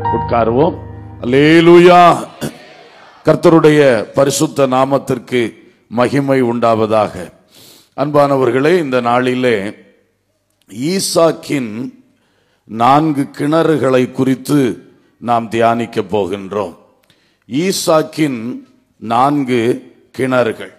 உட்காருவோம் அல்லேலூயா கர்த்தருடைய பரிசுத்த நாமத்திற்கு மகிமை உண்டாவதாக அன்பானவர்களே இந்த நாளிலே ஈசாக்கின் நான்கு கிணறுகளை குறித்து நாம் தியானிக்க போகின்றோம் ஈசாக்கின் நான்கு கிணறுகள்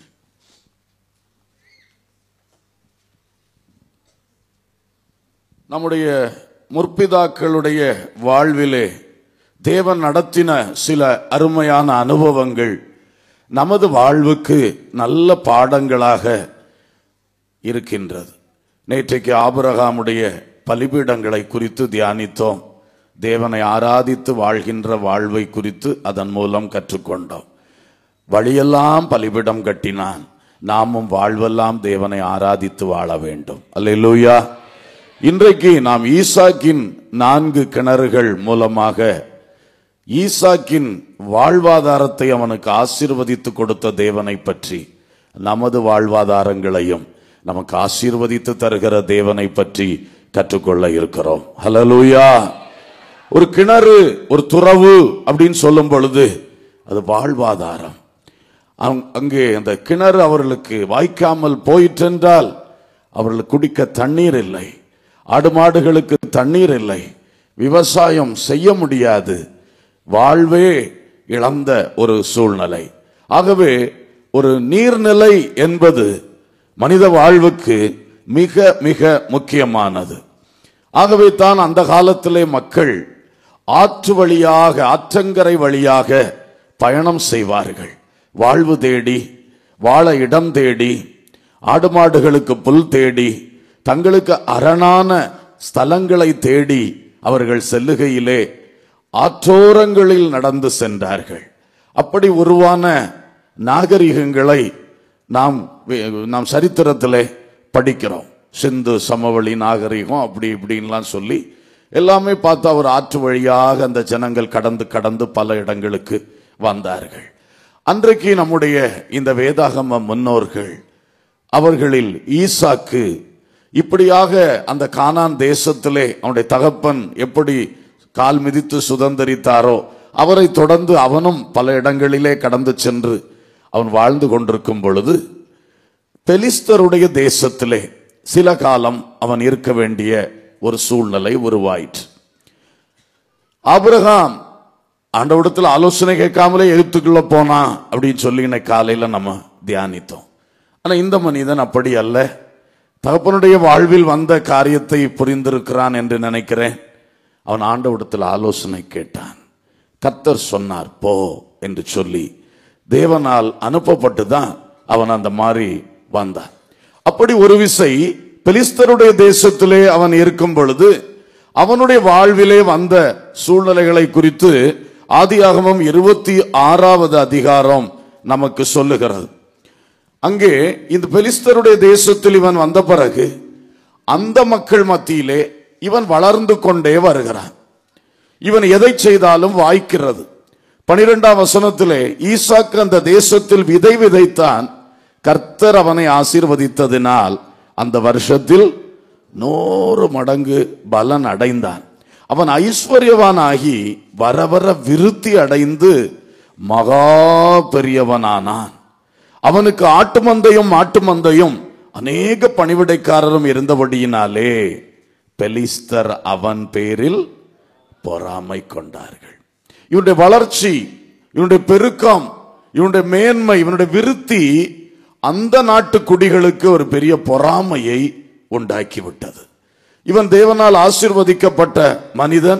நம்முடைய முற்பிதாக்களுடைய வாழ்விலே தேவன் நடத்தின சில அருமையான அனுபவங்கள் நமது வாழ்வுக்கு நல்ல பாடங்களாக இருக்கின்றது நேற்றைக்கு ஆபிரகாமுடைய பலிபீடங்களை குறித்து தியானித்தோம் தேவனை ஆராதித்து வாழ்கின்ற வாழ்வை குறித்து அதன் மூலம் கற்றுக்கொண்டோம் வழியெல்லாம் பலிபீடம் கட்டினான் நாமும் வாழ்வெல்லாம் தேவனை ஆராதித்து வாழ வேண்டும் அல்லேலூயா இன்றைக்கு நாம் ஈசாக்கின் நான்கு கிணறுகள் மூலமாக ஈசாக்கின் வாழ்வாதாரத்தை அவனுக்கு ஆசீர்வதித்து கொடுத்த தேவனை பற்றி நமது வாழ்வாதாரங்களையும் நமக்கு ஆசீர்வதித்து தருகிற தேவனை பற்றி கற்றுக்கொள்ள இருக்கிறோம் ஹலலூயா ஒரு கிணறு ஒரு துறவு அப்படின்னு சொல்லும் பொழுது அது வாழ்வாதாரம் அங்- அங்கே அந்த கிணறு அவர்களுக்கு வாய்க்காமல் போயிற்றென்றால் அவர்களுக்கு குடிக்க தண்ணீர் இல்லை ஆடு மாடுகளுக்கு தண்ணீர் இல்லை விவசாயம் செய்ய முடியாது வாழ்வே இழந்த ஒரு சூழ்நிலை ஆகவே ஒரு நீர்நிலை என்பது மனித வாழ்வுக்கு மிக மிக முக்கியமானது ஆகவே தான் அந்த காலத்திலே மக்கள் ஆற்று வழியாக ஆற்றங்கரை வழியாக பயணம் செய்வார்கள் வாழ்வு தேடி வாழ இடம் தேடி ஆடு மாடுகளுக்கு புல் தேடி தங்களுக்கு அரணான ஸ்தலங்களை தேடி அவர்கள் செல்லுகையிலே ஆற்றோரங்களில் நடந்து சென்றார்கள் அப்படி உருவான நாகரிகங்களை நாம் வே- நாம் சரித்திரத்திலே படிக்கிறோம் சிந்து சமவெளி நாகரிகம் அப்படி இப்படின்லாம் சொல்லி எல்லாமே பார்த்தா ஒரு ஆற்று வழியாக அந்த ஜனங்கள் கடந்து கடந்து பல இடங்களுக்கு வந்தார்கள் அன்றைக்கு நம்முடைய இந்த வேதாகம முன்னோர்கள் அவர்களில் ஈசாக்கு இப்படியாக அந்த கானான் தேசத்திலே அவனுடைய தகப்பன் எப்படி கால் மிதித்து சுதந்தரித்தாரோ அவரை தொடர்ந்து அவனும் பல இடங்களிலே கடந்து சென்று அவன் வாழ்ந்து கொண்டிருக்கும் பொழுது பெலிஸ்தருடைய தேசத்திலே சில காலம் அவன் இருக்க வேண்டிய ஒரு சூழ்நிலை உருவாயிற்று ஆபிரகாம் ஆண்டவிடத்தில் ஆலோசனை கேட்காமலே எழுத்துக்குள்ள போனா அப்படின்னு சொல்லி இன்னைக்கு காலையில நம்ம தியானித்தோம் ஆனா இந்த மனிதன் அப்படி அல்ல தகப்பனுடைய வாழ்வில் வந்த காரியத்தை புரிந்திருக்கிறான் என்று நினைக்கிறேன் அவன் ஆண்டவிடத்தில் ஆலோசனை கேட்டான் கர்த்தர் சொன்னார் போ என்று சொல்லி தேவனால் அனுப்பப்பட்டு தான் அவன் அந்த மாதிரி வந்தான் அப்படி ஒரு விசை பெலிஸ்தருடைய தேசத்திலே அவன் இருக்கும் பொழுது அவனுடைய வாழ்விலே வந்த சூழ்நிலைகளை குறித்து ஆதியாகமம் இருபத்தி ஆறாவது அதிகாரம் நமக்கு சொல்லுகிறது அங்கே இந்த பெலிஸ்தருடைய தேசத்தில் இவன் வந்த பிறகு அந்த மக்கள் மத்தியிலே இவன் வளர்ந்து கொண்டே வருகிறான் இவன் எதை செய்தாலும் வாய்க்கிறது பனிரெண்டாம் வசனத்திலே ஈசாக்கு அந்த தேசத்தில் விதை விதைத்தான் கர்த்தர் அவனை ஆசீர்வதித்ததினால் அந்த வருஷத்தில் நூறு மடங்கு பலன் அடைந்தான் அவன் ஐஸ்வர்யவானாகி வர வர விருத்தி அடைந்து மகா பெரியவனானான் அவனுக்கு ஆட்டு மந்தையும் மாட்டு மந்தையும் அநேக பணிவிடைக்காரரும் இருந்தபடியினாலே பெலிஸ்தர் அவன் பேரில் பொறாமை கொண்டார்கள் இவனுடைய வளர்ச்சி இவனுடைய பெருக்கம் இவனுடைய மேன்மை இவனுடைய விருத்தி அந்த நாட்டு குடிகளுக்கு ஒரு பெரிய பொறாமையை உண்டாக்கி விட்டது இவன் தேவனால் ஆசீர்வதிக்கப்பட்ட மனிதன்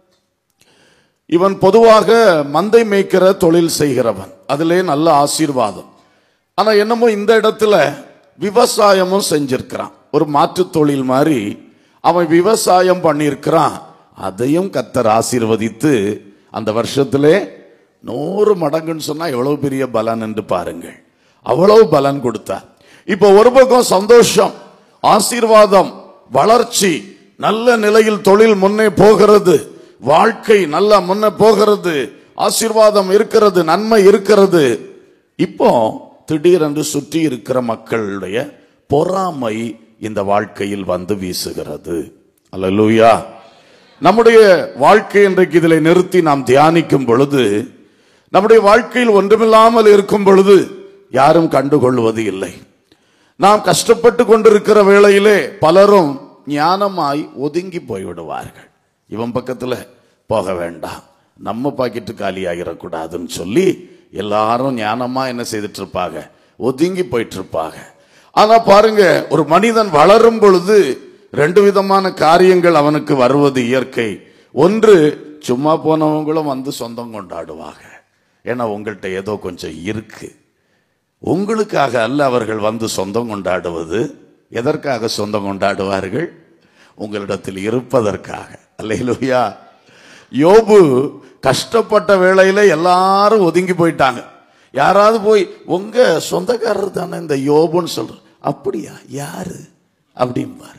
இவன் பொதுவாக மந்தை மேய்க்கிற தொழில் செய்கிறவன் அதிலே நல்ல ஆசீர்வாதம் ஆனா என்னமோ இந்த இடத்துல விவசாயமும் செஞ்சிருக்கிறான் ஒரு மாற்றுத் தொழில் மாதிரி அவன் விவசாயம் பண்ணியிருக்கிறான் அதையும் கத்தர் ஆசீர்வதித்து அந்த வருஷத்திலே நூறு மடங்குன்னு சொன்னா எவ்வளவு பெரிய பலன் என்று பாருங்கள் அவ்வளவு பலன் கொடுத்தார் இப்போ ஒரு பக்கம் சந்தோஷம் ஆசீர்வாதம் வளர்ச்சி நல்ல நிலையில் தொழில் முன்னே போகிறது வாழ்க்கை நல்லா முன்னே போகிறது ஆசீர்வாதம் இருக்கிறது நன்மை இருக்கிறது இப்போ திடீரென்று சுற்றி இருக்கிற மக்களுடைய பொறாமை இந்த வாழ்க்கையில் வந்து வீசுகிறது அல்லேலூயா நம்முடைய வாழ்க்கை இன்றைக்கு இதில் நிறுத்தி நாம் தியானிக்கும் பொழுது நம்முடைய வாழ்க்கையில் ஒன்றுமில்லாமல் இருக்கும் பொழுது யாரும் கண்டுகொள்வது இல்லை நாம் கஷ்டப்பட்டு கொண்டிருக்கிற வேளையிலே பலரும் ஞானமாய் ஒதுங்கி போய்விடுவார்கள் இவன் பக்கத்துல போக வேண்டாம் நம்ம பாக்கெட்டு காலியாகிடக்கூடாதுன்னு சொல்லி எல்லாரும் ஞானமா என்ன செய்துட்டு இருப்பாங்க ஒதுங்கி போயிட்டு இருப்பாங்க ஆனா பாருங்க ஒரு மனிதன் வளரும் பொழுது ரெண்டு விதமான காரியங்கள் அவனுக்கு வருவது இயற்கை ஒன்று சும்மா போனவங்களும் வந்து சொந்தம் கொண்டாடுவாங்க ஏன்னா உங்கள்கிட்ட ஏதோ கொஞ்சம் இருக்கு உங்களுக்காக அல்ல அவர்கள் வந்து சொந்தம் கொண்டாடுவது எதற்காக சொந்தம் கொண்டாடுவார்கள் உங்களிடத்தில் இருப்பதற்காக அல்லையிலுயா யோபு கஷ்டப்பட்ட வேளையில எல்லாரும் ஒதுங்கி போயிட்டாங்க யாராவது போய் உங்க சொந்தக்காரர் தானே இந்த யோபுன்னு சொல்ற அப்படியா யாரு அப்படிம்பாரு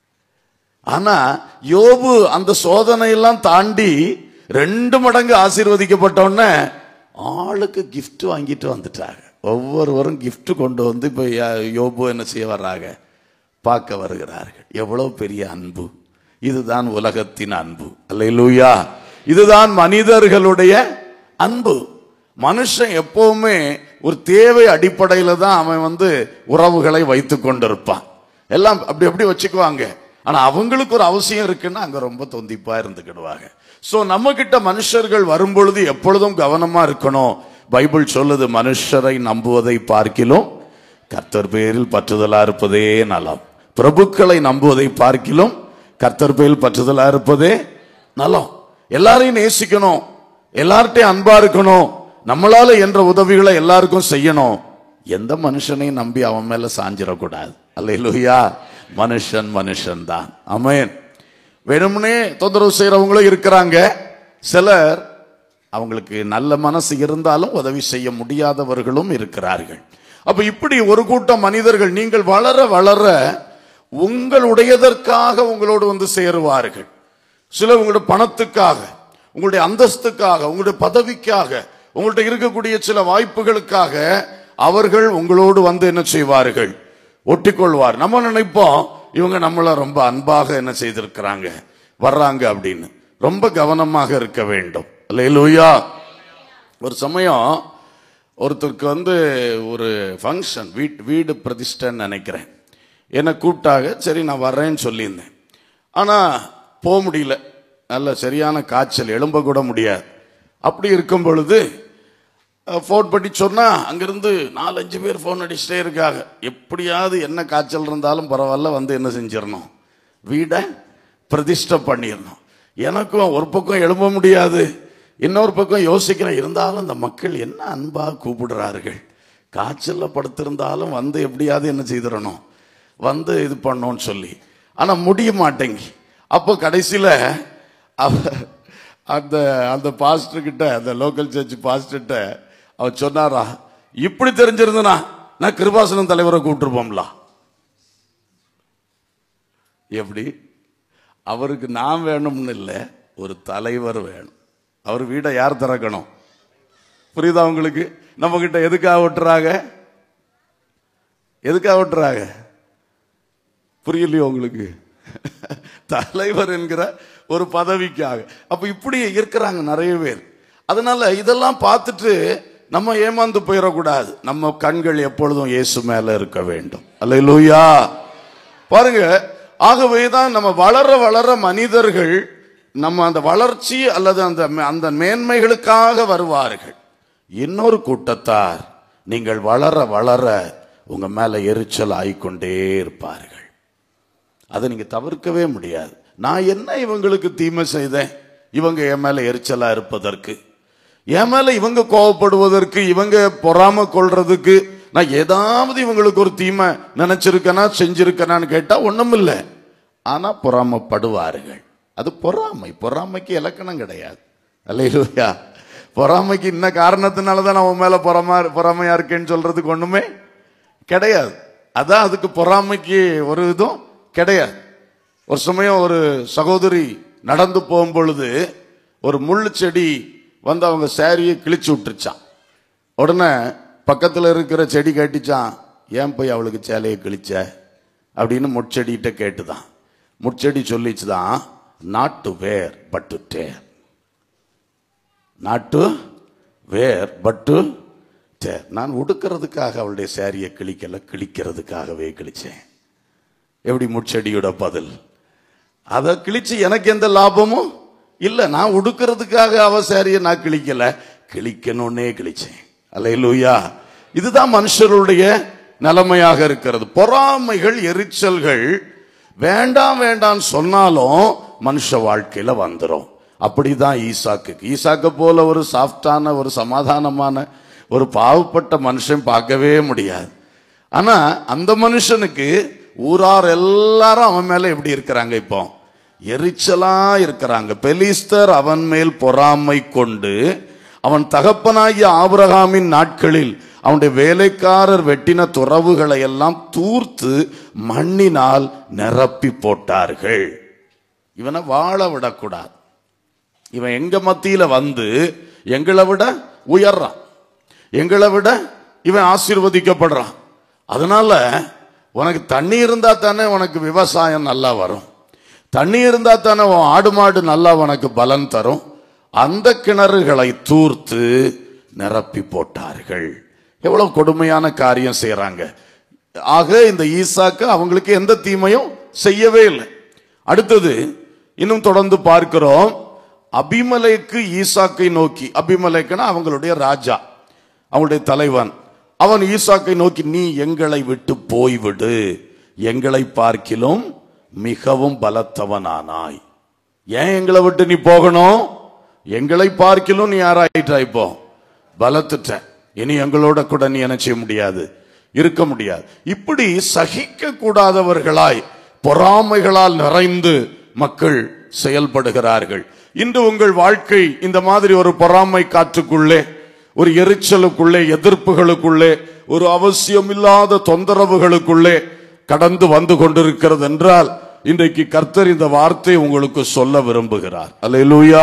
ஆனா யோபு அந்த சோதனை எல்லாம் தாண்டி ரெண்டு மடங்கு ஆசீர்வதிக்கப்பட்ட உடனே ஆளுக்கு gift வாங்கிட்டு வந்துட்டாங்க ஒவ்வொருவரும் gift கொண்டு வந்து இப்ப யா- யோபு என்ன செய்ய வர்றாங்க பார்க்க வருகிறார்கள் எவ்வளவு பெரிய அன்பு இதுதான் உலகத்தின் அன்பு அல்லேலூயா இதுதான் மனிதர்களுடைய அன்பு மனுஷன் எப்பவுமே ஒரு தேவை அடிப்படையில தான் அவன் வந்து உறவுகளை வைத்துக் கொண்டிருப்பான் எல்லாம் அப்படி அப்படி வச்சுக்குவாங்க ஆனா அவங்களுக்கு ஒரு அவசியம் இருக்குன்னா அங்க ரொம்ப தொந்திப்பா இருந்துக்கிடுவாங்க சோ நம்ம கிட்ட மனுஷர்கள் வரும்பொழுது எப்பொழுதும் கவனமா இருக்கணும் பைபிள் சொல்லுது மனுஷரை நம்புவதை பார்க்கிலும் கர்த்தர் பேரில் பற்றுதலா இருப்பதே நலம் பிரபுக்களை நம்புவதை பார்க்கிலும் கர்த்தர் பேரில் பற்றுதலா இருப்பதே நலம் எல்லாரையும் நேசிக்கணும் எல்லார்ட்டையும் அன்பா இருக்கணும் நம்மளால என்ற உதவிகளை எல்லாருக்கும் செய்யணும் எந்த மனுஷனையும் நம்பி அவன் மேல சாஞ்சிடக்கூடாது அல்லையா மனுஷன் மனுஷன் தான் அமேன் வெறுமனே தொந்தரவு செய்யறவங்களும் இருக்கிறாங்க சிலர் அவங்களுக்கு நல்ல மனசு இருந்தாலும் உதவி செய்ய முடியாதவர்களும் இருக்கிறார்கள் அப்ப இப்படி ஒரு கூட்டம் மனிதர்கள் நீங்கள் வளர வளர உங்களுடையதற்காக உங்களோடு வந்து சேருவார்கள் சிலர் உங்களுடைய பணத்துக்காக உங்களுடைய அந்தஸ்துக்காக உங்களுடைய பதவிக்காக உங்கள்ட்ட இருக்கக்கூடிய சில வாய்ப்புகளுக்காக அவர்கள் உங்களோடு வந்து என்ன செய்வார்கள் ஒட்டிக்கொள்வார் நம்ம நினைப்போம் இவங்க நம்மள ரொம்ப அன்பாக என்ன செய்திருக்கிறாங்க வர்றாங்க அப்படின்னு ரொம்ப கவனமாக இருக்க வேண்டும் அல்லேலூயா ஒரு சமயம் ஒருத்தருக்கு வந்து ஒரு ஃபங்க்ஷன் வீட் வீடு பிரதிஷ்டைன்னு நினைக்கிறேன் என்னை கூப்பிட்டாங்க சரி நான் வர்றேன்னு சொல்லியிருந்தேன் ஆனால் போக முடியல நல்ல சரியான காய்ச்சல் எழும்ப கூட முடியாது அப்படி இருக்கும் பொழுது ஃபோன் பண்ணி சொன்னா அங்கிருந்து நாலஞ்சு பேர் ஃபோன் அடிச்சுட்டே இருக்காங்க எப்படியாவது என்ன காய்ச்சல் இருந்தாலும் பரவாயில்ல வந்து என்ன செஞ்சிடணும் வீடை பிரதிஷ்டை பண்ணிடணும் எனக்கும் ஒரு பக்கம் எழும்ப முடியாது இன்னொரு பக்கம் யோசிக்கிறேன் இருந்தாலும் இந்த மக்கள் என்ன அன்பா கூப்பிடுறார்கள் காய்ச்சல்ல படுத்திருந்தாலும் வந்து எப்படியாவது என்ன செய்திடணும் வந்து இது பண்ணோன்னு சொல்லி ஆனா முடிய மாட்டேங்கி அப்போ கடைசியில அவ- அந்த அந்த பாஸ்டர் கிட்ட அந்த லோக்கல் சர்ச் பாஸ்டர்கிட்ட அவர் சொன்னாரா இப்படி தெரிஞ்சிருந்தனா நான் கிருபாசனம் தலைவரை கூப்பிட்டுருப்போம்ல எப்படி அவருக்கு நான் வேணும்னு இல்லை ஒரு தலைவர் வேணும் அவர் வீடை யார் திறக்கணும் புரியுதா உங்களுக்கு நம்ம கிட்ட எதுக்காக விட்டுறாங்க எதுக்காக விட்டுறாங்க புரியலையோ உங்களுக்கு தலைவர் என்கிற ஒரு பதவிக்காக அப்ப இப்படி இருக்கிறாங்க நிறைய பேர் அதனால இதெல்லாம் பார்த்துட்டு நம்ம ஏமாந்து போயிடக்கூடாது நம்ம கண்கள் எப்பொழுதும் இயேசு மேல இருக்க வேண்டும் அல்லேலூயா பாருங்க ஆகவே தான் நம்ம வளர வளர மனிதர்கள் நம்ம அந்த வளர்ச்சி அல்லது அந்த அந்த மேன்மைகளுக்காக வருவார்கள் இன்னொரு கூட்டத்தார் நீங்கள் வளர வளர உங்க மேல எரிச்சல் ஆயிக்கொண்டே இருப்பார்கள் அதை நீங்க தவிர்க்கவே முடியாது நான் என்ன இவங்களுக்கு தீமை செய்தேன் இவங்க என் மேல எரிச்சலா இருப்பதற்கு என் மேல இவங்க கோவப்படுவதற்கு இவங்க பொறாம கொள்றதுக்கு நான் ஏதாவது இவங்களுக்கு ஒரு தீமை நினைச்சிருக்கனா செஞ்சிருக்கனான்னு கேட்டா ஒண்ணும் இல்லை ஆனா பொறாமப்படுவார்கள் அது பொறாமை பொறாமைக்கு இலக்கணம் கிடையாது அல்லையா பொறாமைக்கு இன்ன காரணத்தினால தான் நான் உன் மேல பொறாம பொறாமையா இருக்கேன்னு சொல்றதுக்கு ஒண்ணுமே கிடையாது அதான் அதுக்கு பொறாமைக்கு ஒரு இதுவும் கிடையாது ஒரு சமயம் ஒரு சகோதரி நடந்து போகும் பொழுது ஒரு முள்ளு செடி வந்து அவங்க சாரியை கிழிச்சு விட்டுருச்சான் உடனே பக்கத்துல இருக்கிற செடி கேட்டுச்சான் ஏன் போய் அவளுக்கு சேலையை கிழிச்ச அப்படின்னு முட்செடிகிட்ட கேட்டுதான் முட்செடி சொல்லிச்சுதான் not to wear but to tear not to wear but to tear நான் உடுக்கிறதுக்காக அவளுடைய சேரியை கிழிக்கல கிழிக்கிறதுக்காகவே கிழிச்சேன் எப்படி முச்செடியோட பதில் அதை கிழிச்சு எனக்கு எந்த லாபமும் இல்ல நான் உடுக்கிறதுக்காக அவ சேரியை நான் கிழிக்கல கிழிக்கணும்னே கிழிச்சேன் அல்லேலூயா இதுதான் மனுஷருடைய நிலைமையாக இருக்கிறது பொறாமைகள் எரிச்சல்கள் வேண்டாம் வேண்டாம் சொன்னாலும் மனுஷ வாழ்க்கையில வந்துரும் அப்படிதான் ஈசாக்கு ஈசாக்கு போல ஒரு சாஃப்டான ஒரு சமாதானமான ஒரு பாவப்பட்ட மனுஷன் பார்க்கவே முடியாது ஆனா அந்த மனுஷனுக்கு ஊரார் எல்லாரும் அவன் மேல எப்படி இருக்கிறாங்க இப்போ எரிச்சலா இருக்கிறாங்க பெலிஸ்தர் அவன் மேல் பொறாமை கொண்டு அவன் தகப்பனாகிய ஆபிரகாமின் நாட்களில் அவனுடைய வேலைக்காரர் வெட்டின துறவுகளை எல்லாம் தூர்த்து மண்ணினால் நிரப்பி போட்டார்கள் இவனை வாழ விடக்கூடாது இவன் எங்க மத்தியில வந்து எங்களை விட உயர்றான் எங்களை விட இவன் ஆசீர்வதிக்கப்படுறான் அதனால உனக்கு தண்ணி இருந்தா தானே உனக்கு விவசாயம் நல்லா வரும் தண்ணி இருந்தா தானே உன் ஆடு மாடு நல்லா உனக்கு பலன் தரும் அந்த கிணறுகளை தூர்த்து நிரப்பி போட்டார்கள் எவ்வளவு கொடுமையான காரியம் செய்யறாங்க ஆக இந்த ஈசாக்கு அவங்களுக்கு எந்த தீமையும் செய்யவே இல்லை அடுத்தது இன்னும் தொடர்ந்து பார்க்கிறோம் அபிமலைக்கு ஈசாக்கை நோக்கி அபிமலைக்குன்னா அவங்களுடைய ராஜா அவங்களுடைய தலைவன் அவன் ஈசாக்கை நோக்கி நீ எங்களை விட்டு போய்விடு எங்களை பார்க்கிலும் மிகவும் பலத்தவனானாய் ஏன் எங்களை விட்டு நீ போகணும் எங்களை பார்க்கிலும் நீ யாராயிட்டா இப்போ பலத்துட்ட இனி எங்களோட கூட நீ என்ன செய்ய முடியாது இருக்க முடியாது இப்படி சகிக்க கூடாதவர்களாய் பொறாமைகளால் நிறைந்து மக்கள் செயல்படுகிறார்கள் இன்று உங்கள் வாழ்க்கை இந்த மாதிரி ஒரு பொறாமை காற்றுக்குள்ளே ஒரு எரிச்சலுக்குள்ளே எதிர்ப்புகளுக்குள்ளே ஒரு அவசியமில்லாத தொந்தரவுகளுக்குள்ளே கடந்து வந்து கொண்டிருக்கிறது என்றால் இன்றைக்கு கர்த்தர் இந்த வார்த்தை உங்களுக்கு சொல்ல விரும்புகிறார் அல்லேலூயா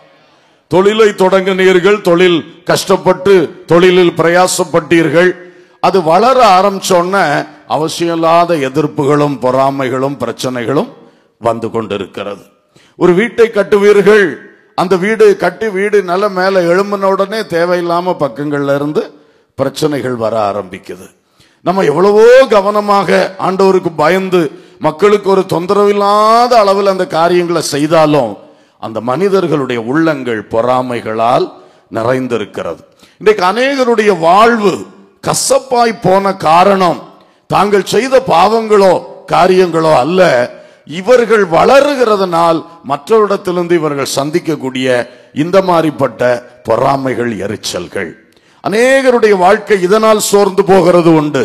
தொழிலை தொடங்கினீர்கள் தொழில் கஷ்டப்பட்டு தொழிலில் பிரயாசப்பட்டீர்கள் அது வளர ஆரம்பிச்சோன்ன அவசியமில்லாத எதிர்ப்புகளும் பொறாமைகளும் பிரச்சனைகளும் வந்து கொண்டிருக்கிறது ஒரு வீட்டை கட்டுவீர்கள் அந்த வீடு கட்டி வீடு நல்ல மேல எழும்பின உடனே தேவையில்லாம பக்கங்கள்ல இருந்து பிரச்சனைகள் வர ஆரம்பிக்குது நம்ம எவ்வளவோ கவனமாக ஆண்டவருக்கு பயந்து மக்களுக்கு ஒரு தொந்தரவு இல்லாத அளவில் அந்த காரியங்களை செய்தாலும் அந்த மனிதர்களுடைய உள்ளங்கள் பொறாமைகளால் நிறைந்திருக்கிறது இன்றைக்கு அநேகருடைய வாழ்வு கசப்பாய் போன காரணம் தாங்கள் செய்த பாவங்களோ காரியங்களோ அல்ல இவர்கள் வளருகிறதுனால் மற்றவரிடத்திலிருந்து இவர்கள் சந்திக்கக்கூடிய இந்த மாதிரிப்பட்ட பொறாமைகள் எரிச்சல்கள் அநேகருடைய வாழ்க்கை இதனால் சோர்ந்து போகிறது உண்டு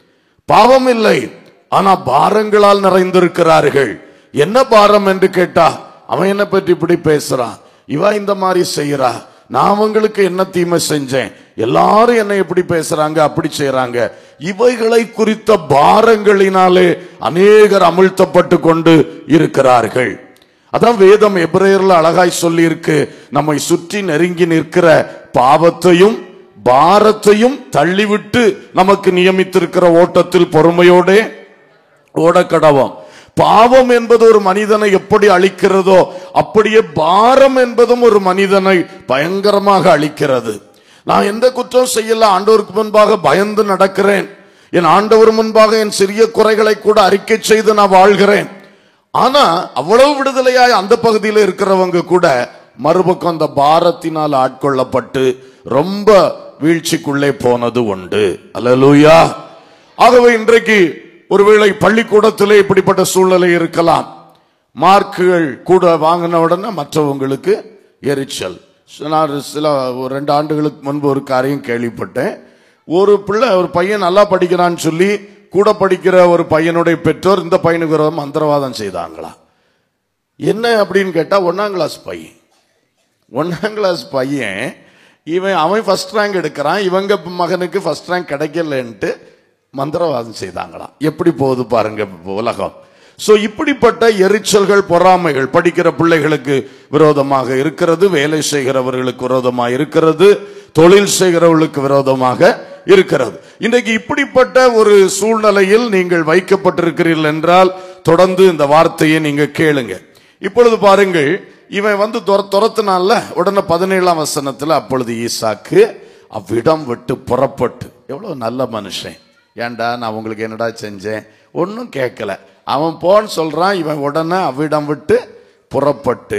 பாவம் இல்லை ஆனா பாரங்களால் நிறைந்திருக்கிறார்கள் என்ன பாரம் என்று கேட்டா அவன் என்ன பற்றி இப்படி பேசுறான் இவ இந்த மாதிரி செய்யறா நான் அவங்களுக்கு என்ன தீமை செஞ்சேன் எல்லாரும் என்ன எப்படி பேசுறாங்க அப்படி செய்யறாங்க இவைகளை குறித்த பாரங்களினாலே அநேகர் அமிழ்த்தப்பட்டு கொண்டு இருக்கிறார்கள் அதான் வேதம் எபிரேயர்ல அழகாய் சொல்லி இருக்கு நம்மை சுற்றி நெருங்கி நிற்கிற பாவத்தையும் பாரத்தையும் தள்ளிவிட்டு நமக்கு நியமித்திருக்கிற ஓட்டத்தில் பொறுமையோடே ஓடக்கடவோம் பாவம் என்பது ஒரு மனிதனை எப்படி அழிக்கிறதோ அப்படியே பாரம் என்பதும் ஒரு மனிதனை பயங்கரமாக அழிக்கிறது நான் எந்த குற்றம் செய்யல ஆண்டவருக்கு முன்பாக பயந்து நடக்கிறேன் என் ஆண்டவர் முன்பாக என் சிறிய குறைகளை கூட அறிக்கை செய்து நான் வாழ்கிறேன் ஆனா அவ்வளவு விடுதலையாய் அந்த பகுதியில் இருக்கிறவங்க கூட மறுபக்கம் அந்த பாரத்தினால் ஆட்கொள்ளப்பட்டு ரொம்ப வீழ்ச்சிக்குள்ளே போனது உண்டு அல்லேலூயா ஆகவே இன்றைக்கு ஒருவேளை பள்ளிக்கூடத்திலே இப்படிப்பட்ட சூழ்நிலை இருக்கலாம் மார்க்குகள் கூட வாங்கின உடனே மற்றவங்களுக்கு எரிச்சல் நான் சில ஒரு ரெண்டு ஆண்டுகளுக்கு முன்பு ஒரு காரியம் கேள்விப்பட்டேன் ஒரு பிள்ளை ஒரு பையன் நல்லா படிக்கிறான்னு சொல்லி கூட படிக்கிற ஒரு பையனுடைய பெற்றோர் இந்த பையனுக்கு விரோதம் மந்திரவாதம் செய்தாங்களா என்ன அப்படின்னு கேட்டா ஒன்னாம் கிளாஸ் பையன் ஒன்னாம் கிளாஸ் பையன் இவன் அவன் ஃபர்ஸ்ட் ரேங்க் எடுக்கிறான் இவங்க மகனுக்கு ஃபர்ஸ்ட் ரேங்க் கிடைக்கலன்ட்டு மந்திரவாதம் செய்தாங்களாம் எப்படி போகுது பாருங்க இப்ப உலகம் சோ இப்படிப்பட்ட எரிச்சல்கள் பொறாமைகள் படிக்கிற பிள்ளைகளுக்கு விரோதமாக இருக்கிறது வேலை செய்கிறவர்களுக்கு விரோதமாக இருக்கிறது தொழில் செய்கிறவர்களுக்கு விரோதமாக இருக்கிறது இன்றைக்கு இப்படிப்பட்ட ஒரு சூழ்நிலையில் நீங்கள் வைக்கப்பட்டிருக்கிறீர்கள் என்றால் தொடர்ந்து இந்த வார்த்தையை நீங்க கேளுங்க இப்பொழுது பாருங்கள் இவன் வந்து துர- துரத்துனால உடனே பதினேழாம் வசனத்துல அப்பொழுது ஈசாக்கு அவ்விடம் விட்டு புறப்பட்டு எவ்வளவு நல்ல மனுஷன் ஏன்டா நான் உங்களுக்கு என்னடா செஞ்சேன் ஒன்றும் கேட்கல அவன் போன்னு சொல்றான் இவன் உடனே அவ்விடம் விட்டு புறப்பட்டு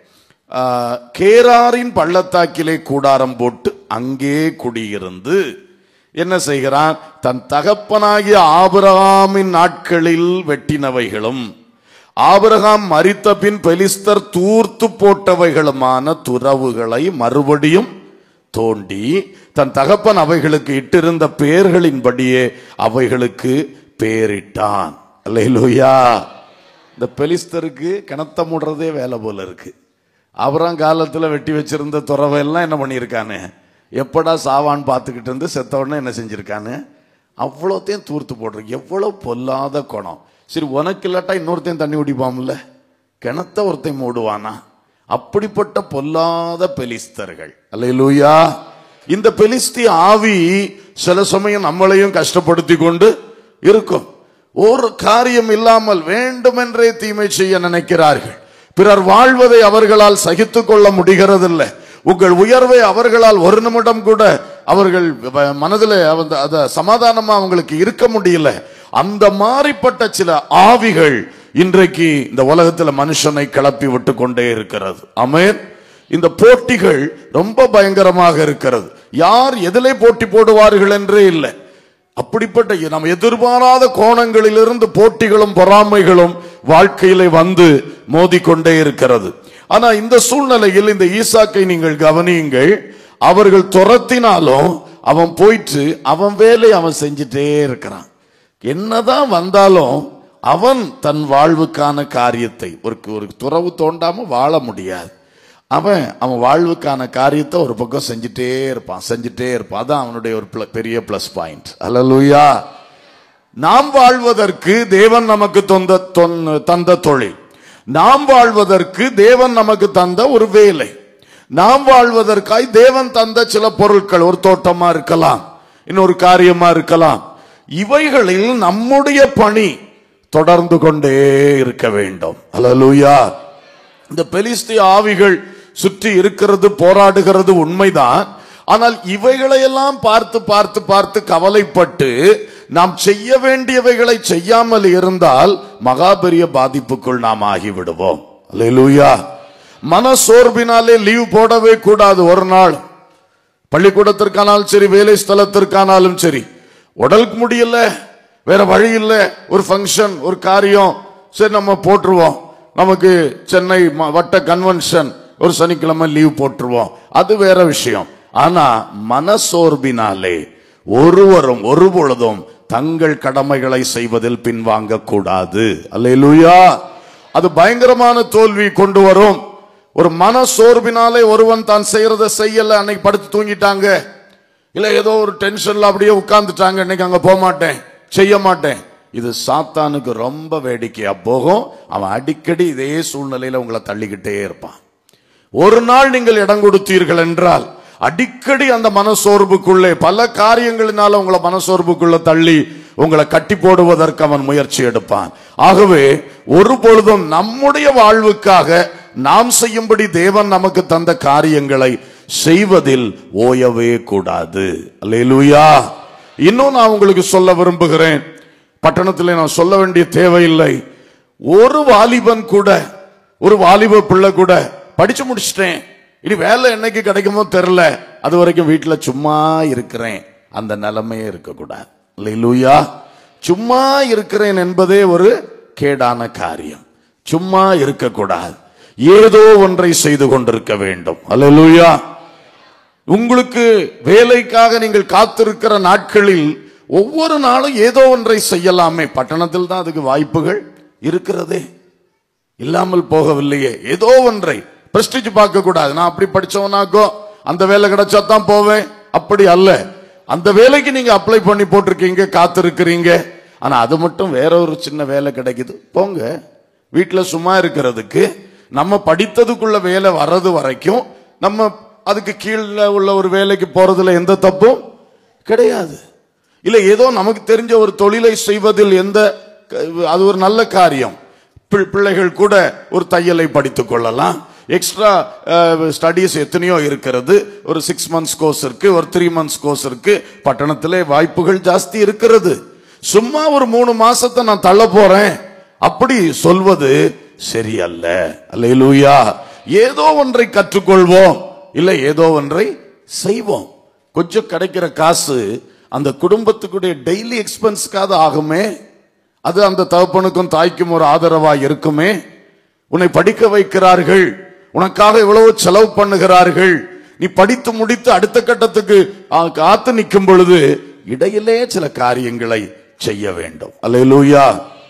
ஆ, கேராரின் பள்ளத்தாக்கிலே கூடாரம் போட்டு அங்கே குடியிருந்து என்ன செய்கிறான் தன் தகப்பனாகிய ஆபிரகாமின் நாட்களில் வெட்டினவைகளும் ஆபிரகாம் மரித்த பின் பெலிஸ்தர் தூர்த்து போட்டவைகளுமான துறவுகளை மறுபடியும் தோண்டி தன் தகப்பன் அவைகளுக்கு இட்டிருந்த பெயர்களின்படியே அவைகளுக்கு பேரிட்டான் அல்லேலூயா இந்த பெலிஸ்தருக்கு கிணத்த மூடுறதே வேலை போல இருக்கு அப்புறம் காலத்துல வெட்டி வச்சிருந்த துறவை எல்லாம் என்ன பண்ணியிருக்கானு எப்படா சாவான்னு பார்த்துக்கிட்டு இருந்து செத்த உடனே என்ன செஞ்சிருக்கானு அவ்வளோத்தையும் தூர்த்து போடுறது எவ்வளவு பொல்லாத குணம் சரி உனக்கு இல்லாட்டா இன்னொருத்தையும் தண்ணி குடிப்பாம்ல கிணத்த ஒருத்தையும் மூடுவானா அப்படிப்பட்ட பொல்லாத பெலிஸ்தர்கள் அல்லேலூயா இந்த பெலிஸ்தி ஆவி சில சமயம் நம்மளையும் கஷ்டப்படுத்தி கொண்டு இருக்கும் ஒரு காரியம் இல்லாமல் வேண்டுமென்றே தீமை செய்ய நினைக்கிறார்கள் பிறர் வாழ்வதை அவர்களால் சகித்துக் கொள்ள முடிகிறதில்லை உங்கள் உயர்வை அவர்களால் ஒரு நிமிடம் கூட அவர்கள் வ- மனதில் அந்த அத சமாதானமா அவங்களுக்கு இருக்க முடியல அந்த மாறிப்பட்ட சில ஆவிகள் இன்றைக்கு இந்த உலகத்துல மனுஷனை கிளப்பி விட்டு கொண்டே இருக்கிறது ஆமென் இந்த போட்டிகள் ரொம்ப பயங்கரமாக இருக்கிறது யார் எதிலே போட்டி போடுவார்கள் என்றே இல்லை அப்படிப்பட்ட நாம் எதிர்பாராத கோணங்களிலிருந்து போட்டிகளும் பொறாமைகளும் வாழ்க்கையிலே வந்து மோதிக்கொண்டே இருக்கிறது ஆனா இந்த சூழ்நிலையில் இந்த ஈசாக்கை நீங்கள் கவனியுங்கள் அவர்கள் துரத்தினாலும் அவன் போயிட்டு அவன் வேலையை அவன் செஞ்சுட்டே இருக்கிறான் என்னதான் வந்தாலும் அவன் தன் வாழ்வுக்கான காரியத்தை ஒரு ஒரு துறவு தோண்டாம வாழ முடியாது அவன் அவன் வாழ்வுக்கான காரியத்தை ஒரு பக்கம் செஞ்சுட்டே இருப்பான் செஞ்சுட்டே இருப்பான் அதான் அவனுடைய ஒரு pl- பெரிய பிளஸ் பாயிண்ட் அல்லலுயா நாம் வாழ்வதற்கு தேவன் நமக்கு தொந்த தொன்- தந்த தொழில் நாம் வாழ்வதற்கு தேவன் நமக்கு தந்த ஒரு வேலை நாம் வாழ்வதற்காய் தேவன் தந்த சில பொருட்கள் ஒரு தோட்டமா இருக்கலாம் இன்னொரு காரியமா இருக்கலாம் இவைகளில் நம்முடைய பணி தொடர்ந்து கொண்டே இருக்க வேண்டும் அல்லேலூயா இந்த பெலிஸ்திய ஆவிகள் சுற்றி இருக்கிறது போராடுகிறது உண்மைதான் ஆனால் இவைகளையெல்லாம் பார்த்து பார்த்து பார்த்து கவலைப்பட்டு நாம் செய்ய வேண்டியவைகளை செய்யாமல் இருந்தால் மகா பெரிய பாதிப்புக்குள் நாம் ஆகிவிடுவோம் அல்லேலூயா மன சோர்வினாலே லீவ் போடவே கூடாது ஒரு நாள் பள்ளிக்கூடத்திற்கானாலும் சரி வேலை ஸ்தலத்திற்கானாலும் சரி உடலுக்கு முடியல வேற வழி இல்ல ஒரு ஃபங்க்ஷன் ஒரு காரியம் சரி நம்ம போட்டுருவோம் நமக்கு சென்னை ம- வட்ட கன்வென்ஷன் ஒரு சனிக்கிழமை லீவ் போட்டுருவோம் அது வேற விஷயம் ஆனா மனசோர்வினாலே ஒருவரும் ஒரு பொழுதும் தங்கள் கடமைகளை செய்வதில் பின்வாங்க கூடாது அல்லேலூயா அது பயங்கரமான தோல்வி கொண்டு வரும் ஒரு மன சோர்வினாலே ஒருவன் தான் செய்யறத செய்யல அன்னைக்கு படுத்து தூங்கிட்டாங்க இல்ல ஏதோ ஒரு டென்ஷன்ல அப்படியே உட்கார்ந்துட்டாங்க இன்னைக்கு அங்க போக மாட்டேன் செய்ய மாட்டேன் இது சாத்தானுக்கு ரொம்ப வேடிக்கையா போகும் அவன் அடிக்கடி இதே சூழ்நிலையில உங்களை தள்ளிக்கிட்டே இருப்பான் ஒரு நாள் நீங்கள் இடம் கொடுத்தீர்கள் என்றால் அடிக்கடி அந்த மனசோர்வுக்குள்ளே பல காரியங்களினால உங்களை மனசோர்வுக்குள்ள தள்ளி உங்களை கட்டி போடுவதற்கு அவன் முயற்சி எடுப்பான் ஆகவே ஒரு பொழுதும் நம்முடைய வாழ்வுக்காக நாம் செய்யும்படி தேவன் நமக்கு தந்த காரியங்களை செய்வதில் ஓயவே கூடாது அல்லேலூயா இன்னும் நான் உங்களுக்கு சொல்ல விரும்புகிறேன் பட்டணத்திலே நான் சொல்ல வேண்டிய தேவையில்லை ஒரு வாலிபன் கூட ஒரு வாலிப பிள்ளை கூட படிச்சு முடிச்சிட்டேன் இனி வேலை என்னைக்கு கிடைக்குமோ தெரியல அது வரைக்கும் வீட்டுல சும்மா இருக்கிறேன் அந்த நிலைமையே இருக்கக்கூடாது இல்லையா சும்மா இருக்கிறேன் என்பதே ஒரு கேடான காரியம் சும்மா இருக்கக்கூடாது ஏதோ ஒன்றை செய்து கொண்டிருக்க வேண்டும் அல்லேலூயா உங்களுக்கு வேலைக்காக நீங்கள் காத்திருக்கிற நாட்களில் ஒவ்வொரு நாளும் ஏதோ ஒன்றை செய்யலாமே பட்டணத்தில் தான் அதுக்கு வாய்ப்புகள் இருக்கிறதே இல்லாமல் போகவில்லையே ஏதோ ஒன்றை பிரஸ்டிஜ் பார்க்க கூடாது நான் அப்படி படிச்சவனாக்கோ அந்த வேலை கிடைச்சா தான் போவேன் அப்படி அல்ல அந்த வேலைக்கு நீங்க அப்ளை பண்ணி போட்டிருக்கீங்க காத்திருக்கிறீங்க ஆனா அது மட்டும் வேற ஒரு சின்ன வேலை கிடைக்குது போங்க வீட்டுல சும்மா இருக்கிறதுக்கு நம்ம படித்ததுக்குள்ள வேலை வர்றது வரைக்கும் நம்ம அதுக்கு கீழே உள்ள ஒரு வேலைக்கு போறதுல எந்த தப்பும் கிடையாது இல்ல ஏதோ நமக்கு தெரிஞ்ச ஒரு தொழிலை செய்வதில் எந்த அது ஒரு நல்ல காரியம் பிள்- பிள்ளைகள் கூட ஒரு தையலை படித்துக் கொள்ளலாம் எக்ஸ்ட்ரா ஸ்டடீஸ் எத்தனையோ இருக்கிறது ஒரு சிக்ஸ் மந்த்ஸ் கோர்ஸ் இருக்கு ஒரு த்ரீ மந்த்ஸ் கோர்ஸ் இருக்கு பட்டணத்திலே வாய்ப்புகள் ஜாஸ்தி இருக்கிறது சும்மா ஒரு மூணு மாசத்தை நான் தள்ள போறேன் அப்படி சொல்வது சரியல்ல அல்லேலூயா ஏதோ ஒன்றை கற்றுக்கொள்வோம் இல்லை ஏதோ ஒன்றை செய்வோம் கொஞ்சம் கிடைக்கிற காசு அந்த குடும்பத்துக்குடைய டெய்லி எக்ஸ்பென்ஸ்க்காவது ஆகுமே அது அந்த தகப்பனுக்கும் தாய்க்கும் ஒரு ஆதரவா இருக்குமே உன்னை படிக்க வைக்கிறார்கள் உனக்காக இவ்வளவு செலவு பண்ணுகிறார்கள் நீ படித்து முடித்து அடுத்த கட்டத்துக்கு ஆ, காத்து நிற்கும் பொழுது இடையிலே சில காரியங்களை செய்ய வேண்டும் அல்லேலூயா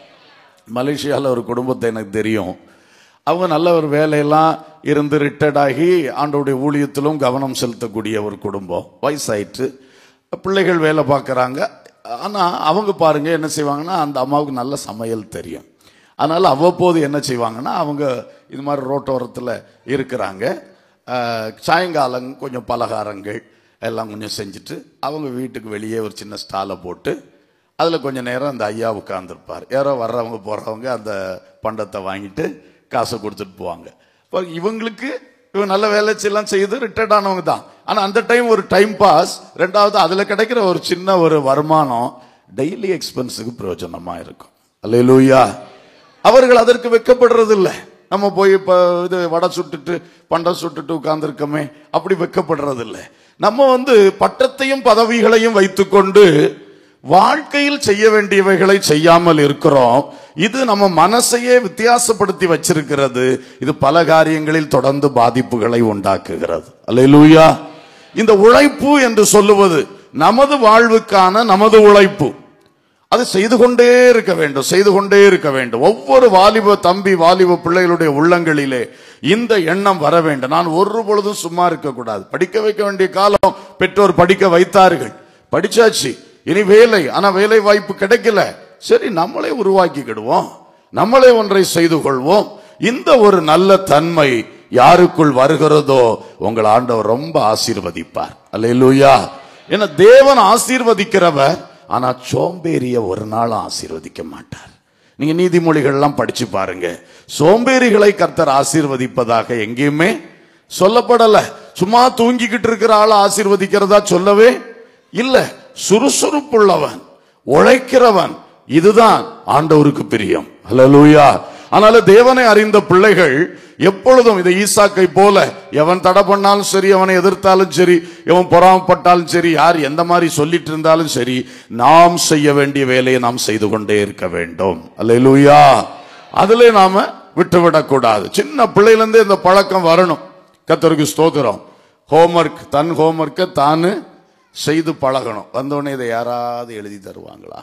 மலேசியாவில் ஒரு குடும்பத்தை எனக்கு தெரியும் அவங்க நல்ல ஒரு வேலையெல்லாம் இருந்து ரிட்டையர்ட் ஆகி ஆண்டோடைய ஊழியத்திலும் கவனம் செலுத்தக்கூடிய ஒரு குடும்பம் வயசாயிட்டு பிள்ளைகள் வேலை பார்க்குறாங்க ஆனால் அவங்க பாருங்க என்ன செய்வாங்கன்னா அந்த அம்மாவுக்கு நல்ல சமையல் தெரியும் அதனால் அவ்வப்போது என்ன செய்வாங்கன்னா அவங்க இது மாதிரி ரோட்டோரத்தில் இருக்கிறாங்க அஹ், சாயங்காலம் கொஞ்சம் பலகாரங்கள் எல்லாம் கொஞ்சம் செஞ்சுட்டு அவங்க வீட்டுக்கு வெளியே ஒரு சின்ன ஸ்டாலை போட்டு அதில் கொஞ்ச நேரம் அந்த ஐயா உட்கார்ந்துருப்பார் யாரோ வர்றவங்க போகிறவங்க அந்த பண்டத்தை வாங்கிட்டு காசை கொடுத்துட்டு போவாங்க இப்போ இவங்களுக்கு இவங்க நல்ல வேலை எல்லாம் செய்து ரிட்டையர்ட் ஆனவங்க தான் ஆனால் அந்த டைம் ஒரு டைம் பாஸ் ரெண்டாவது அதில் கிடைக்கிற ஒரு சின்ன ஒரு வருமானம் டெய்லி எக்ஸ்பென்ஸுக்கு பிரயோஜனமாக இருக்கும் அல்லேலூயா அவர்கள் அதற்கு வெக்கப்படுறது இல்ல நம்ம போய் இப்ப இது வடை சுட்டுட்டு பண்டம் சுட்டுட்டு உட்கார்ந்துருக்கோமே அப்படி வெக்கப்படுறது இல்ல நம்ம வந்து பட்டத்தையும் பதவிகளையும் வைத்துக்கொண்டு வாழ்க்கையில் செய்ய வேண்டியவைகளை செய்யாமல் இருக்கிறோம் இது நம்ம மனசையே வித்தியாசப்படுத்தி வச்சிருக்கிறது இது பல காரியங்களில் தொடர்ந்து பாதிப்புகளை உண்டாக்குகிறது அல்லேலூயா இந்த உழைப்பு என்று சொல்லுவது நமது வாழ்வுக்கான நமது உழைப்பு அது செய்து கொண்டே இருக்க வேண்டும் செய்து கொண்டே இருக்க வேண்டும் ஒவ்வொரு வாலிப தம்பி வாலிப பிள்ளைகளுடைய உள்ளங்களிலே இந்த எண்ணம் வர வேண்டும் நான் ஒரு பொழுதும் சும்மா இருக்கக்கூடாது படிக்க வைக்க வேண்டிய காலம் பெற்றோர் படிக்க வைத்தார்கள் படிச்சாச்சு இனி வேலை ஆனா வேலை வாய்ப்பு கிடைக்கல சரி நம்மளே உருவாக்கிக்கிடுவோம் நம்மளே ஒன்றை செய்து கொள்வோம் இந்த ஒரு நல்ல தன்மை யாருக்குள் வருகிறதோ உங்கள் ஆண்டவர் ரொம்ப ஆசீர்வதிப்பார் அல்லேலூயா ஏன்னா தேவன் ஆசீர்வதிக்கிறவர் ஆனா சோம்பேறிய ஒரு நாள் ஆசீர்வதிக்க மாட்டார் நீங்க நீதிமொழிகள் எல்லாம் படிச்சு பாருங்க சோம்பேறிகளை கர்த்தர் ஆசீர்வதிப்பதாக எங்கேயுமே சொல்லப்படல சும்மா தூங்கிக்கிட்டு இருக்கிற ஆளை ஆசீர்வதிக்கிறதா சொல்லவே இல்ல சுறுசுறுப்புள்ளவன் உழைக்கிறவன் இதுதான் ஆண்டவருக்கு பிரியம் ஹalleluya அதனால தேவனை அறிந்த பிள்ளைகள் எப்பொழுதும் இதை ஈசாக்கை போல எவன் தடை பண்ணாலும் சரி அவனை எதிர்த்தாலும் சரி எவன் பொறாமப்பட்டாலும் சரி யார் எந்த மாதிரி சொல்லிட்டு இருந்தாலும் சரி நாம் செய்ய வேண்டிய வேலையை நாம் செய்து கொண்டே இருக்க வேண்டும் அல்லேலூயா அதுல நாம விட்டுவிடக் கூடாது சின்ன பிள்ளையில இருந்தே இந்த பழக்கம் வரணும் கத்தருக்கு ஸ்தோத்திரம் ஹோம்ஒர்க் தன் ஹோம்ஒர்க்கை தானு செய்து பழகணும் வந்தோடனே இதை யாராவது எழுதி தருவாங்களா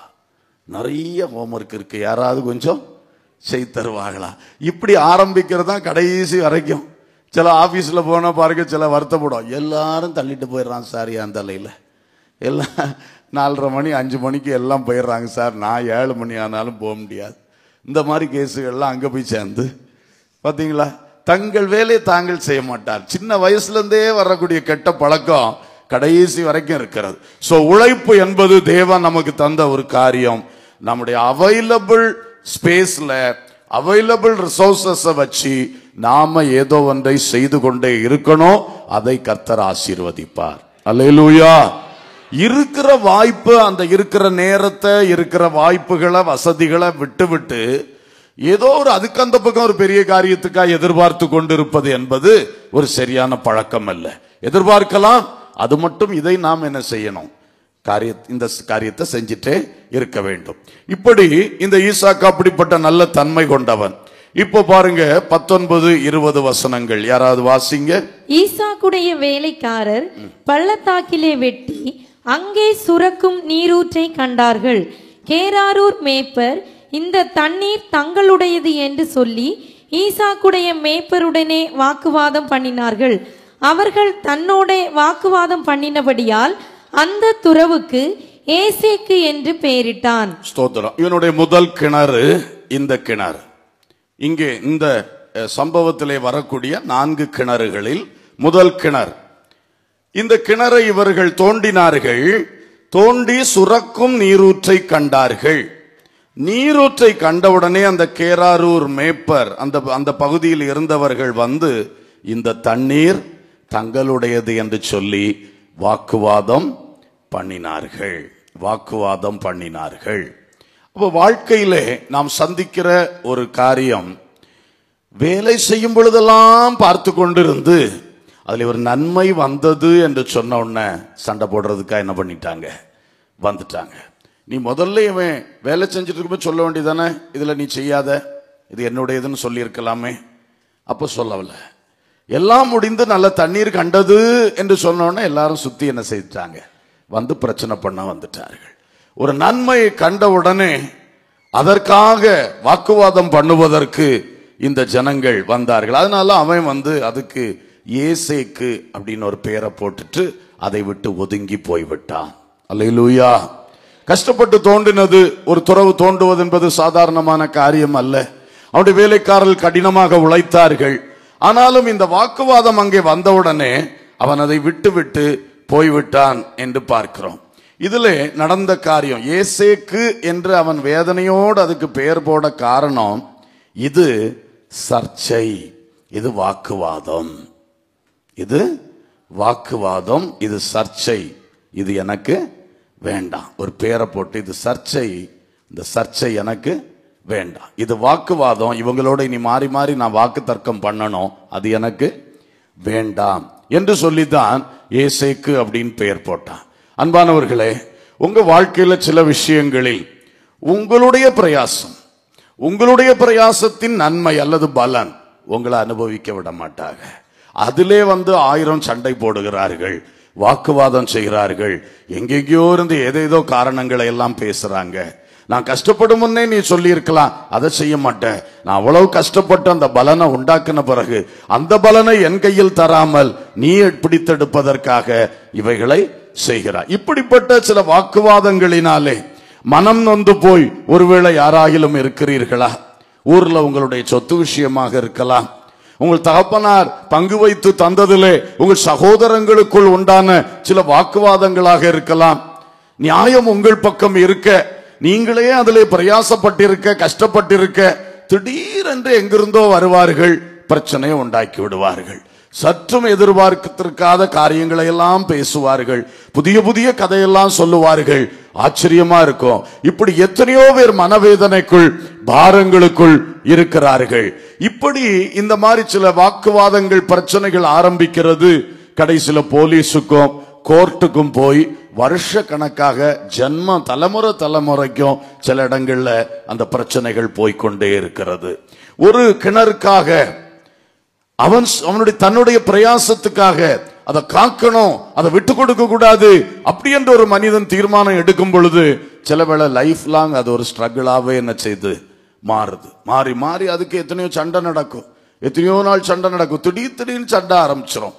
நிறைய ஹோம்ஒர்க் இருக்கு யாராவது கொஞ்சம் செய்து தருவாங்களா இப்படி ஆரம்பிக்கிறது தான் கடைசி வரைக்கும் சில ஆபீஸ்ல போனா பாருங்க சில வருத்தப்படும் எல்லாரும் தள்ளிட்டு போயிடுறான் சார் என் தலையில எல்லாம் நாலரை மணி அஞ்சு மணிக்கு எல்லாம் போயிடுறாங்க சார் நான் ஏழு மணி ஆனாலும் போக முடியாது இந்த மாதிரி கேஸுகள்லாம் அங்க போய் சேர்ந்து பாத்தீங்களா தங்கள் வேலையை தாங்கள் செய்ய மாட்டார் சின்ன வயசுல இருந்தே வரக்கூடிய கெட்ட பழக்கம் கடைசி வரைக்கும் இருக்கிறது சோ உழைப்பு என்பது தேவன் நமக்கு தந்த ஒரு காரியம் நம்முடைய அவைலபிள் ஸ்பேஸ்ல அவைலபிள் ரிசோர்சஸ வச்சு நாம ஏதோ ஒன்றை செய்து கொண்டே இருக்கணும் அதை கர்த்தர் ஆசீர்வதிப்பார் அல்லேலூயா இருக்கிற வாய்ப்பு அந்த இருக்கிற நேரத்தை இருக்கிற வாய்ப்புகளை வசதிகளை விட்டு விட்டு ஏதோ ஒரு அதுக்கு அந்த பக்கம் ஒரு பெரிய காரியத்துக்காக எதிர்பார்த்து கொண்டிருப்பது என்பது ஒரு சரியான பழக்கம் அல்ல எதிர்பார்க்கலாம் அது மட்டும் இதை நாம் என்ன செய்யணும் காரிய இந்த காரியத்தை செஞ்சுட்டே இருக்க வேண்டும் இப்படி இந்த ஈசாக்கு அப்படிப்பட்ட நல்ல தன்மை கொண்டவன் இப்போ பாருங்க பத்தொன்பது இருபது வசனங்கள் யாராவது வாசிங்க ஈசாக்குடைய வேலைக்காரர் பள்ளத்தாக்கிலே வெட்டி அங்கே சுரக்கும் நீரூற்றை கண்டார்கள் கேராரூர் மேய்ப்பர் இந்த தண்ணீர் தங்களுடையது என்று சொல்லி ஈசாக்குடைய மேய்ப்பருடனே வாக்குவாதம் பண்ணினார்கள் அவர்கள் தன்னோட வாக்குவாதம் பண்ணினபடியால் அந்த துறவுக்கு ஏசேக்கு என்று பெயரிட்டான் ஸ்தோத்திரம் இவனுடைய முதல் கிணறு இந்த கிணறு இங்கே இந்த அஹ், சம்பவத்திலே வரக்கூடிய நான்கு கிணறுகளில் முதல் கிணறு இந்த கிணறை இவர்கள் தோண்டினார்கள் தோண்டி சுரக்கும் நீரூற்றை கண்டார்கள் நீரூற்றை கண்டவுடனே அந்த கேராரூர் மேப்பர் அந்த அந்த பகுதியில் இருந்தவர்கள் வந்து இந்த தண்ணீர் தங்களுடையது என்று சொல்லி வாக்குவாதம் பண்ணினார்கள் வாக்குவாதம் பண்ணினார்கள் அப்போ வாழ்க்கையிலே நாம் சந்திக்கிற ஒரு காரியம் வேலை செய்யும் பொழுதெல்லாம் பார்த்து கொண்டிருந்து அதில் ஒரு நன்மை வந்தது என்று சொன்ன உடனே சண்டை போடுறதுக்காக என்ன பண்ணிட்டாங்க வந்துட்டாங்க நீ முதல்ல இவன் வேலை செஞ்சுட்டு இருக்கும்போது சொல்ல வேண்டியதானே இதில் நீ செய்யாத இது என்னுடையதுன்னு சொல்லியிருக்கலாமே அப்போ சொல்லவில்லை எல்லாம் முடிந்து நல்ல தண்ணீர் கண்டது என்று சொன்ன உடனே எல்லாரும் சுத்தி என்ன செய்துட்டாங்க வந்து பிரச்சனை பண்ண வந்துட்டார்கள் ஒரு நன்மையை கண்ட உடனே அதற்காக வாக்குவாதம் பண்ணுவதற்கு இந்த ஜனங்கள் வந்தார்கள் அதனால அவன் வந்து அதுக்கு ஏசேக்கு அப்படின்னு ஒரு பெயரை போட்டுட்டு அதை விட்டு ஒதுங்கி போய்விட்டான் அல்லேலூயா கஷ்டப்பட்டு தோண்டினது ஒரு துறவு தோண்டுவது என்பது சாதாரணமான காரியம் அல்ல அவருடைய வேலைக்காரர்கள் கடினமாக உழைத்தார்கள் ஆனாலும் இந்த வாக்குவாதம் அங்கே வந்தவுடனே அவன் அதை விட்டு விட்டு போய்விட்டான் என்று பார்க்கிறோம் இதிலே நடந்த காரியம் ஏசேக்கு என்று அவன் வேதனையோடு அதுக்கு பெயர் போட காரணம் இது சர்ச்சை இது வாக்குவாதம் இது வாக்குவாதம் இது சர்ச்சை இது எனக்கு வேண்டாம் ஒரு பேரை போட்டு இது சர்ச்சை இந்த சர்ச்சை எனக்கு வேண்டாம் இது வாக்குவாதம் இவங்களோட இனி மாறி மாறி நான் வாக்கு தர்க்கம் பண்ணணும் அது எனக்கு வேண்டாம் என்று சொல்லித்தான் ஏசேக்கு அப்படின்னு பெயர் போட்டான் அன்பானவர்களே உங்க வாழ்க்கையில சில விஷயங்களில் உங்களுடைய பிரயாசம் உங்களுடைய பிரயாசத்தின் நன்மை அல்லது பலன் உங்களை அனுபவிக்க விட மாட்டாங்க அதிலே வந்து ஆயிரம் சண்டை போடுகிறார்கள் வாக்குவாதம் செய்கிறார்கள் எங்கெங்கேயோ இருந்து ஏதேதோ காரணங்களை எல்லாம் பேசுறாங்க நான் கஷ்டப்படும் முன்னே நீ சொல்லியிருக்கலாம் அதை செய்ய மாட்டேன் நான் அவ்வளவு கஷ்டப்பட்டு அந்த பலனை உண்டாக்கின பிறகு அந்த பலனை என் கையில் தராமல் நீ பிடித்தெடுப்பதற்காக இவைகளை செய்கிறாய் இப்படிப்பட்ட சில வாக்குவாதங்களினாலே மனம் நொந்து போய் ஒருவேளை யாராகிலும் இருக்கிறீர்களா ஊர்ல உங்களுடைய சொத்து விஷயமாக இருக்கலாம் உங்கள் தகப்பனார் பங்கு வைத்து தந்ததிலே உங்கள் சகோதரங்களுக்குள் உண்டான சில வாக்குவாதங்களாக இருக்கலாம் நியாயம் உங்கள் பக்கம் இருக்க நீங்களே அதிலே பிரயாசப்பட்டிருக்க கஷ்டப்பட்டிருக்க திடீரென்று எங்கிருந்தோ வருவார்கள் பிரச்சனையை உண்டாக்கி விடுவார்கள் சற்றும் எதிர்பார்க்கத்திருக்காத காரியங்களை எல்லாம் பேசுவார்கள் புதிய புதிய கதையெல்லாம் சொல்லுவார்கள் ஆச்சரியமா இருக்கும் இப்படி எத்தனையோ பேர் மனவேதனைக்குள் பாரங்களுக்குள் இருக்கிறார்கள் இப்படி இந்த மாதிரி சில வாக்குவாதங்கள் பிரச்சனைகள் ஆரம்பிக்கிறது கடைசியில போலீஸுக்கும் கோர்ட்டுக்கும் போய் வருஷ கணக்காக ஜென்ம தலைமுறை தலைமுறைக்கும் சில இடங்கள்ல அந்த பிரச்சனைகள் போய்க்கொண்டே இருக்கிறது ஒரு கிணறுக்காக அவன் அவனுடைய தன்னுடைய பிரயாசத்துக்காக அதை காக்கணும் அதை விட்டு கொடுக்க கூடாது அப்படி என்ற ஒரு மனிதன் தீர்மானம் எடுக்கும் பொழுது சில வேளை லைஃப் லாங் அது ஒரு ஸ்ட்ரகிளாவே என்ன செய்து மாறுது மாறி மாறி அதுக்கு எத்தனையோ சண்டை நடக்கும் எத்தனையோ நாள் சண்டை நடக்கும் திடீர் திடீர்னு சண்டை ஆரம்பிச்சிடும்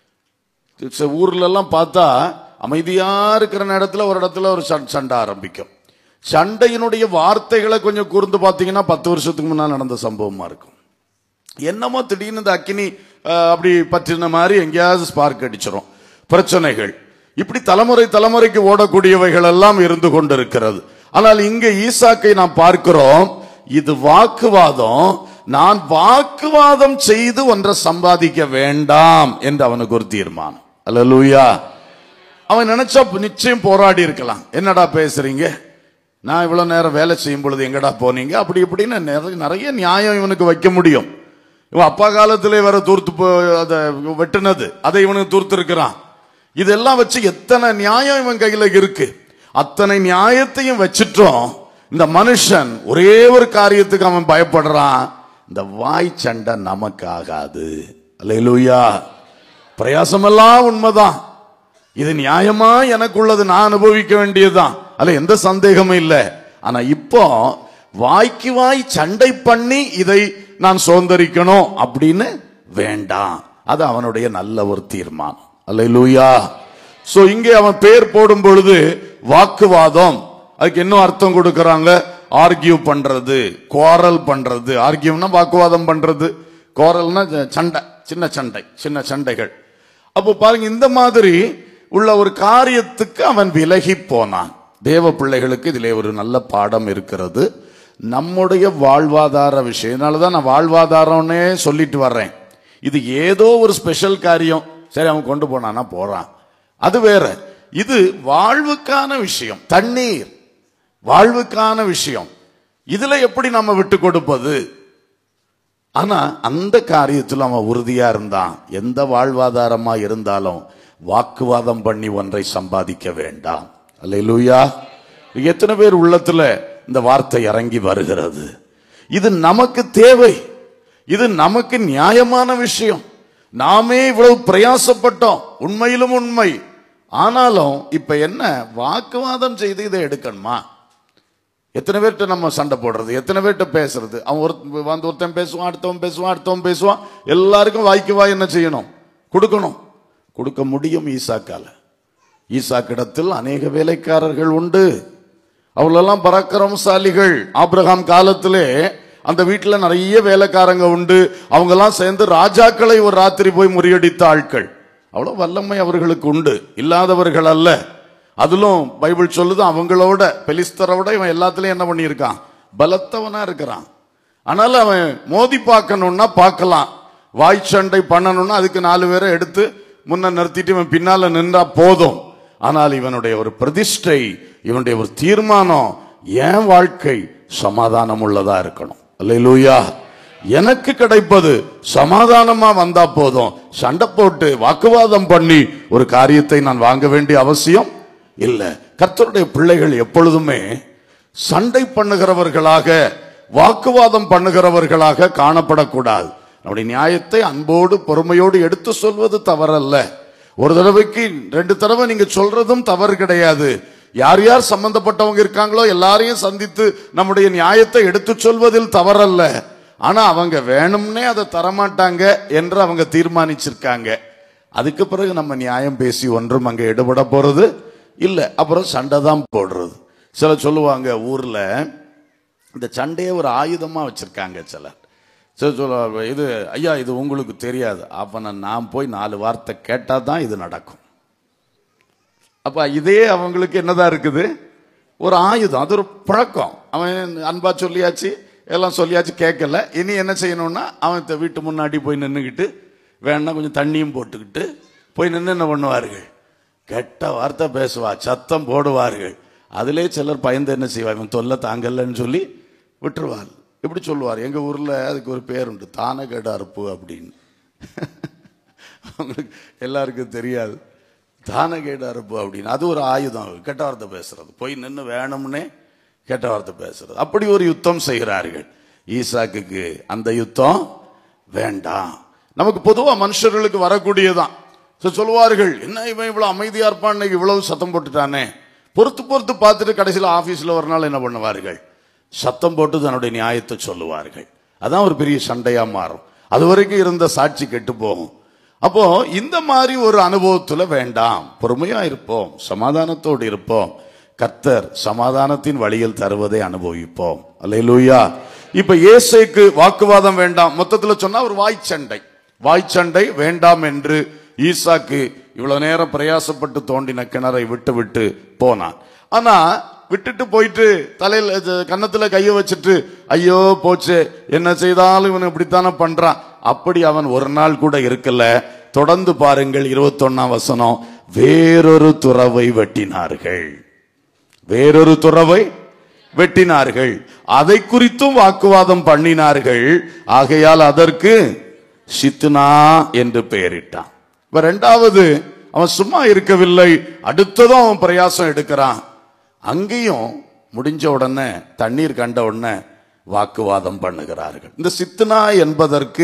ச- ஊர்ல எல்லாம் பார்த்தா அமைதியா இருக்கிற நேரத்துல ஒரு இடத்துல ஒரு சண்- சண்டை ஆரம்பிக்கும் சண்டையினுடைய வார்த்தைகளை கொஞ்சம் கூர்ந்து பார்த்தீங்கன்னா பத்து வருஷத்துக்கு முன்னால் நடந்த சம்பவமா இருக்கும் என்னமோ திடீர்னு இந்த அக்கினி அஹ், அப்படி பற்றின மாதிரி எங்கேயாவது ஸ்பார்க் அடிச்சிரும் பிரச்சனைகள் இப்படி தலைமுறை தலைமுறைக்கு ஓடக்கூடியவைகள் எல்லாம் இருந்து கொண்டிருக்கிறது ஆனால் இங்க ஈசாக்கை நாம் பார்க்கிறோம் இது வாக்குவாதம் நான் வாக்குவாதம் செய்து ஒன்றை சம்பாதிக்க வேண்டாம் என்று அவனுக்கு ஒரு தீர்மானம் அல்லேலூயா அவன் நினைச்சா நிச்சயம் போராடி இருக்கலாம் என்னடா பேசுறீங்க நான் இவ்வளவு நேரம் வேலை செய்யும் பொழுது எங்கடா போனீங்க அப்படி இப்படின்னு நிறைய நிறைய நியாயம் இவனுக்கு வைக்க முடியும் இவன் அப்பா காலத்திலே வேற தூர்த்து போ- அதை வெட்டுனது அதை இவனுக்கு தூர்த்து இருக்கிறான் இதெல்லாம் வச்சு எத்தனை நியாயம் இவன் கையில இருக்கு அத்தனை நியாயத்தையும் வச்சிட்டோம் இந்த மனுஷன் ஒரே ஒரு காரியத்துக்கு அவன் பயப்படுறான் இந்த வாய் சண்டை நமக்கு ஆகாது அல்லேலூயா பிரயாசமெல்லாம் உண்மைதான் இது நியாயமா எனக்குள்ளது நான் அனுபவிக்க வேண்டியதுதான் அதுல எந்த சந்தேகமும் இல்லை ஆனா இப்போ வாய்க்கு வாய் சண்டை பண்ணி இதை நான் சுதந்திரிக்கணும் அப்படின்னு வேண்டாம் அது அவனுடைய நல்ல ஒரு தீர்மானம் அல்லேலூயா சோ இங்கே அவன் பேர் போடும் பொழுது வாக்குவாதம் அதுக்கு இன்னும் அர்த்தம் கொடுக்கறாங்க ஆர்கியூ பண்றது குவாரல் பண்றது ஆர்கியூனா வாக்குவாதம் பண்றது குவாரல்னா சண்டை சின்ன சண்டை சின்ன சண்டைகள் அப்போ பாருங்க இந்த மாதிரி உள்ள ஒரு காரியத்துக்கு அவன் விலகி போனான் தேவ பிள்ளைகளுக்கு இதிலே ஒரு நல்ல பாடம் இருக்கிறது நம்முடைய வாழ்வாதார விஷயம் அதனால தான் நான் வாழ்வாதாரம்னே சொல்லிட்டு வர்றேன் இது ஏதோ ஒரு ஸ்பெஷல் காரியம் சரி அவன் கொண்டு போனானா போறான் அது வேற இது வாழ்வுக்கான விஷயம் தண்ணீர் வாழ்வுக்கான விஷயம் இதுல எப்படி நம்ம விட்டு கொடுப்பது ஆனா அந்த காரியத்தில் அவன் உறுதியா இருந்தான் எந்த வாழ்வாதாரமா இருந்தாலும் வாக்குவாதம் பண்ணி ஒன்றை சம்பாதிக்க வேண்டாம் அல்லேலூயா எத்தனை பேர் உள்ளத்துல இந்த வார்த்தை இறங்கி வருகிறது இது நமக்கு தேவை இது நமக்கு நியாயமான விஷயம் நாமே இவ்வளவு பிரயாசப்பட்டோம் உண்மையிலும் உண்மை ஆனாலும் இப்ப என்ன வாக்குவாதம் செய்து இதை எடுக்கணுமா எத்தனை பேர்கிட்ட நம்ம சண்டை போடுறது எத்தனை பேர்கிட்ட பேசுறது அவன் ஒரு வந்து ஒருத்தன் பேசுவான் அடுத்தவன் பேசுவான் அடுத்தவன் பேசுவான் எல்லாருக்கும் வாய்க்கு வாய் என்ன செய்யணும் கொடுக்கணும் கொடுக்க முடியும் ஈசாக்கால ஈசாக்கிடத்தில் அநேக வேலைக்காரர்கள் உண்டு அவர்களெல்லாம் பராக்கிரமசாலிகள் ஆபிரகாம் காலத்திலே அந்த வீட்டுல நிறைய வேலைக்காரங்க உண்டு அவங்கெல்லாம் சேர்ந்து ராஜாக்களை ஒரு ராத்திரி போய் முறியடித்த ஆட்கள் அவ்வளவு வல்லமை அவர்களுக்கு உண்டு இல்லாதவர்கள் அல்ல அதிலும் பைபிள் சொல்லுது அவங்களோட பெலிஸ்தரோட இவன் எல்லாத்துலயும் என்ன பண்ணியிருக்கான் பலத்தவனா இருக்கிறான் ஆனாலும் அவன் மோதி பார்க்கணும்னா பார்க்கலாம் வாய் சண்டை பண்ணணும்னா அதுக்கு நாலு பேரை எடுத்து முன்ன நிறுத்திட்டு இவன் பின்னால நின்றா போதும் ஆனால் இவனுடைய ஒரு பிரதிஷ்டை இவனுடைய ஒரு தீர்மானம் என் வாழ்க்கை சமாதானம் உள்ளதா இருக்கணும் அல்லேலூயா எனக்கு கிடைப்பது சமாதானமா வந்தா போதும் சண்டை போட்டு வாக்குவாதம் பண்ணி ஒரு காரியத்தை நான் வாங்க வேண்டிய அவசியம் இல்ல கர்த்தருடைய பிள்ளைகள் எப்பொழுதுமே சண்டை பண்ணுகிறவர்களாக வாக்குவாதம் பண்ணுகிறவர்களாக காணப்படக்கூடாது நம்முடைய நியாயத்தை அன்போடு பொறுமையோடு எடுத்து சொல்வது தவறல்ல ஒரு தடவைக்கு ரெண்டு தடவை நீங்க சொல்றதும் தவறு கிடையாது யார் யார் சம்பந்தப்பட்டவங்க இருக்காங்களோ எல்லாரையும் சந்தித்து நம்முடைய நியாயத்தை எடுத்து சொல்வதில் தவறல்ல ஆனா அவங்க வேணும்னே அதை தரமாட்டாங்க என்று அவங்க தீர்மானிச்சிருக்காங்க அதுக்கு பிறகு நம்ம நியாயம் பேசி ஒன்றும் அங்க எடுபட போறது இல்ல அப்புறம் சண்டை தான் போடுறது சில சொல்லுவாங்க ஊர்ல இந்த சண்டையை ஒரு ஆயுதமா வச்சிருக்காங்க சிலர் சில சொல்லுவாங்க இது ஐயா இது உங்களுக்கு தெரியாது அப்ப நான் போய் நாலு வார்த்தை கேட்டா தான் இது நடக்கும் அப்ப இதே அவங்களுக்கு என்னதான் இருக்குது ஒரு ஆயுதம் அது ஒரு பழக்கம் அவன் அன்பா சொல்லியாச்சு எல்லாம் சொல்லியாச்சு கேட்கல இனி என்ன செய்யணும்னா அவன் த- வீட்டு முன்னாடி போய் நின்றுக்கிட்டு வேணா கொஞ்சம் தண்ணியும் போட்டுக்கிட்டு போய் நின்று என்ன பண்ணுவார்கள் கெட்ட வார்த்தை பேசுவா சத்தம் போடுவார்கள் அதிலே சிலர் பயந்து என்ன செய்வார் இவன் தொல்லை தாங்கலன்னு சொல்லி விட்டுருவார் இப்படி சொல்லுவார் எங்க ஊர்ல அதுக்கு ஒரு பேர் உண்டு தானகேட அறுப்பு அப்படின்னு அவங்களுக்கு எல்லாருக்கும் தெரியாது தானகேட அறுப்பு அப்படின்னு அது ஒரு ஆயுதம் கெட்ட வார்த்தை பேசுறது போய் நின்று வேணும்னே கெட்ட வார்த்தை பேசுறது அப்படி ஒரு யுத்தம் செய்கிறார்கள் ஈசாக்குக்கு அந்த யுத்தம் வேண்டாம் நமக்கு பொதுவா மனுஷர்களுக்கு வரக்கூடியதான் So சொல்லுவார்கள் என்ன இவன் இவ்வளவு அமைதியா இருப்பான் இன்னைக்கு இவ்வளவு சத்தம் போட்டுட்டானே பொறுத்து பொறுத்து பார்த்துட்டு கடைசியில் ஆபீஸ்ல ஒரு நாள் என்ன பண்ணுவார்கள் சத்தம் போட்டு தன்னுடைய நியாயத்தை சொல்லுவார்கள் அதான் ஒரு பெரிய சண்டையா மாறும் அது வரைக்கும் இருந்த சாட்சி கெட்டு போகும் அப்போ இந்த மாதிரி ஒரு அனுபவத்துல வேண்டாம் பொறுமையா இருப்போம் சமாதானத்தோடு இருப்போம் கர்த்தர் சமாதானத்தின் வழியில் தருவதை அனுபவிப்போம் அல்லேலூயா இப்ப ஏசைக்கு வாக்குவாதம் வேண்டாம் மொத்தத்துல சொன்னா ஒரு வாய்ச்சண்டை வாய்ச்சண்டை வேண்டாம் என்று ஈசாக்கு இவ்வளவு நேரம் பிரயாசப்பட்டு தோண்டின கிணறை விட்டு விட்டு போனான் ஆனா விட்டுட்டு போயிட்டு தலையில இது, கன்னத்துல கைய வச்சுட்டு ஐயோ போச்சு என்ன செய்தாலும் இவன் இப்படித்தானே பண்றான் அப்படி அவன் ஒரு நாள் கூட இருக்கல தொடர்ந்து பாருங்கள் இருபத்தொன்னாம் வசனம் வேறொரு துறவை வெட்டினார்கள் வேறொரு துறவை வெட்டினார்கள் அதை குறித்தும் வாக்குவாதம் பண்ணினார்கள் ஆகையால் அதற்கு சித்னா என்று பெயரிட்டான் இப்ப ரெண்டாவது அவன் சும்மா இருக்கவில்லை அடுத்ததும் அவன் பிரயாசம் எடுக்கிறான் அங்கேயும் முடிஞ்ச உடனே தண்ணீர் கண்ட உடனே வாக்குவாதம் பண்ணுகிறார்கள் இந்த சித்னா என்பதற்கு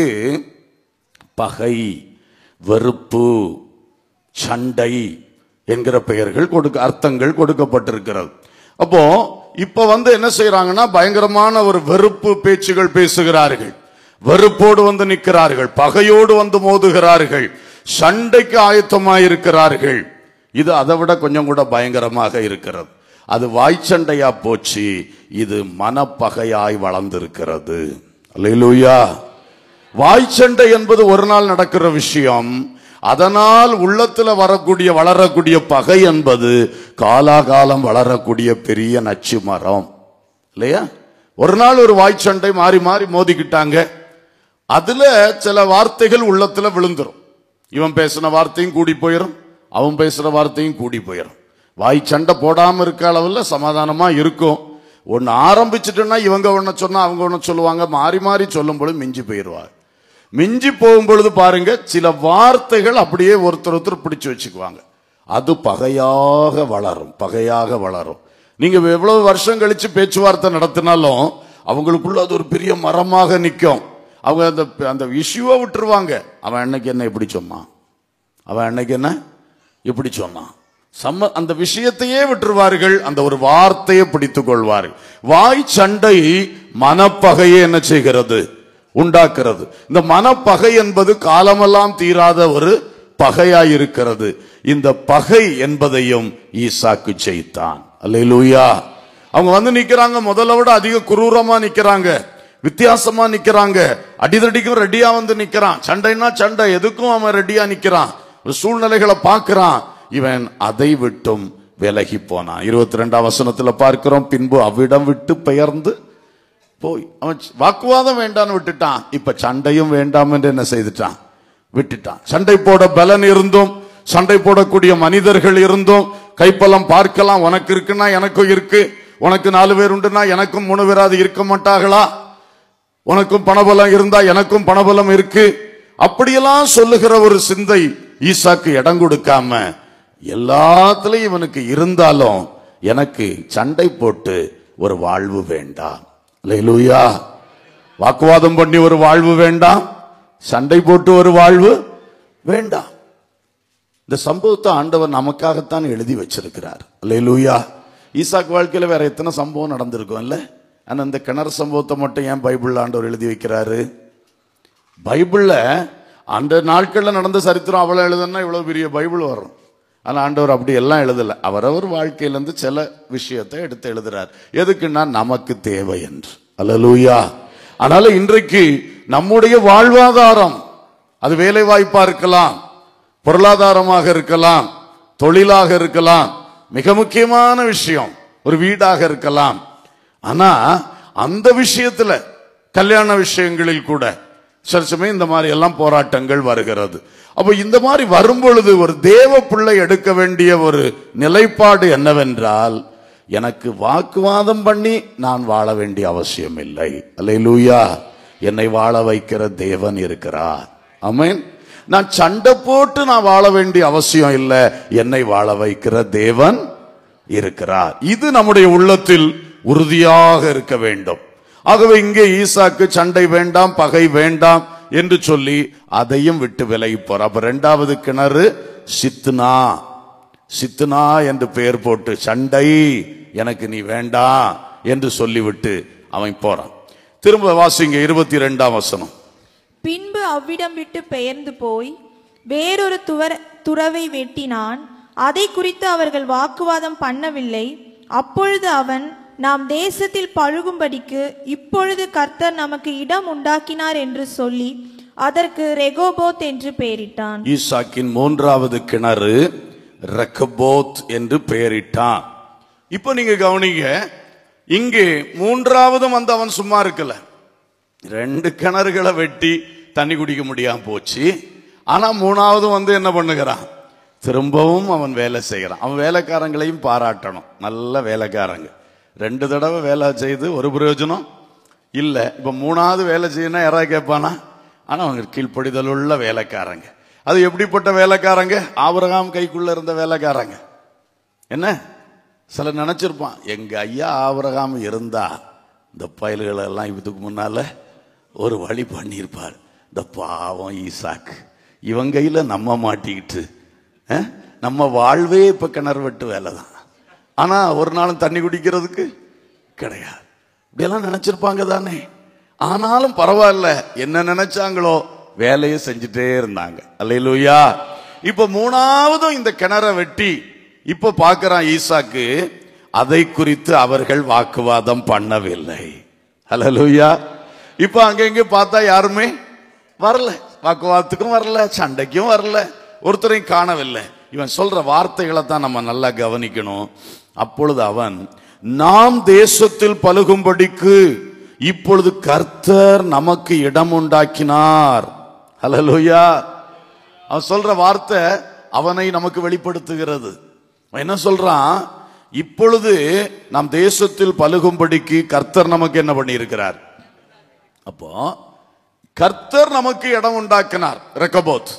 பகை வெறுப்பு சண்டை என்கிற பெயர்கள் கொடுக்க அர்த்தங்கள் கொடுக்கப்பட்டிருக்கிறது அப்போ இப்ப வந்து என்ன செய்யறாங்கன்னா பயங்கரமான ஒரு வெறுப்பு பேச்சுகள் பேசுகிறார்கள் வெறுப்போடு வந்து நிற்கிறார்கள் பகையோடு வந்து மோதுகிறார்கள் சண்டைக்கு ஆயத்தமாயிருக்கிறார்கள் இது அதை விட கொஞ்சம் கூட பயங்கரமாக இருக்கிறது அது வாய்ச்சண்டையா போச்சு இது மனப்பகையாய் வளர்ந்திருக்கிறது அல்லேலூயா வாய்ச்சண்டை என்பது ஒரு நாள் நடக்கிற விஷயம் அதனால் உள்ளத்துல வரக்கூடிய வளரக்கூடிய பகை என்பது காலாகாலம் வளரக்கூடிய பெரிய நச்சு மரம் இல்லையா ஒரு நாள் ஒரு வாய்ச்சண்டை மாறி மாறி மோதிக்கிட்டாங்க அதுல சில வார்த்தைகள் உள்ளத்துல விழுந்துரும் இவன் பேசின வார்த்தையும் கூடி போயிடும் அவன் பேசுற வார்த்தையும் கூடி போயிடும் வாய் சண்டை போடாம இருக்க அளவுல சமாதானமா இருக்கும் ஒன்னு ஆரம்பிச்சிட்டுன்னா இவங்க ஒன்ன சொன்னா அவங்க ஒன்ன சொல்லுவாங்க மாறி மாறி சொல்லும் பொழுது மிஞ்சி போயிடுவாங்க மிஞ்சி போகும் பொழுது பாருங்க சில வார்த்தைகள் அப்படியே ஒருத்தர் ஒருத்தர் பிடிச்சு வச்சுக்குவாங்க அது பகையாக வளரும் பகையாக வளரும் நீங்க எவ்வளவு வருஷம் கழிச்சு பேச்சுவார்த்தை நடத்தினாலும் அவங்களுக்குள்ள அது ஒரு பெரிய மரமாக நிற்கும் அவங்க அந்த அந்த இஷ்யூவை விட்டுருவாங்க அவன் அன்னைக்கு என்ன இப்படி சொன்னான் அவன் அன்னைக்கு என்ன இப்படி சொன்னான் சம்ம அந்த விஷயத்தையே விட்டுருவார்கள் அந்த ஒரு வார்த்தையை பிடித்துக் கொள்வார்கள் வாய் சண்டை மனப்பகையை என்ன செய்கிறது உண்டாக்குறது இந்த மனப்பகை என்பது காலமெல்லாம் தீராத ஒரு பகையாய் இருக்கிறது இந்த பகை என்பதையும் ஈசாக்கு செய்தான் அல்லேலூயா அவங்க வந்து நிக்கிறாங்க முதல்ல விட அதிக குரூரமா நிக்கிறாங்க வித்தியாசமா நிக்கிறாங்க அடிதடிக்கும் ரெடியா வந்து நிக்கிறான் சண்டைனா சண்டை எதுக்கும் அவன் ரெடியா நிக்கிறான் ஒரு சூழ்நிலைகளை பார்க்கிறான் இவன் அதை விட்டும் விலகி போனான் இருபத்தி ரெண்டாம் வசனத்துல பார்க்கிறோம் பின்பு அவ்விடம் விட்டு பெயர்ந்து போய் அவன் வாக்குவாதம் வேண்டான்னு விட்டுட்டான் இப்ப சண்டையும் வேண்டாம் என்று என்ன செய்துட்டான் விட்டுட்டான் சண்டை போட பலன் இருந்தும் சண்டை போடக்கூடிய மனிதர்கள் இருந்தும் கைப்பலம் பார்க்கலாம் உனக்கு இருக்குன்னா எனக்கும் இருக்கு உனக்கு நாலு பேர் உண்டுனா எனக்கும் மூணு பேராது இருக்க மாட்டார்களா உனக்கும் பணபலம் இருந்தா எனக்கும் பணபலம் இருக்கு அப்படியெல்லாம் சொல்லுகிற ஒரு சிந்தை ஈசாக்கு இடம் கொடுக்காம எல்லாத்துலயும் இவனுக்கு இருந்தாலும் எனக்கு சண்டை போட்டு ஒரு வாழ்வு வேண்டாம் லூயா வாக்குவாதம் பண்ணி ஒரு வாழ்வு வேண்டாம் சண்டை போட்டு ஒரு வாழ்வு வேண்டாம் இந்த சம்பவத்தை ஆண்டவர் நமக்காகத்தான் எழுதி வச்சிருக்கிறார் லூயா ஈசாக்கு வாழ்க்கையில வேற எத்தனை சம்பவம் நடந்திருக்கும் இல்ல ஆனா இந்த கிணறு சம்பவத்தை மட்டும் ஏன் பைபிள்ல ஆண்டவர் எழுதி வைக்கிறாரு பைபிள்ல அந்த நாட்கள்ல நடந்த சரித்திரம் அவ்வளவு எழுதுனா இவ்வளவு பெரிய பைபிள் வரும் ஆனா ஆண்டவர் அப்படி எல்லாம் எழுதல அவரவர் வாழ்க்கையிலிருந்து சில விஷயத்தை எடுத்து எழுதுறார் எதுக்குன்னா நமக்கு தேவை என்று அல்லலூயா அதனால இன்றைக்கு நம்முடைய வாழ்வாதாரம் அது வேலை வாய்ப்பா இருக்கலாம் பொருளாதாரமாக இருக்கலாம் தொழிலாக இருக்கலாம் மிக முக்கியமான விஷயம் ஒரு வீடாக இருக்கலாம் ஆனா அந்த விஷயத்துல கல்யாண விஷயங்களில் கூட சில சமயம் இந்த மாதிரி எல்லாம் போராட்டங்கள் வருகிறது அப்ப இந்த மாதிரி வரும் பொழுது ஒரு தேவ பிள்ளை எடுக்க வேண்டிய ஒரு நிலைப்பாடு என்னவென்றால் எனக்கு வாக்குவாதம் பண்ணி நான் வாழ வேண்டிய அவசியம் இல்லை அல்லேலூயா என்னை வாழ வைக்கிற தேவன் இருக்கிறார் ஆமென் நான் சண்டை போட்டு நான் வாழ வேண்டிய அவசியம் இல்லை என்னை வாழ வைக்கிற தேவன் இருக்கிறார் இது நம்முடைய உள்ளத்தில் உறுதியாக இருக்க வேண்டும் ஆகவே இங்கே ஈசாக்கு சண்டை வேண்டாம் பகை வேண்டாம் என்று சொல்லி அதையும் விட்டு விலகி போற அப்ப ரெண்டாவது கிணறு சித்துனா சித்துனா என்று பெயர் போட்டு சண்டை எனக்கு நீ வேண்டாம் என்று சொல்லிவிட்டு அவன் போறான் திரும்ப வாசிங்க இருபத்தி ரெண்டாம் வசனம் பின்பு அவ்விடம் விட்டு பெயர்ந்து போய் வேறொரு துவர துறவை வெட்டினான் அதை குறித்து அவர்கள் வாக்குவாதம் பண்ணவில்லை அப்பொழுது அவன் நாம் தேசத்தில் பழுகும்படிக்கு இப்பொழுது கர்த்தர் நமக்கு இடம் உண்டாக்கினார் என்று சொல்லி அதற்கு ரெகோபோத் என்று பெயரிட்டான் ஈசாக்கின் மூன்றாவது கிணறு ரக்கபோத் என்று பெயரிட்டான் இப்போ நீங்க கவனிங்க இங்கே மூன்றாவதும் வந்து அவன் சும்மா இருக்கல ரெண்டு கிணறுகளை வெட்டி தண்ணி குடிக்க முடியாம போச்சு ஆனா மூணாவதும் வந்து என்ன பண்ணுகிறான் திரும்பவும் அவன் வேலை செய்கிறான் அவன் வேலைக்காரங்களையும் பாராட்டணும் நல்ல வேலைக்காரங்க ரெண்டு தடவை வேலை செய்து ஒரு பிரயோஜனம் இல்லை இப்ப மூணாவது வேலை செய்யணும் யாராவது கேட்பானா ஆனா அவங்க கீழ்ப்படிதல் உள்ள வேலைக்காரங்க அது எப்படிப்பட்ட வேலைக்காரங்க ஆபரகாம் கைக்குள்ள இருந்த வேலைக்காரங்க என்ன சில நினைச்சிருப்பான் எங்க ஐயா ஆபரகாம் இருந்தா இந்த பயல்களை எல்லாம் இதுக்கு முன்னால ஒரு வழி பண்ணியிருப்பார் இந்த பாவம் ஈசாக்கு இவன் கையில நம்ம மாட்டிக்கிட்டு அஹ், நம்ம வாழ்வே இப்ப கிணறு வெட்டு வேலை தான் ஆனா ஒரு நாளும் தண்ணி குடிக்கிறதுக்கு கிடையாது இப்படியெல்லாம் நினைச்சிருப்பாங்க தானே ஆனாலும் பரவாயில்ல என்ன நினைச்சாங்களோ வேலையை செஞ்சுட்டே இருந்தாங்க அல்லையிலூயா இப்ப மூணாவதும் இந்த கிணற வெட்டி இப்ப பார்க்கறான் ஈசாக்கு அதை குறித்து அவர்கள் வாக்குவாதம் பண்ணவில்லை அல்லேலூயா இப்ப அங்க இங்க பார்த்தா யாருமே வரல வாக்குவாதத்துக்கும் வரல சண்டைக்கும் வரல ஒருத்தரையும் காணவில்லை இவன் சொல்ற வார்த்தைகளை தான் நம்ம நல்லா கவனிக்கணும் அப்பொழுது அவன் நாம் தேசத்தில் பழுகும்படிக்கு இப்பொழுது கர்த்தர் நமக்கு இடம் உண்டாக்கினார் ஹalleluya அவன் சொல்ற வார்த்தை அவனை நமக்கு வெளிப்படுத்துகிறது அவன் என்ன சொல்றான் இப்பொழுது நாம் தேசத்தில் பழுகும்படிக்கு கர்த்தர் நமக்கு என்ன பண்ணியிருக்கிறார் அப்போ கர்த்தர் நமக்கு இடம் உண்டாக்கினார் ரெக்கபோத்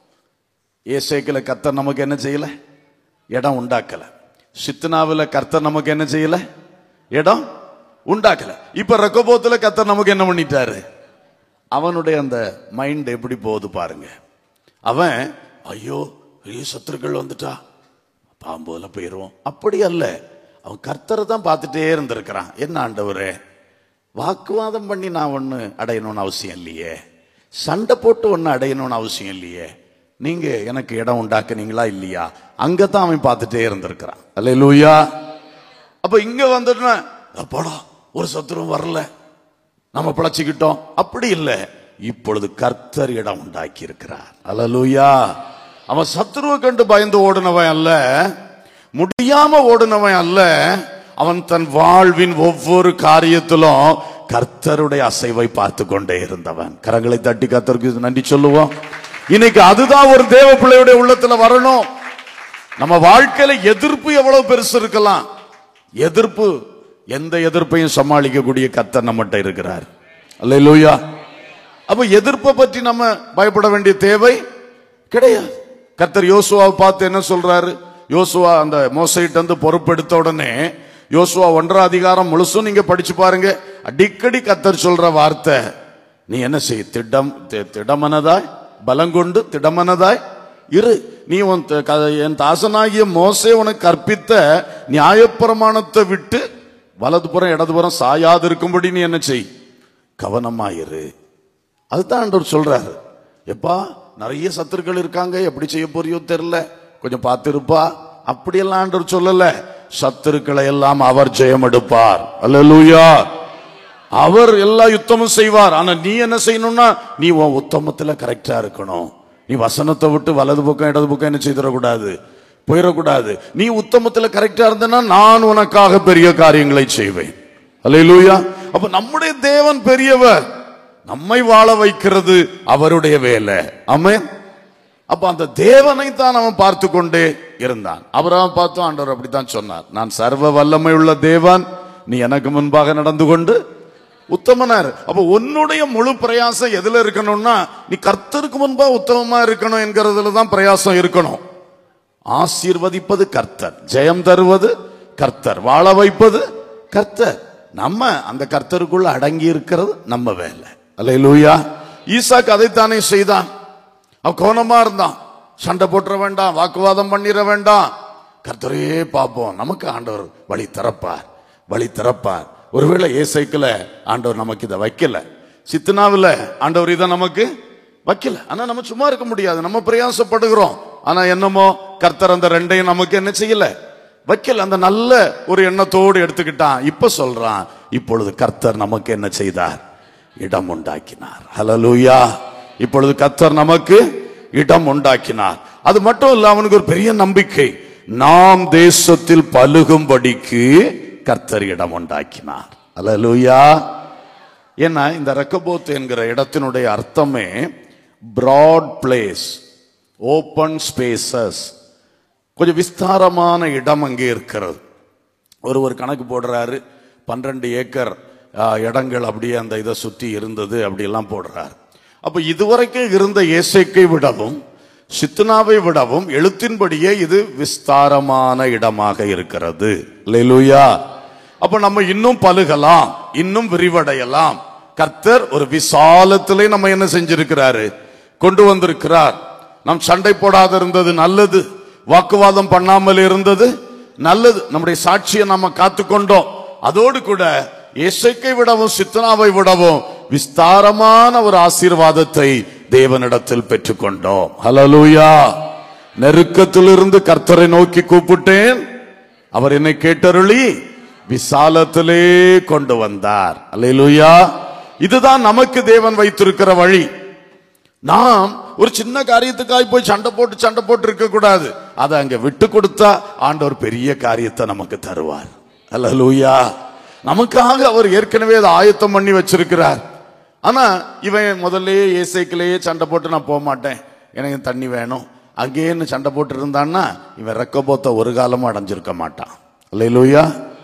ஏசேக்கில கர்த்தர் நமக்கு என்ன செய்யல இடம் உண்டாக்கல சித்னாவில் கர்த்தர் நமக்கு என்ன செய்யல இடம் உண்டாக்கல இப்ப ரெக்கபோத்துல கர்த்தர் நமக்கு என்ன பண்ணிட்டாரு அவனுடைய அந்த மைண்ட் எப்படி போகுது பாருங்க அவன் ஐயோ பெரிய சத்துருக்கள் வந்துட்டா பாம்போல போயிடுவோம் அப்படி அல்ல அவன் கர்த்தரை தான் பார்த்துட்டே இருந்திருக்கிறான் என்ன ஆண்டவரே வாக்குவாதம் பண்ணி நான் ஒன்று அடையணும்னு அவசியம் இல்லையே சண்டை போட்டு ஒன்று அடையணும்னு அவசியம் இல்லையே நீங்க எனக்கு இடம் உண்டாக்குனீங்களா இல்லையா அங்கதான் அவன் பார்த்துட்டே இருந்திருக்கிறான் அல்ல லூயா அப்ப இங்க வந்துட்டு அப்பாடா ஒரு சத்துரும் வரல நம்ம பிழைச்சிக்கிட்டோம் அப்படி இல்லை இப்பொழுது கர்த்தர் இடம் உண்டாக்கி இருக்கிறார் அல்லலூயா அவன் சத்துருவை கண்டு பயந்து ஓடுனவன் அல்ல முடியாம ஓடுனவன் அல்ல அவன் தன் வாழ்வின் ஒவ்வொரு காரியத்திலும் கர்த்தருடைய அசைவை பார்த்து கொண்டே இருந்தவன் கரங்களை தட்டி கர்த்தருக்கு நன்றி சொல்லுவோம் இன்னைக்கு அதுதான் ஒரு தேவ பிள்ளையுடைய உள்ளத்துல வரணும் நம்ம வாழ்க்கையில எதிர்ப்பு எவ்வளவு பெருசு இருக்கலாம் எதிர்ப்பு எந்த எதிர்ப்பையும் சமாளிக்கக்கூடிய கர்த்தர் நம்மகிட்ட இருக்கிறார் அல்லேலூயா அப்ப எதிர்ப்பை பற்றி நம்ம பயப்பட வேண்டிய தேவை கிடையாது கர்த்தர் யோசுவாவை பார்த்து என்ன சொல்றாரு யோசுவா அந்த மோசைட்டு வந்து பொறுப்பெடுத்த உடனே யோசுவா ஒன்றாம் அதிகாரம் முழுசும் நீங்க படிச்சு பாருங்க அடிக்கடி கர்த்தர் சொல்ற வார்த்தை நீ என்ன செய் திடம் தி- திடமனதாய் பலங்கொண்டு திடமனதாய் இரு நீ உன் த- க- என் தாசனாகிய மோசே உனக்கு கற்பித்த நியாயப்பிரமாணத்தை விட்டு வலதுபுறம் இடதுபுறம் சாயாது இருக்கும்படி நீ என்ன செய் கவனமாயிரு அதுதான் ஆண்டவர் சொல்றாரு எப்பா நிறைய சத்துருக்கள் இருக்காங்க எப்படி செய்ய போறியோ தெரியல கொஞ்சம் பார்த்திருப்பா அப்படியெல்லாம் ஆண்டவர் சொல்லல சத்துருக்களை எல்லாம் அவர் ஜெயம் எடுப்பார் அல்லேலூயா அவர் எல்லா யுத்தமும் செய்வார் ஆனா நீ என்ன செய்யணும்னா நீ உன் உத்தமத்துல கரெக்டா இருக்கணும் நீ வசனத்தை விட்டு வலது பக்கம் இடது பக்கம் என்ன செய்திடக்கூடாது போயிடக்கூடாது நீ உத்தமத்துல கரெக்டா இருந்தனா நான் உனக்காக பெரிய காரியங்களை செய்வேன் அல்லேலூயா அப்ப நம்முடைய தேவன் பெரியவர் நம்மை வாழ வைக்கிறது அவருடைய வேலை ஆமென் அப்ப அந்த தேவனை தான் அவன் பார்த்து கொண்டே இருந்தான் அபிரகாம் பார்த்தும் ஆண்டவர் அப்படித்தான் சொன்னார் நான் சர்வ வல்லமை உள்ள தேவன் நீ எனக்கு முன்பாக நடந்து கொண்டு உத்தமனார் அப்ப உன்னுடைய முழு பிரயாசம் எதுல இருக்கணும்னா நீ கர்த்தருக்கு முன்பா உத்தமமா இருக்கணும் என்கிறதுல தான் பிரயாசம் இருக்கணும் ஆசீர்வதிப்பது கர்த்தர் ஜெயம் தருவது கர்த்தர் வாழ வைப்பது கர்த்தர் நம்ம அந்த கர்த்தருக்குள்ள அடங்கி இருக்கிறது நம்ம வேலை அல்லேலூயா ஈசாக்கு அதைத்தானே செய்தான் அவன் கவனமா இருந்தான் சண்டை போட்டுற வேண்டாம் வாக்குவாதம் பண்ணிட வேண்டாம் கர்த்தரையே பார்ப்போம் நமக்கு ஆண்டவர் வழி திறப்பார் வழி திறப்பார் ஒருவேளை ஏசைக்குல ஆண்டவர் நமக்கு இதை வைக்கல சித்தனாவில் ஆண்டவர் இதை நமக்கு வைக்கல ஆனா நம்ம சும்மா இருக்க முடியாது நம்ம பிரயாசப்படுகிறோம் ஆனா என்னமோ கர்த்தர் அந்த ரெண்டையும் நமக்கு என்ன செய்யல வைக்கல அந்த நல்ல ஒரு எண்ணத்தோடு எடுத்துக்கிட்டான் இப்ப சொல்றான் இப்பொழுது கர்த்தர் நமக்கு என்ன செய்தார் இடம் உண்டாக்கினார் ஹalleluya இப்பொழுது கர்த்தர் நமக்கு இடம் உண்டாக்கினார் அது மட்டும் இல்ல அவனுக்கு ஒரு பெரிய நம்பிக்கை நாம் தேசத்தில் பலுகும்படிக்கு கர்த்தர் இடம் உண்டாக்கினார் ஹalleluya ஏன்னா இந்த ரெக்கபோத் என்கிற இடத்தினுடைய அர்த்தமே பிராட் பிளேஸ் ஓப்பன் ஸ்பேசஸ் கொஞ்சம் விஸ்தாரமான இடம் அங்கே இருக்கிறது ஒரு ஒரு கணக்கு போடுறாரு பன்னிரண்டு ஏக்கர் ஆ, இடங்கள் அப்படியே அந்த இதை சுற்றி இருந்தது அப்படியெல்லாம் போடுறாரு அப்போ இதுவரைக்கும் இருந்த ஏசைக்கை விடவும் சித்னாவை விடவும் எழுத்தின்படியே இது விஸ்தாரமான இடமாக இருக்கிறது லெலுயா அப்ப நம்ம இன்னும் பலுகலாம் இன்னும் விரிவடையலாம் கர்த்தர் ஒரு விசாலத்திலே நம்ம என்ன செஞ்சிருக்கிறாரு கொண்டு வந்திருக்கிறார் நாம் சண்டை போடாத இருந்தது நல்லது வாக்குவாதம் பண்ணாமல் இருந்தது நல்லது நம்முடைய சாட்சியை நாம காத்துக்கொண்டோம் அதோடு கூட இசைக்கை விடவும் சித்தனாவை விடவும் விஸ்தாரமான ஒரு ஆசீர்வாதத்தை தேவனிடத்தில் பெற்றுக்கொண்டோம் ஹalleluya நெருக்கத்திலிருந்து கர்த்தரை நோக்கி கூப்பிட்டேன் அவர் என்னை கேட்டருளி விசாலத்திலே கொண்டு வந்தார் அல்லேலூயா இதுதான் நமக்கு தேவன் வைத்திருக்கிற வழி நாம் ஒரு சின்ன காரியத்துக்காய் போய் சண்டை போட்டு சண்டை போட்டு இருக்க கூடாது அதை அங்க விட்டு கொடுத்தா ஆண்டவர் பெரிய காரியத்தை நமக்கு தருவார் அல்லேலூயா நமக்காக அவர் ஏற்கனவே அதை ஆயத்தம் பண்ணி வச்சிருக்கிறார் ஆனா இவன் முதல்லயே ஏசைக்கிலேயே சண்டை போட்டு நான் போக மாட்டேன் எனக்கு தண்ணி வேணும் அங்கேன்னு சண்டை போட்டு இருந்தான்னா இவன் ரெக்கபோத்த ஒரு காலமும் அடைஞ்சிருக்க மாட்டான் அல்லேலூயா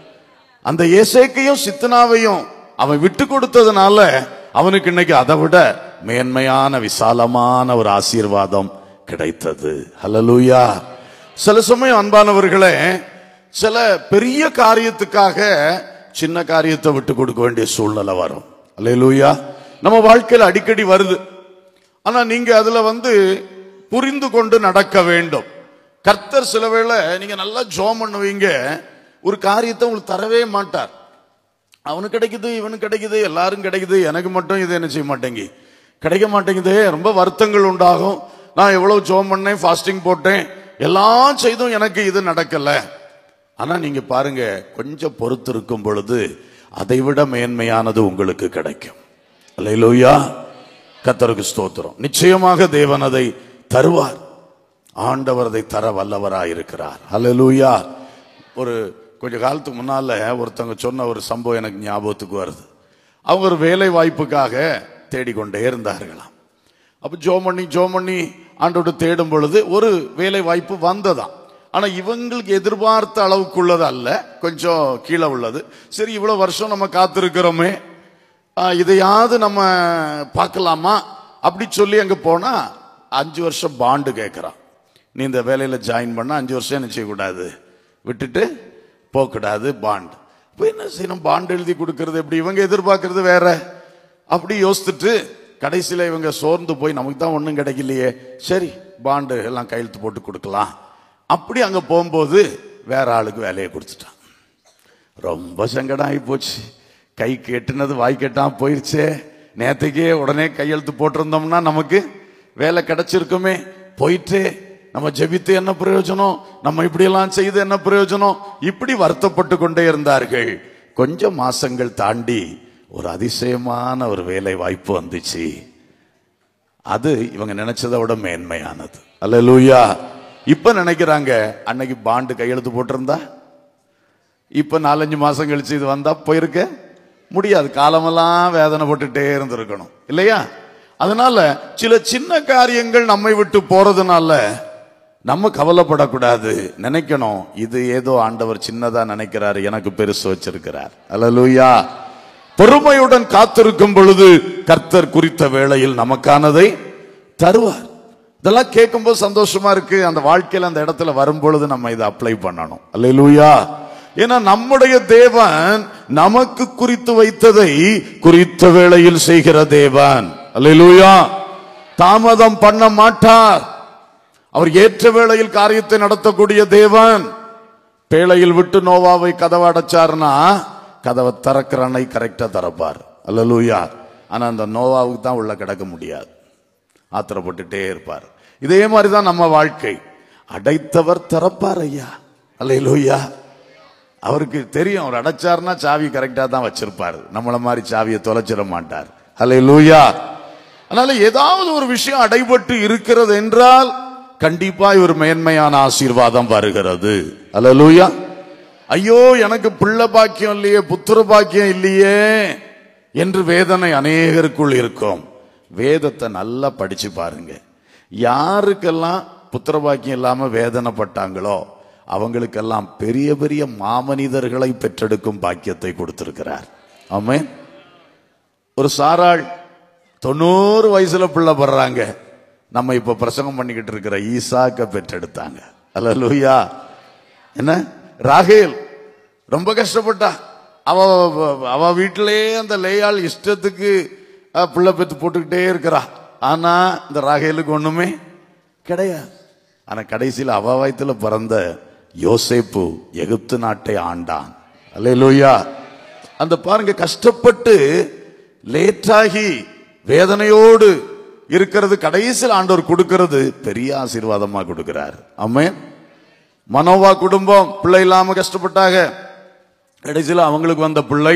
அந்த ஏசேக்கையும் சித்தனாவையும் அவன் விட்டு கொடுத்ததுனால அவனுக்கு இன்னைக்கு அதை விட மேன்மையான விசாலமான ஒரு ஆசீர்வாதம் கிடைத்தது ஹalleluya சில சமயம் அன்பானவர்களே சில பெரிய காரியத்துக்காக சின்ன காரியத்தை விட்டு கொடுக்க வேண்டிய சூழ்நிலை வரும் ஹalleluya நம்ம வாழ்க்கையில் அடிக்கடி வருது ஆனா நீங்க அதுல வந்து புரிந்து கொண்டு நடக்க வேண்டும் கர்த்தர் சில வேளை நீங்க நல்லா ஜோம் பண்ணுவீங்க ஒரு காரியத்தை உங்களுக்கு தரவே மாட்டார் அவனுக்கு கிடைக்குது இவனுக்கு கிடைக்குது எல்லாரும் கிடைக்குது எனக்கு மட்டும் இது என்ன செய்ய மாட்டேங்கி கிடைக்க மாட்டேங்குதே ரொம்ப வருத்தங்கள் உண்டாகும் நான் எவ்வளவு ஜோம் பண்ணேன் ஃபாஸ்டிங் போட்டேன் எல்லாம் செய்தும் எனக்கு இது நடக்கல ஆனா நீங்க பாருங்க கொஞ்சம் பொறுத்து இருக்கும் பொழுது அதை விட மேன்மையானது உங்களுக்கு கிடைக்கும் அல்லேலூயா கத்தருக்கு ஸ்தோத்திரம் நிச்சயமாக தேவன் அதை தருவார் ஆண்டவர் அதை தர வல்லவராயிருக்கிறார் அல்லேலூயா ஒரு கொஞ்ச காலத்துக்கு முன்னால ஒருத்தவங்க சொன்ன ஒரு சம்பவம் எனக்கு ஞாபகத்துக்கு வருது அவங்க ஒரு வேலை வாய்ப்புக்காக தேடிக்கொண்டே இருந்தார்களாம் அப்ப ஜோம் பண்ணி ஜோம் பண்ணி ஆண்டோடு தேடும் பொழுது ஒரு வேலை வாய்ப்பு வந்ததாம் ஆனா இவங்களுக்கு எதிர்பார்த்த அளவுக்குள்ளது அல்ல கொஞ்சம் கீழே உள்ளது சரி இவ்வளவு வருஷம் நம்ம காத்திருக்கிறோமே ஆ, இதையாவது நம்ம பார்க்கலாமா அப்படி சொல்லி அங்க போனா அஞ்சு வருஷம் பாண்டு கேட்கறான் நீ இந்த வேலையில ஜாயின் பண்ண அஞ்சு வருஷம் என்ன செய்யக்கூடாது விட்டுட்டு போகக்கூடாது பாண்ட் இப்போ என்ன செய்யணும் பாண்ட் எழுதி கொடுக்கறது எப்படி இவங்க எதிர்பார்க்கறது வேற அப்படி யோசித்துட்டு கடைசியில இவங்க சோர்ந்து போய் நமக்கு தான் ஒன்றும் கிடைக்கலையே சரி பாண்டு எல்லாம் கையெழுத்து போட்டு கொடுக்கலாம் அப்படி அங்க போகும்போது வேற ஆளுக்கு வேலையை கொடுத்துட்டான் ரொம்ப சங்கடம் ஆகி போச்சு கை கெட்டுனது வாய் கெட்டாம போயிருச்சே நேத்துக்கே உடனே கையெழுத்து போட்டிருந்தோம்னா நமக்கு வேலை கிடைச்சிருக்குமே போயிட்டு நம்ம ஜெபித்து என்ன பிரயோஜனம் நம்ம இப்படியெல்லாம் செய்து என்ன பிரயோஜனம் இப்படி வருத்தப்பட்டு கொண்டே இருந்தார்கள் கொஞ்சம் மாசங்கள் தாண்டி ஒரு அதிசயமான ஒரு வேலை வாய்ப்பு வந்துச்சு அது இவங்க நினைச்சதை விட மேன்மையானது அல்லேலூயா இப்ப நினைக்கிறாங்க அன்னைக்கு பாண்டு கையெழுத்து போட்டிருந்தா இப்ப நாலஞ்சு மாசம் கழிச்சு இது வந்தா போயிருக்க முடியாது காலமெல்லாம் வேதனை போட்டுட்டே இருந்திருக்கணும் இல்லையா அதனால சில சின்ன காரியங்கள் நம்மை விட்டு போறதுனால நம்ம கவலைப்படக்கூடாது நினைக்கணும் இது ஏதோ ஆண்டவர் சின்னதா நினைக்கிறாரு எனக்கு பெருசு வச்சிருக்கிறார் அல்லேலூயா பொறுமையுடன் காத்திருக்கும் பொழுது கர்த்தர் குறித்த வேளையில் நமக்கானதை தருவார் இதெல்லாம் கேட்கும்போது சந்தோஷமா இருக்கு அந்த வாழ்க்கையில அந்த இடத்துல வரும் பொழுது நம்ம இதை அப்ளை பண்ணணும் அல்லேலூயா ஏன்னா நம்முடைய தேவன் நமக்கு குறித்து வைத்ததை குறித்த வேளையில் செய்கிற தேவன் அல்லேலூயா தாமதம் பண்ண மாட்டார் அவர் ஏற்ற வேளையில் காரியத்தை நடத்தக்கூடிய தேவன் பேழையில் விட்டு நோவாவை கதவை அடைச்சாருன்னா கதவை திறக்கிற அன்னை கரெக்டா திறப்பார் அல்லலூயா ஆனா அந்த நோவாவுக்கு தான் உள்ள கிடக்க முடியாது ஆத்திரப்பட்டுட்டே இருப்பார் இதே மாதிரி தான் நம்ம வாழ்க்கை அடைத்தவர் திறப்பார் ஐயா அல்லையிலூயா அவருக்கு தெரியும் அவர் அடைச்சாருன்னா சாவி கரெக்டா தான் வச்சிருப்பாரு நம்மள மாதிரி சாவியை தொலைச்சிட மாட்டார் அல்லையிலூயா அதனால ஏதாவது ஒரு விஷயம் அடைபட்டு இருக்கிறது என்றால் கண்டிப்பா ஒரு மேன்மையான ஆசீர்வாதம் வருகிறது அல்லேலூயா ஐயோ எனக்கு பிள்ளை பாக்கியம் இல்லையே புத்திர பாக்கியம் இல்லையே என்று வேதனை அநேகருக்குள் இருக்கும் வேதத்தை நல்லா படிச்சு பாருங்க யாருக்கெல்லாம் புத்திர பாக்கியம் இல்லாம வேதனைப்பட்டாங்களோ அவங்களுக்கெல்லாம் பெரிய பெரிய மாமனிதர்களை பெற்றெடுக்கும் பாக்கியத்தை கொடுத்திருக்கிறார் ஆமென் ஒரு சாராள் தொண்ணூறு வயசுல பிள்ளை படுறாங்க நம்ம இப்ப பிரசங்கம் பண்ணிக்கிட்டு இருக்கிற ஈசாக்க பெற்றெடுத்தாங்க அல்ல லூயா என்ன ராகேல் ரொம்ப கஷ்டப்பட்டா அவ அவ வீட்டிலே அந்த லேயாள் இஷ்டத்துக்கு அஹ், பிள்ளை பெத்து போட்டுக்கிட்டே இருக்கிறா ஆனா இந்த ராகேலுக்கு ஒண்ணுமே கிடையாது ஆனா கடைசியில் அவ வயத்துல பிறந்த யோசேப்பு எகிப்து நாட்டை ஆண்டான் அல்லேலூயா அந்த பாருங்க கஷ்டப்பட்டு லேட்டாகி வேதனையோடு இருக்கிறது கடைசியில் ஆண்டவர் கொடுக்கிறது பெரிய ஆசீர்வாதமா கொடுக்கிறார் ஆமென் மனோவா குடும்பம் பிள்ளை இல்லாம கஷ்டப்பட்டாங்க கடைசியில் அவங்களுக்கு வந்த பிள்ளை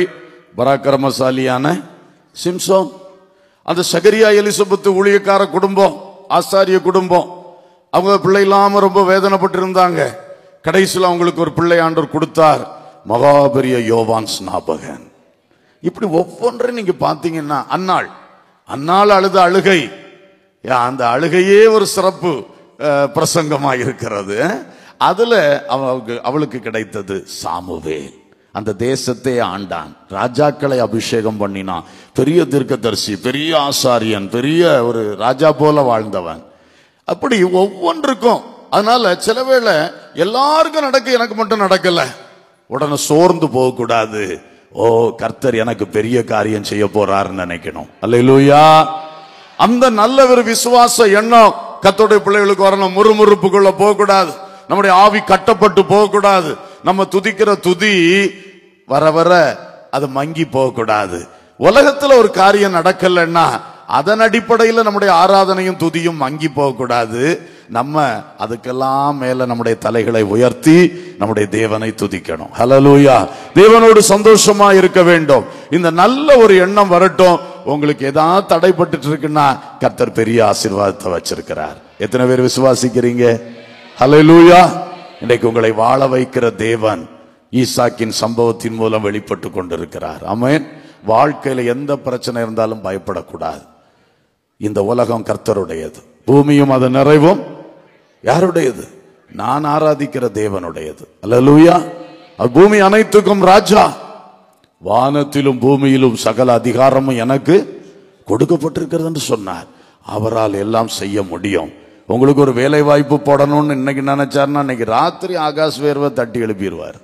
பராக்கிரமசாலியான சிம்சோன் அந்த சகரியா எலிசபெத்து ஊழியக்கார குடும்பம் ஆசாரிய குடும்பம் அவங்க பிள்ளை இல்லாம ரொம்ப வேதனைப்பட்டு இருந்தாங்க கடைசியில் அவங்களுக்கு ஒரு பிள்ளை ஆண்டவர் கொடுத்தார் மகாபெரிய யோவான் ஸ்நாபகன் இப்படி ஒவ்வொன்றையும் நீங்க பாத்தீங்கன்னா அன்னாள் அன்னாள் அழுத அழுகை யா, அந்த அழுகையே ஒரு சிறப்பு அஹ், பிரசங்கமா இருக்கிறது அதுல அவளுக்கு அவளுக்கு கிடைத்தது சாமுவேல் அந்த தேசத்தை ஆண்டான் ராஜாக்களை அபிஷேகம் பண்ணினான் பெரிய தீர்க்கதரிசி பெரிய ஆசாரியன் பெரிய ஒரு ராஜா போல வாழ்ந்தவன் அப்படி ஒவ்வொன்றுக்கும் அதனால சில வேளை எல்லாருக்கும் நடக்க எனக்கு மட்டும் நடக்கல உடனே சோர்ந்து போக கூடாது ஓ கர்த்தர் எனக்கு பெரிய காரியம் செய்ய போறாருன்னு நினைக்கணும் அல்லேலூயா அந்த நல்ல ஒரு விசுவாச எண்ணம் கர்த்தருடைய பிள்ளைகளுக்கு வரணும் முறுமுறுப்புக்குள்ள போக கூடாது நம்முடைய ஆவி கட்டப்பட்டு போக கூடாது நம்ம துதிக்கிற துதி வர வர அது மங்கி போக கூடாது உலகத்துல ஒரு காரியம் நடக்கலைன்னா அதன் அடிப்படையில் நம்முடைய ஆராதனையும் துதியும் மங்கி போக கூடாது நம்ம அதுக்கெல்லாம் மேல நம்முடைய தலைகளை உயர்த்தி நம்முடைய தேவனை துதிக்கணும் ஹalleluya தேவனோடு சந்தோஷமா இருக்க வேண்டும் இந்த நல்ல ஒரு எண்ணம் வரட்டும் உங்களுக்கு ஏதாவது தடைப்பட்டு இருக்குன்னா கர்த்தர் பெரிய ஆசீர்வாதத்தை வச்சிருக்கிறார் எத்தனை பேர் விசுவாசிக்கிறீங்க ஹalleluya இன்றைக்கு உங்களை வாழ வைக்கிற தேவன் ஈசாக்கின் சம்பவத்தின் மூலம் வெளிப்பட்டு கொண்டிருக்கிறார் ஆமென் வாழ்க்கையில எந்த பிரச்சனை இருந்தாலும் பயப்படக்கூடாது இந்த உலகம் கர்த்தருடையது பூமியும் அது நிறைவும் யாருடையது நான் ஆராதிக்கிற தேவனுடையது அல்லேலூயா அது பூமி அனைத்துக்கும் ராஜா வானத்திலும் பூமியிலும் சகல அதிகாரமும் எனக்கு கொடுக்கப்பட்டிருக்கிறது என்று சொன்னார் அவரால் எல்லாம் செய்ய முடியும் உங்களுக்கு ஒரு வேலை வாய்ப்பு போடணும்னு இன்னைக்கு நினைச்சாருன்னா இன்னைக்கு ராத்திரி ஆகாஷ் வேர்வை தட்டி எழுப்பிடுவார்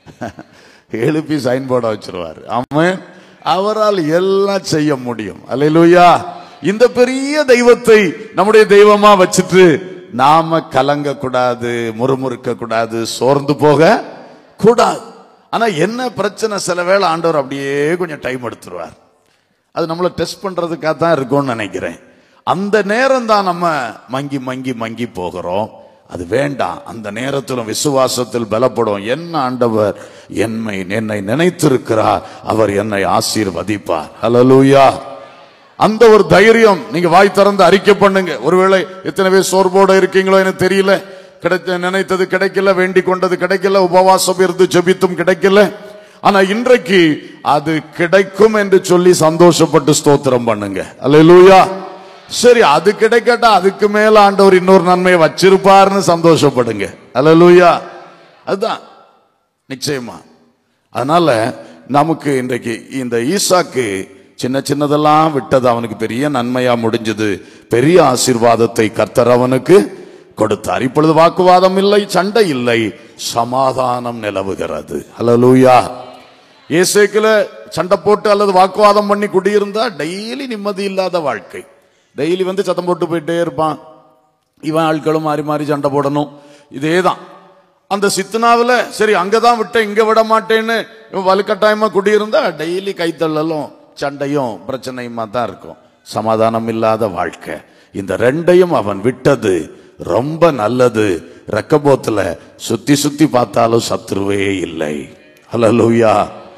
எழுப்பி சைன் போர்டை வச்சிருவார் ஆமென் அவரால் எல்லாம் செய்ய முடியும் அல்லேலூயா இந்த பெரிய தெய்வத்தை நம்முடைய தெய்வமா வச்சுட்டு நாம கலங்க கூடாது முறுமுறுக்க கூடாது சோர்ந்து போக கூடாது ஆனா என்ன பிரச்சனை சில வேளை ஆண்டவர் அப்படியே கொஞ்சம் டைம் எடுத்துருவார் அது நம்மளை டெஸ்ட் பண்றதுக்காக தான் இருக்கும்னு நினைக்கிறேன் அந்த நேரம் தான் நம்ம மங்கி மங்கி மங்கி போகிறோம் அது வேண்டாம் அந்த நேரத்திலும் விசுவாசத்தில் பலப்படும் என்ன ஆண்டவர் என்னை என்னை நினைத்திருக்கிறார் அவர் என்னை ஆசீர்வதிப்பார் ஹalleluya அந்த ஒரு தைரியம் நீங்க வாய் திறந்து அறிக்கை பண்ணுங்க ஒருவேளை எத்தனை பேர் சோர்வோட இருக்கீங்களோ எனக்கு தெரியல கிடைத்த நினைத்தது கிடைக்கல வேண்டிக் கொண்டது கிடைக்கல உபவாசம் இருந்து ஜெபித்தும் கிடைக்கல ஆனா இன்றைக்கு அது கிடைக்கும் என்று சொல்லி சந்தோஷப்பட்டு ஸ்தோத்திரம் பண்ணுங்க அல்லேலூயா சரி அது கிடைக்கட்டா அதுக்கு மேல ஆண்டவர் இன்னொரு நன்மையை வச்சிருப்பாருன்னு சந்தோஷப்படுங்க அல்லேலூயா அதுதான் நிச்சயமா அதனால நமக்கு இன்றைக்கு இந்த ஈசாக்கு சின்ன சின்னதெல்லாம் விட்டது அவனுக்கு பெரிய நன்மையா முடிஞ்சது பெரிய ஆசீர்வாதத்தை கர்த்தர் அவனுக்கு கொடுத்தார் இப்பொழுது வாக்குவாதம் இல்லை சண்டை இல்லை சமாதானம் நிலவுகிறது ஹalleluya ஏசேக்கில் சண்டை போட்டு அல்லது வாக்குவாதம் பண்ணி குடியிருந்தா டெய்லி நிம்மதி இல்லாத வாழ்க்கை டெய்லி வந்து சத்தம் போட்டு போயிட்டே இருப்பான் இவன் ஆட்களும் மாறி மாறி சண்டை போடணும் இதே தான் அந்த சித்தனாவில் சரி அங்கதான் விட்டேன் இங்க விட மாட்டேன்னு இவன் வலுக்கட்டாயமா குடியிருந்தா டெய்லி கைத்தள்ளலும் சண்டையும் பிரச்சனையுமா தான் இருக்கும் சமாதானம் இல்லாத வாழ்க்கை இந்த ரெண்டையும் அவன் விட்டது ரொம்ப நல்லது ரெக்கபோத்துல சுத்தி சுத்தி பார்த்தாலும் சத்ருவே இல்லை ஹalleluya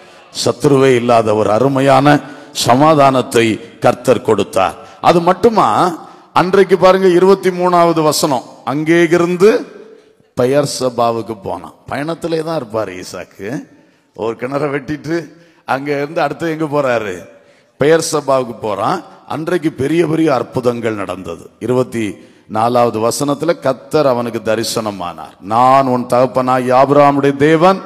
சத்ருவே இல்லாத ஒரு அருமையான சமாதானத்தை கர்த்தர் கொடுத்தார் அது மட்டுமா அன்றைக்கு பாருங்க இருபத்தி மூணாவது வசனம் அங்கே இருந்து பெயர் சபாவுக்கு போனான் பயணத்திலே தான் இருப்பார் ஈசாக்கு ஒரு கிணறை வெட்டிட்டு அங்க இருந்து அடுத்து எங்க போறாரு பெயர் சபாவுக்கு போறான் அன்றைக்கு பெரிய பெரிய அற்புதங்கள் நடந்தது இருபத்தி நாலாவது வசனத்துல கத்தர் அவனுக்கு தரிசனமானார் நான் உன் தகப்பனாய் ஆபிரகாமுடைய தேவன்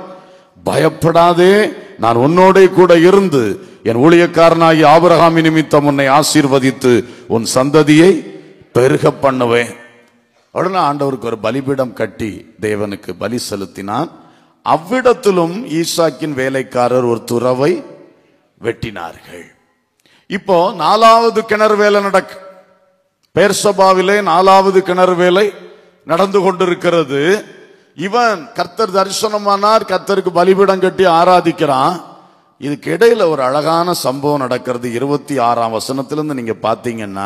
பயப்படாதே நான் உன்னோட கூட இருந்து என் ஊழியக்காரனாகி ஆபிரகாமி நிமித்தம் உன்னை ஆசீர்வதித்து உன் சந்ததியை பெருக பண்ணுவேன் உடனே ஆண்டவருக்கு ஒரு பலிபீடம் கட்டி தேவனுக்கு பலி செலுத்தினான் அவ்விடத்திலும் ஈசாக்கின் வேலைக்காரர் ஒரு துறவை வெட்டினார்கள் இப்போ நாலாவது கிணறு வேலை நடக்கு பேர்சபாவிலே நாலாவது கிணறு வேலை நடந்து கொண்டிருக்கிறது இவன் கர்த்தர் தரிசனமானார் கர்த்தருக்கு பலிபீடம் கட்டி ஆராதிக்கிறான் இதுக்கு இடையில ஒரு அழகான சம்பவம் நடக்கிறது இருபத்தி ஆறாம் வசனத்திலிருந்து நீங்க பாத்தீங்கன்னா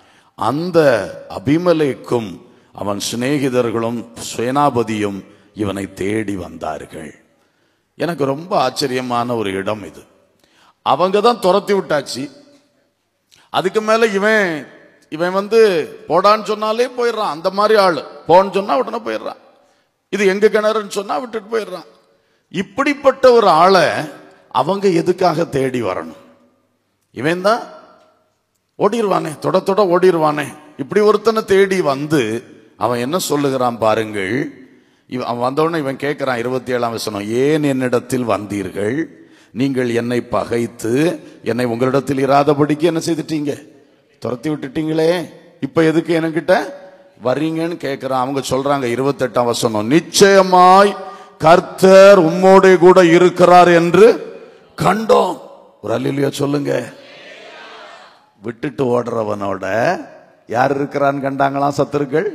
அந்த அபிமலேக்கும் அவன் சிநேகிதர்களும் சேனாபதியும் இவனை தேடி வந்தார்கள் எனக்கு ரொம்ப ஆச்சரியமான ஒரு இடம் இது அவங்க தான் துரத்தி விட்டாச்சு அதுக்கு மேல இவன் இவன் வந்து போடான்னு சொன்னாலே போயிடுறான் அந்த மாதிரி ஆளு போன்னு சொன்னா உடனே போயிடுறான் இது எங்க கிணறுன்னு சொன்னா விட்டுட்டு போயிடுறான் இப்படிப்பட்ட ஒரு ஆளை அவங்க எதுக்காக தேடி வரணும் இவன் தான் ஓடிடுவானே தொட தொட ஓடிடுவானே இப்படி ஒருத்தனை தேடி வந்து அவன் என்ன சொல்லுகிறான் பாருங்கள் இவன் அவன் வந்தவுடனே இவன் கேட்கிறான் இருபத்தி ஏழாம் வசனம் ஏன் என்னிடத்தில் வந்தீர்கள் நீங்கள் என்னை பகைத்து என்னை உங்களிடத்தில் இராதபடிக்கு என்ன செய்துட்டீங்க துரத்தி விட்டுட்டீங்களே இப்ப எதுக்கு என்கிட்ட வர்றீங்கன்னு கேட்கிறான் அவங்க சொல்றாங்க இருபத்தெட்டாம் வசனம் நிச்சயமாய் கர்த்தர் உம்மோட கூட இருக்கிறார் என்று கண்டோம் ஒரு அல்லிலியா சொல்லுங்க விட்டுட்டு ஓடுறவனோட யார் இருக்கிறான்னு கண்டாங்களாம் சத்துருக்கள்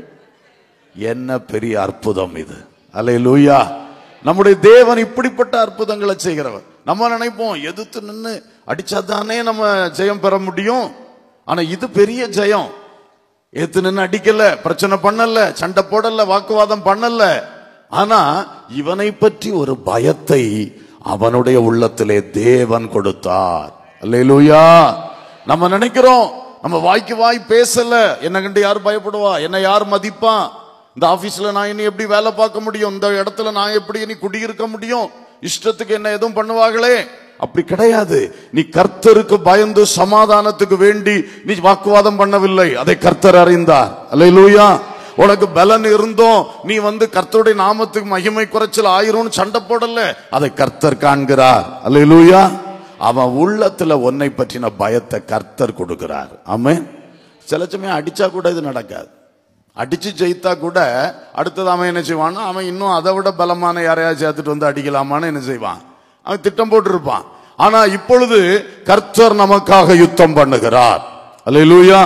என்ன பெரிய அற்புதம் இது அலை லூயா நம்முடைய தேவன் இப்படிப்பட்ட அற்புதங்களை செய்கிறவர் நம்ம நினைப்போம் எதிர்த்து நின்று அடிச்சாதானே நம்ம ஜெயம் பெற முடியும் ஆனா இது பெரிய ஜெயம் எதிர்த்து நின்று அடிக்கல பிரச்சனை பண்ணல சண்டை போடல வாக்குவாதம் பண்ணல ஆனா இவனை பற்றி ஒரு பயத்தை அவனுடைய உள்ளத்திலே தேவன் கொடுத்தார் அல்லேலூயா நம்ம நினைக்கிறோம் நம்ம வாய்க்கு வாய் பேசல என்ன கண்டு யார் பயப்படுவா என்ன யார் மதிப்பான் இந்த ஆபீஸ்ல நான் இனி எப்படி வேலை பார்க்க முடியும் இந்த இடத்துல நான் எப்படி இனி குடியிருக்க முடியும் இஷ்டத்துக்கு என்ன எதுவும் பண்ணுவாங்களே அப்படி கிடையாது நீ கர்த்தருக்கு பயந்து சமாதானத்துக்கு வேண்டி நீ வாக்குவாதம் பண்ணவில்லை அதை கர்த்தர் அறிந்தார் அல்லேலூயா உனக்கு பலன் இருந்தோம் நீ வந்து கர்த்தருடைய நாமத்துக்கு மகிமை குறைச்சல் ஆயிரும்னு சண்டை போடல அதை கர்த்தர் காண்கிறார் அல்லேலூயா அவன் உள்ளத்துல உன்னை பற்றின பயத்தை கர்த்தர் கொடுக்கிறார் ஆமென் சில சமயம் அடிச்சா கூட இது நடக்காது அடிச்சு ஜெயித்தா கூட அடுத்தது அவன் என்ன செய்வான்னா அவன் இன்னும் அதை விட பலமான யாரையாவது சேர்த்துட்டு வந்து அடிக்கலாமான்னு என்ன செய்வான் அவன் திட்டம் போட்டிருப்பான் ஆனா இப்பொழுது கர்த்தர் நமக்காக யுத்தம் பண்ணுகிறார் அல்லேலூயா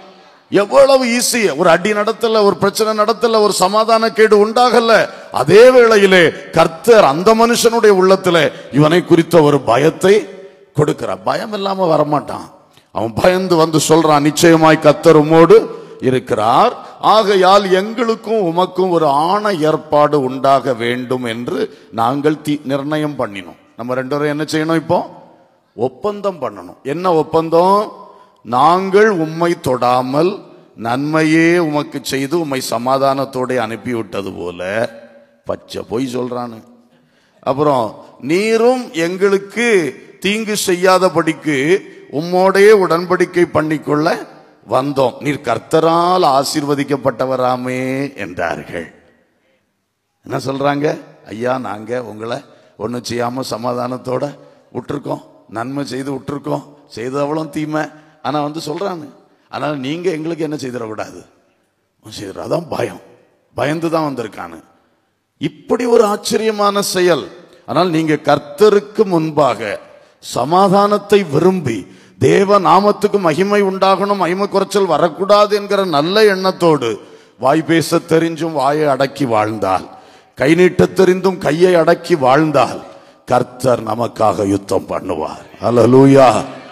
எவ்வளவு ஈஸி ஒரு அடி நடத்தல ஒரு பிரச்சனை நடத்தல ஒரு சமாதான கேடு உண்டாகல அதே வேளையிலே கர்த்தர் அந்த மனுஷனுடைய உள்ளத்துல இவனை குறித்த ஒரு பயத்தை கொடுக்கிறார் பயம் இல்லாம வரமாட்டான் அவன் பயந்து வந்து சொல்றான் நிச்சயமாய் கர்த்தர் உம்மோடு இருக்கிறார் ஆகையால் எங்களுக்கும் உமக்கும் ஒரு ஆண ஏற்பாடு உண்டாக வேண்டும் என்று நாங்கள் தி- நிர்ணயம் பண்ணினோம் நம்ம ரெண்டு பேரும் என்ன செய்யணும் இப்போ ஒப்பந்தம் பண்ணணும் என்ன ஒப்பந்தம் நாங்கள் உம்மை தொடாமல் நன்மையே உமக்கு செய்து உம்மை சமாதானத்தோட அனுப்பிவிட்டது போல பச்சை பொய் சொல்றானு அப்புறம் நீரும் எங்களுக்கு தீங்கு செய்யாதபடிக்கு உம்மோடே உடன்படிக்கை பண்ணிக்கொள்ள வந்தோம் நீர் கர்த்தரால் ஆசீர்வதிக்கப்பட்டவராமே என்றார்கள் என்ன சொல்றாங்க ஐயா நாங்க உங்களை ஒன்றும் செய்யாம சமாதானத்தோட விட்டுருக்கோம் நன்மை செய்து விட்டுருக்கோம் செய்தவளும் தீமை ஆனா வந்து சொல்றாங்க அதனால நீங்க எங்களுக்கு என்ன செய்திடக்கூடாது செய்திட அதான் பயம் பயந்து தான் வந்திருக்கானு இப்படி ஒரு ஆச்சரியமான செயல் ஆனால் நீங்க கர்த்தருக்கு முன்பாக சமாதானத்தை விரும்பி தேவ நாமத்துக்கு மகிமை உண்டாகணும் மகிமை குறைச்சல் வரக்கூடாது என்கிற நல்ல எண்ணத்தோடு வாய் பேச தெரிஞ்சும் வாயை அடக்கி வாழ்ந்தால் கை நீட்டத் தெரிந்தும் கையை அடக்கி வாழ்ந்தால் கர்த்தர் நமக்காக யுத்தம் பண்ணுவார் அல்லேலூயா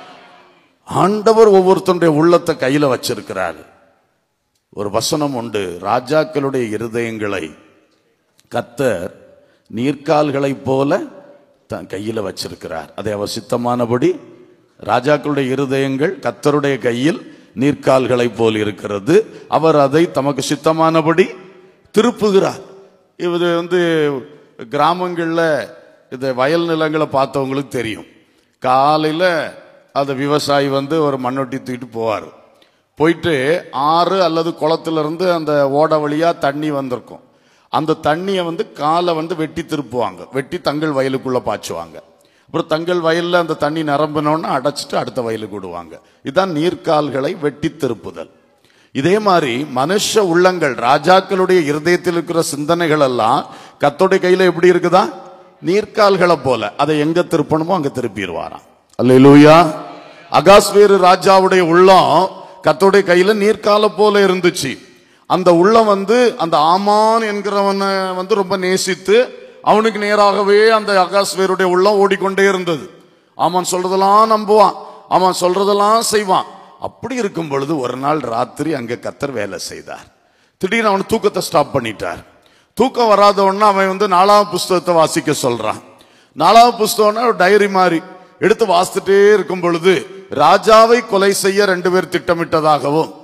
ஆண்டவர் ஒவ்வொருத்தருடைய உள்ளத்தை கையில வச்சிருக்கிறார் ஒரு வசனம் உண்டு ராஜாக்களுடைய இருதயங்களை கர்த்தர் நீர்க்கால்களைப் போல தன் கையில வச்சிருக்கிறார் அதை அவர் சித்தமானபடி ராஜாக்களுடைய இருதயங்கள் கர்த்தருடைய கையில் நீர்க்கால்களைப் போல் இருக்கிறது அவர் அதை தமக்கு சித்தமானபடி திருப்புகிறார் இது வந்து கிராமங்களில் இந்த வயல் நிலங்களை பார்த்தவங்களுக்கு தெரியும் காலையில் அந்த விவசாயி வந்து ஒரு மண்ணொட்டி தூக்கிட்டு போவார் போயிட்டு ஆறு அல்லது குளத்துல இருந்து அந்த ஓட வழியா தண்ணி வந்திருக்கும் அந்த தண்ணியை வந்து காலை வந்து வெட்டி திருப்புவாங்க வெட்டி தங்கள் வயலுக்குள்ள பாய்ச்சுவாங்க அப்புறம் தங்கள் வயல்ல அந்த தண்ணி நிரம்பினோன்னு அடைச்சிட்டு அடுத்த வயலுக்கு விடுவாங்க இதுதான் நீர்க்கால்களை வெட்டி திருப்புதல் இதே மாதிரி மனுஷ உள்ளங்கள் ராஜாக்களுடைய இருதயத்தில் இருக்கிற சிந்தனைகள் எல்லாம் கத்தோடைய கையில எப்படி இருக்குதா நீர்க்கால்களை போல அதை எங்க திருப்பணுமோ அங்க திருப்பிடுவாராம் அல்லேலூயா அகாஸ்வேரு ராஜாவுடைய உள்ளம் கத்தோடைய கையில நீர்க்கால போல இருந்துச்சு அந்த உள்ளம் வந்து அந்த ஆமான் என்கிறவனை வந்து ரொம்ப நேசித்து அவனுக்கு நேராகவே அந்த அகாஸ்வேருடைய உள்ளம் ஓடிக்கொண்டே இருந்தது ஆமான் சொல்றதெல்லாம் நம்புவான் அவன் சொல்றதெல்லாம் செய்வான் அப்படி இருக்கும் பொழுது ஒரு நாள் ராத்திரி அங்க கத்தர் வேலை செய்தார் திடீர்னு அவன் தூக்கத்தை ஸ்டாப் பண்ணிட்டார் தூக்கம் வராதவன்னா அவன் வந்து நாலாவது புஸ்தகத்தை வாசிக்க சொல்றான் நாலாவது புஸ்தகம்னா ஒரு டைரி மாதிரி எடுத்து வாசித்துட்டே இருக்கும் பொழுது ராஜாவை கொலை செய்ய ரெண்டு பேர் திட்டமிட்டதாகவும்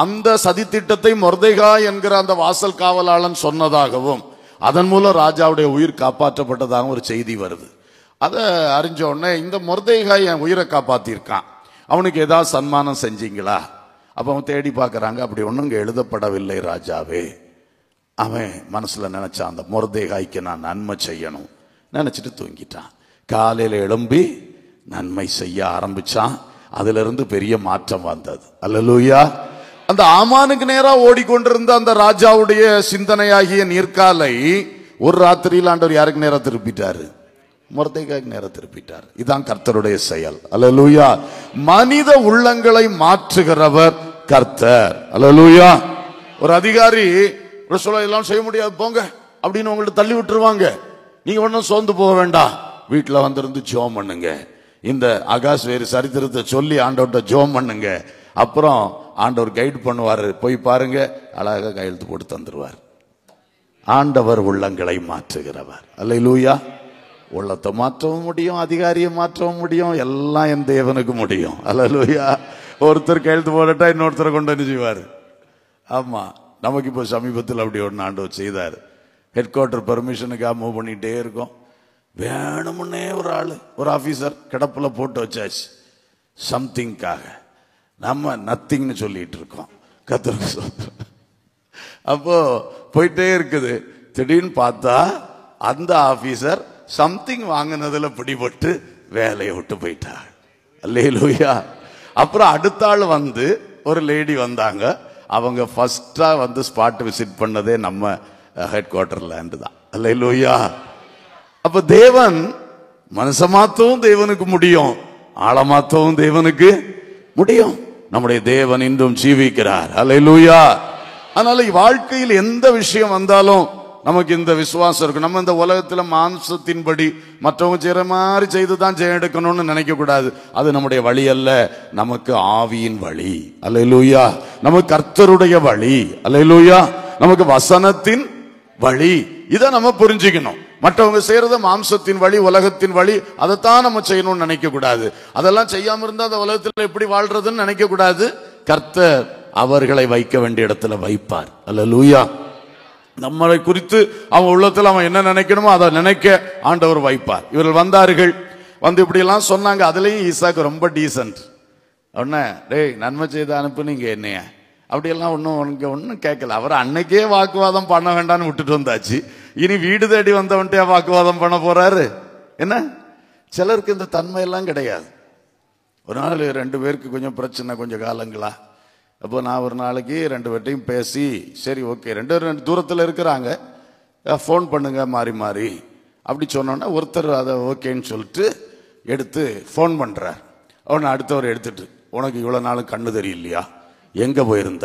அந்த சதித்திட்டத்தை மொர்தேகா என்கிற அந்த வாசல் காவலாளன் சொன்னதாகவும் அதன் மூலம் ராஜாவுடைய உயிர் காப்பாற்றப்பட்டதாகவும் ஒரு செய்தி வருது அதை அறிஞ்ச உடனே இந்த மொர்தேகா என் உயிரை காப்பாத்திருக்கான் அவனுக்கு ஏதாவது சன்மானம் செஞ்சீங்களா அப்ப அவன் தேடி பார்க்கறாங்க அப்படி ஒண்ணும் இங்க எழுதப்படவில்லை ராஜாவே அவன் மனசுல நினைச்சான் அந்த மொர்தேகாய்க்கு நான் நன்மை செய்யணும் நினைச்சிட்டு தூங்கிட்டான் காலையில எழும்பி நன்மை செய்ய ஆரம்பிச்சான் அதுல இருந்து பெரிய மாற்றம் வந்தது அல்லலூயா அந்த ஆமானுக்கு நேரா ஓடிக்கொண்டிருந்த அந்த ராஜாவுடைய சிந்தனையாகிய நீர்க்காலை ஒரு ராத்திரியில் ஆண்டவர் யாருக்கு நேரா திருப்பிட்டாரு மொர்தேகாய்க்கு நேரா திருப்பிட்டார் இதான் கர்த்தருடைய செயல் அல்லலூயா மனித உள்ளங்களை மாற்றுகிறவர் கர்த்தர் அல்லலூயா ஒரு அதிகாரி ஒரு சொல்ல எல்லாம் செய்ய முடியாது போங்க அப்படின்னு உங்கள்ட்ட தள்ளி விட்டுருவாங்க நீங்க ஒன்றும் சோர்ந்து போக வேண்டாம் வீட்டில் வந்திருந்து ஜோம் பண்ணுங்க இந்த ஆகாஷ் வேறு சரித்திரத்தை சொல்லி ஆண்டவர்கிட்ட ஜோம் பண்ணுங்க அப்புறம் ஆண்டவர் கைட் பண்ணுவாரு போய் பாருங்க அழகா கையெழுத்து போட்டு தந்துருவார் ஆண்டவர் உள்ளங்களை மாற்றுகிறவர் அல்லையிலூயா உள்ளத்தை மாற்றவும் முடியும் அதிகாரியை மாற்றவும் முடியும் எல்லாம் என் தேவனுக்கு முடியும் அல்லையிலூயா ஒருத்தர் கையெழுத்து போடட்டா இன்னொருத்தரை கொண்டு வந்து செய்வார் ஆமா நமக்கு இப்போ சமீபத்தில் அப்படி ஒன்று ஆண்டவர் செய்தார் ஹெட் குவார்ட்டர் பெர்மிஷனுக்காக மூவ் பண்ணிட்டே இருக்கோம் வேணுமுன்னே ஒரு ஆள் ஒரு ஆஃபீஸர் கிடப்புல போட்டு வச்சாச்சு சம்திங்காக நம்ம நத்திங்னு சொல்லிட்டு இருக்கோம் கத்திர அப்போ போயிட்டே இருக்குது திடீர்னு பார்த்தா அந்த ஆபீசர் சம்திங் வாங்கினதுல பிடிபட்டு வேலையை விட்டு போயிட்டார் அல்லேலூயா அப்புறம் அடுத்த ஆள் வந்து ஒரு லேடி வந்தாங்க அவங்க ஃபர்ஸ்டா வந்து ஸ்பாட் விசிட் பண்ணதே நம்ம ஹெட் குவார்டர்லேருந்து தான் அல்லேலூயா அப்ப தேவன் மனச மாத்தவும் தேவனுக்கு முடியும் ஆள மாத்தவும் தேவனுக்கு முடியும் நம்முடைய தேவன் இன்றும் ஜீவிக்கிறார் அல்லேலூயா அதனால வாழ்க்கையில் எந்த விஷயம் வந்தாலும் நமக்கு இந்த விசுவாசம் இருக்கும் நம்ம இந்த உலகத்துல மாம்சத்தின்படி மற்றவங்க செய்யற மாதிரி செய்து தான் ஜெயம் எடுக்கணும்னு நினைக்க கூடாது அது நம்முடைய வழி அல்ல நமக்கு ஆவியின் வழி அல்லேலூயா நமக்கு கர்த்தருடைய வழி அல்லேலூயா நமக்கு வசனத்தின் வழி இதை நம்ம புரிஞ்சுக்கணும் மற்றவங்க செய்யறத மாம்சத்தின் வழி உலகத்தின் வழி அதைத்தான் நம்ம செய்யணும்னு நினைக்க கூடாது அதெல்லாம் செய்யாம இருந்தா அந்த உலகத்துல எப்படி வாழ்றதுன்னு நினைக்க கூடாது கர்த்தர் அவர்களை வைக்க வேண்டிய இடத்துல வைப்பார் அல்ல லூயா நம்மளை குறித்து அவன் உள்ளத்துல அவன் என்ன நினைக்கணுமோ அதை நினைக்க ஆண்டவர் வைப்பார் இவர்கள் வந்தார்கள் வந்து இப்படி எல்லாம் சொன்னாங்க அதுலயும் ஈசாக்கு ரொம்ப டீசன்ட் உடனே டேய் நன்மை செய்து அனுப்புனீங்க என்னைய அப்படியெல்லாம் ஒன்றும் உனக்கு ஒன்றும் கேட்கல அவர் அன்னைக்கே வாக்குவாதம் பண்ண வேண்டாம்னு விட்டுட்டு வந்தாச்சு இனி வீடு தேடி வந்தவன்ட்டே வாக்குவாதம் பண்ண போறாரு என்ன சிலருக்கு இந்த தன்மை எல்லாம் கிடையாது ஒரு நாள் ரெண்டு பேருக்கு கொஞ்சம் பிரச்சனை கொஞ்சம் காலங்களா அப்போ நான் ஒரு நாளைக்கு ரெண்டு பேர்ட்டையும் பேசி சரி ஓகே ரெண்டு பேரும் ரெண்டு தூரத்தில் இருக்கிறாங்க ஃபோன் பண்ணுங்க மாறி மாறி அப்படி சொன்னோன்னா ஒருத்தர் அதை ஓகேன்னு சொல்லிட்டு எடுத்து ஃபோன் பண்ணுறார் அவனை அடுத்தவர் எடுத்துட்டு உனக்கு இவ்வளோ நாளும் கண்ணு தெரியலையா எங்கே போயிருந்த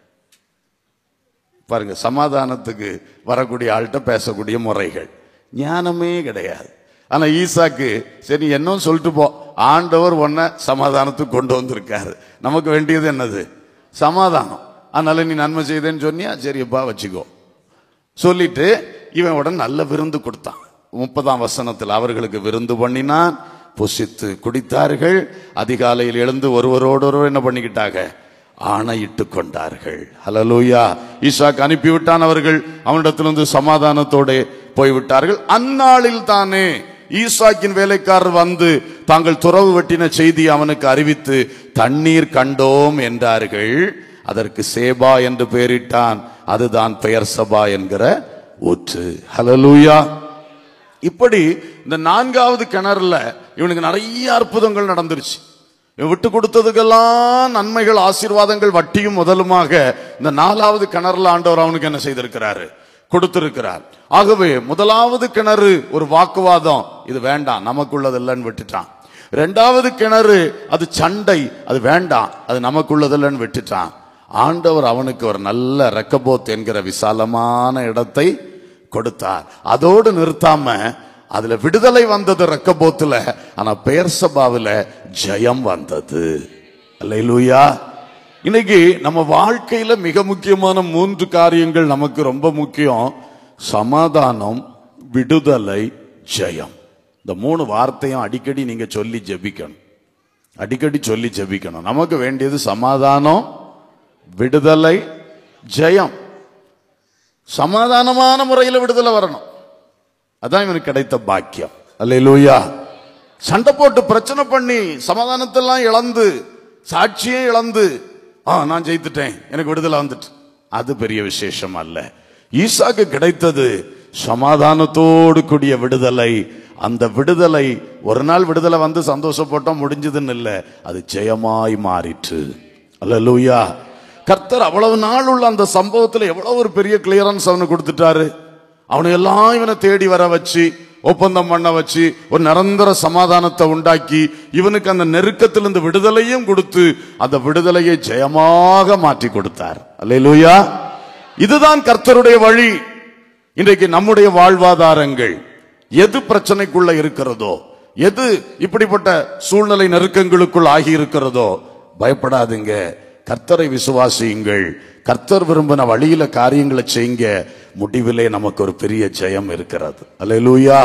பாருங்க சமாதானத்துக்கு வரக்கூடிய ஆள்கிட்ட பேசக்கூடிய முறைகள் ஞானமே கிடையாது ஆனா ஈசாக்கு சரி என்னன்னு சொல்லிட்டு போ ஆண்டவர் உன்னை சமாதானத்துக்கு கொண்டு வந்திருக்காரு நமக்கு வேண்டியது என்னது சமாதானம் அதனால நீ நன்மை செய்தேன்னு சொன்னியா சரியப்பா வச்சுக்கோ சொல்லிட்டு இவன் உடனே நல்ல விருந்து கொடுத்தான் முப்பதாம் வசனத்தில் அவர்களுக்கு விருந்து பண்ணினான் புசித்து குடித்தார்கள் அதிகாலையில் எழுந்து ஒருவரோடு ஒருவர் என்ன பண்ணிக்கிட்டாங்க ஆணையிட்டு கொண்டார்கள் ஹலலூயா ஈசாக்கு அனுப்பிவிட்டான் அவர்கள் அவனிடத்திலிருந்து சமாதானத்தோடு போய்விட்டார்கள் அந்நாளில் தானே ஈசாக்கின் வேலைக்காரர் வந்து தாங்கள் துறவு வெட்டின செய்தி அவனுக்கு அறிவித்து தண்ணீர் கண்டோம் என்றார்கள் அதற்கு சேபா என்று பெயரிட்டான் அதுதான் பெயர் சபா என்கிற ஊற்று ஹலலூயா இப்படி இந்த நான்காவது கிணறுல இவனுக்கு நிறைய அற்புதங்கள் நடந்துருச்சு இவன் விட்டு கொடுத்ததுக்கெல்லாம் நன்மைகள் ஆசீர்வாதங்கள் வட்டியும் முதலுமாக இந்த நாலாவது கிணறுல ஆண்டவர் அவனுக்கு என்ன செய்திருக்கிறாரு கொடுத்திருக்கிறார் ஆகவே முதலாவது கிணறு ஒரு வாக்குவாதம் இது வேண்டாம் நமக்குள்ளது இல்லைன்னு விட்டுட்டான் ரெண்டாவது கிணறு அது சண்டை அது வேண்டாம் அது நமக்குள்ளது இல்லைன்னு விட்டுட்டான் ஆண்டவர் அவனுக்கு ஒரு நல்ல ரெக்கபோத் என்கிற விசாலமான இடத்தை கொடுத்தார் அதோடு நிறுத்தாம அதுல விடுதலை வந்தது ரெக்கபோத்துல ஆனா பெயர் சபாவில ஜெயம் வந்தது அல்லேலூயா இன்னைக்கு நம்ம வாழ்க்கையில மிக முக்கியமான மூன்று காரியங்கள் நமக்கு ரொம்ப முக்கியம் சமாதானம் விடுதலை ஜெயம் இந்த மூணு வார்த்தையும் அடிக்கடி நீங்க சொல்லி ஜெபிக்கணும் அடிக்கடி சொல்லி ஜெபிக்கணும் நமக்கு வேண்டியது சமாதானம் விடுதலை ஜெயம் சமாதானமான முறையில் விடுதலை வரணும் அதான் இவனுக்கு கிடைத்த பாக்கியம் அல்லேலூயா சண்டை போட்டு பிரச்சனை பண்ணி சமாதானத்தெல்லாம் இழந்து சாட்சியே இழந்து ஆ நான் ஜெயித்துட்டேன் எனக்கு விடுதலை வந்துட்டு அது பெரிய விசேஷம் அல்ல ஈசாக்கு கிடைத்தது சமாதானத்தோடு கூடிய விடுதலை அந்த விடுதலை ஒரு நாள் விடுதலை வந்து சந்தோஷப்பட்டோம் முடிஞ்சதுன்னு இல்லை அது ஜெயமாய் மாறிற்று அல்லேலூயா கர்த்தர் அவ்வளவு நாள் உள்ள அந்த சம்பவத்துல எவ்வளவு ஒரு பெரிய கிளியரன்ஸ் அவனுக்கு கொடுத்துட்டாரு அவனை எல்லாம் இவனை தேடி வர வச்சு ஒப்பந்தம் பண்ண வச்சு ஒரு நிரந்தர சமாதானத்தை உண்டாக்கி இவனுக்கு அந்த நெருக்கத்திலிருந்து விடுதலையும் கொடுத்து அந்த விடுதலையை ஜெயமாக மாற்றி கொடுத்தார் அல்லேலூயா இதுதான் கர்த்தருடைய வழி இன்றைக்கு நம்முடைய வாழ்வாதாரங்கள் எது பிரச்சனைக்குள்ள இருக்கிறதோ எது இப்படிப்பட்ட சூழ்நிலை நெருக்கங்களுக்குள் ஆகி இருக்கிறதோ பயப்படாதீங்க கர்த்தரை விசுவாசியுங்கள் கர்த்தர் விரும்பின வழியில காரியங்களை செய்யுங்க முடிவிலே நமக்கு ஒரு பெரிய ஜெயம் இருக்கிறது அல்லேலூயா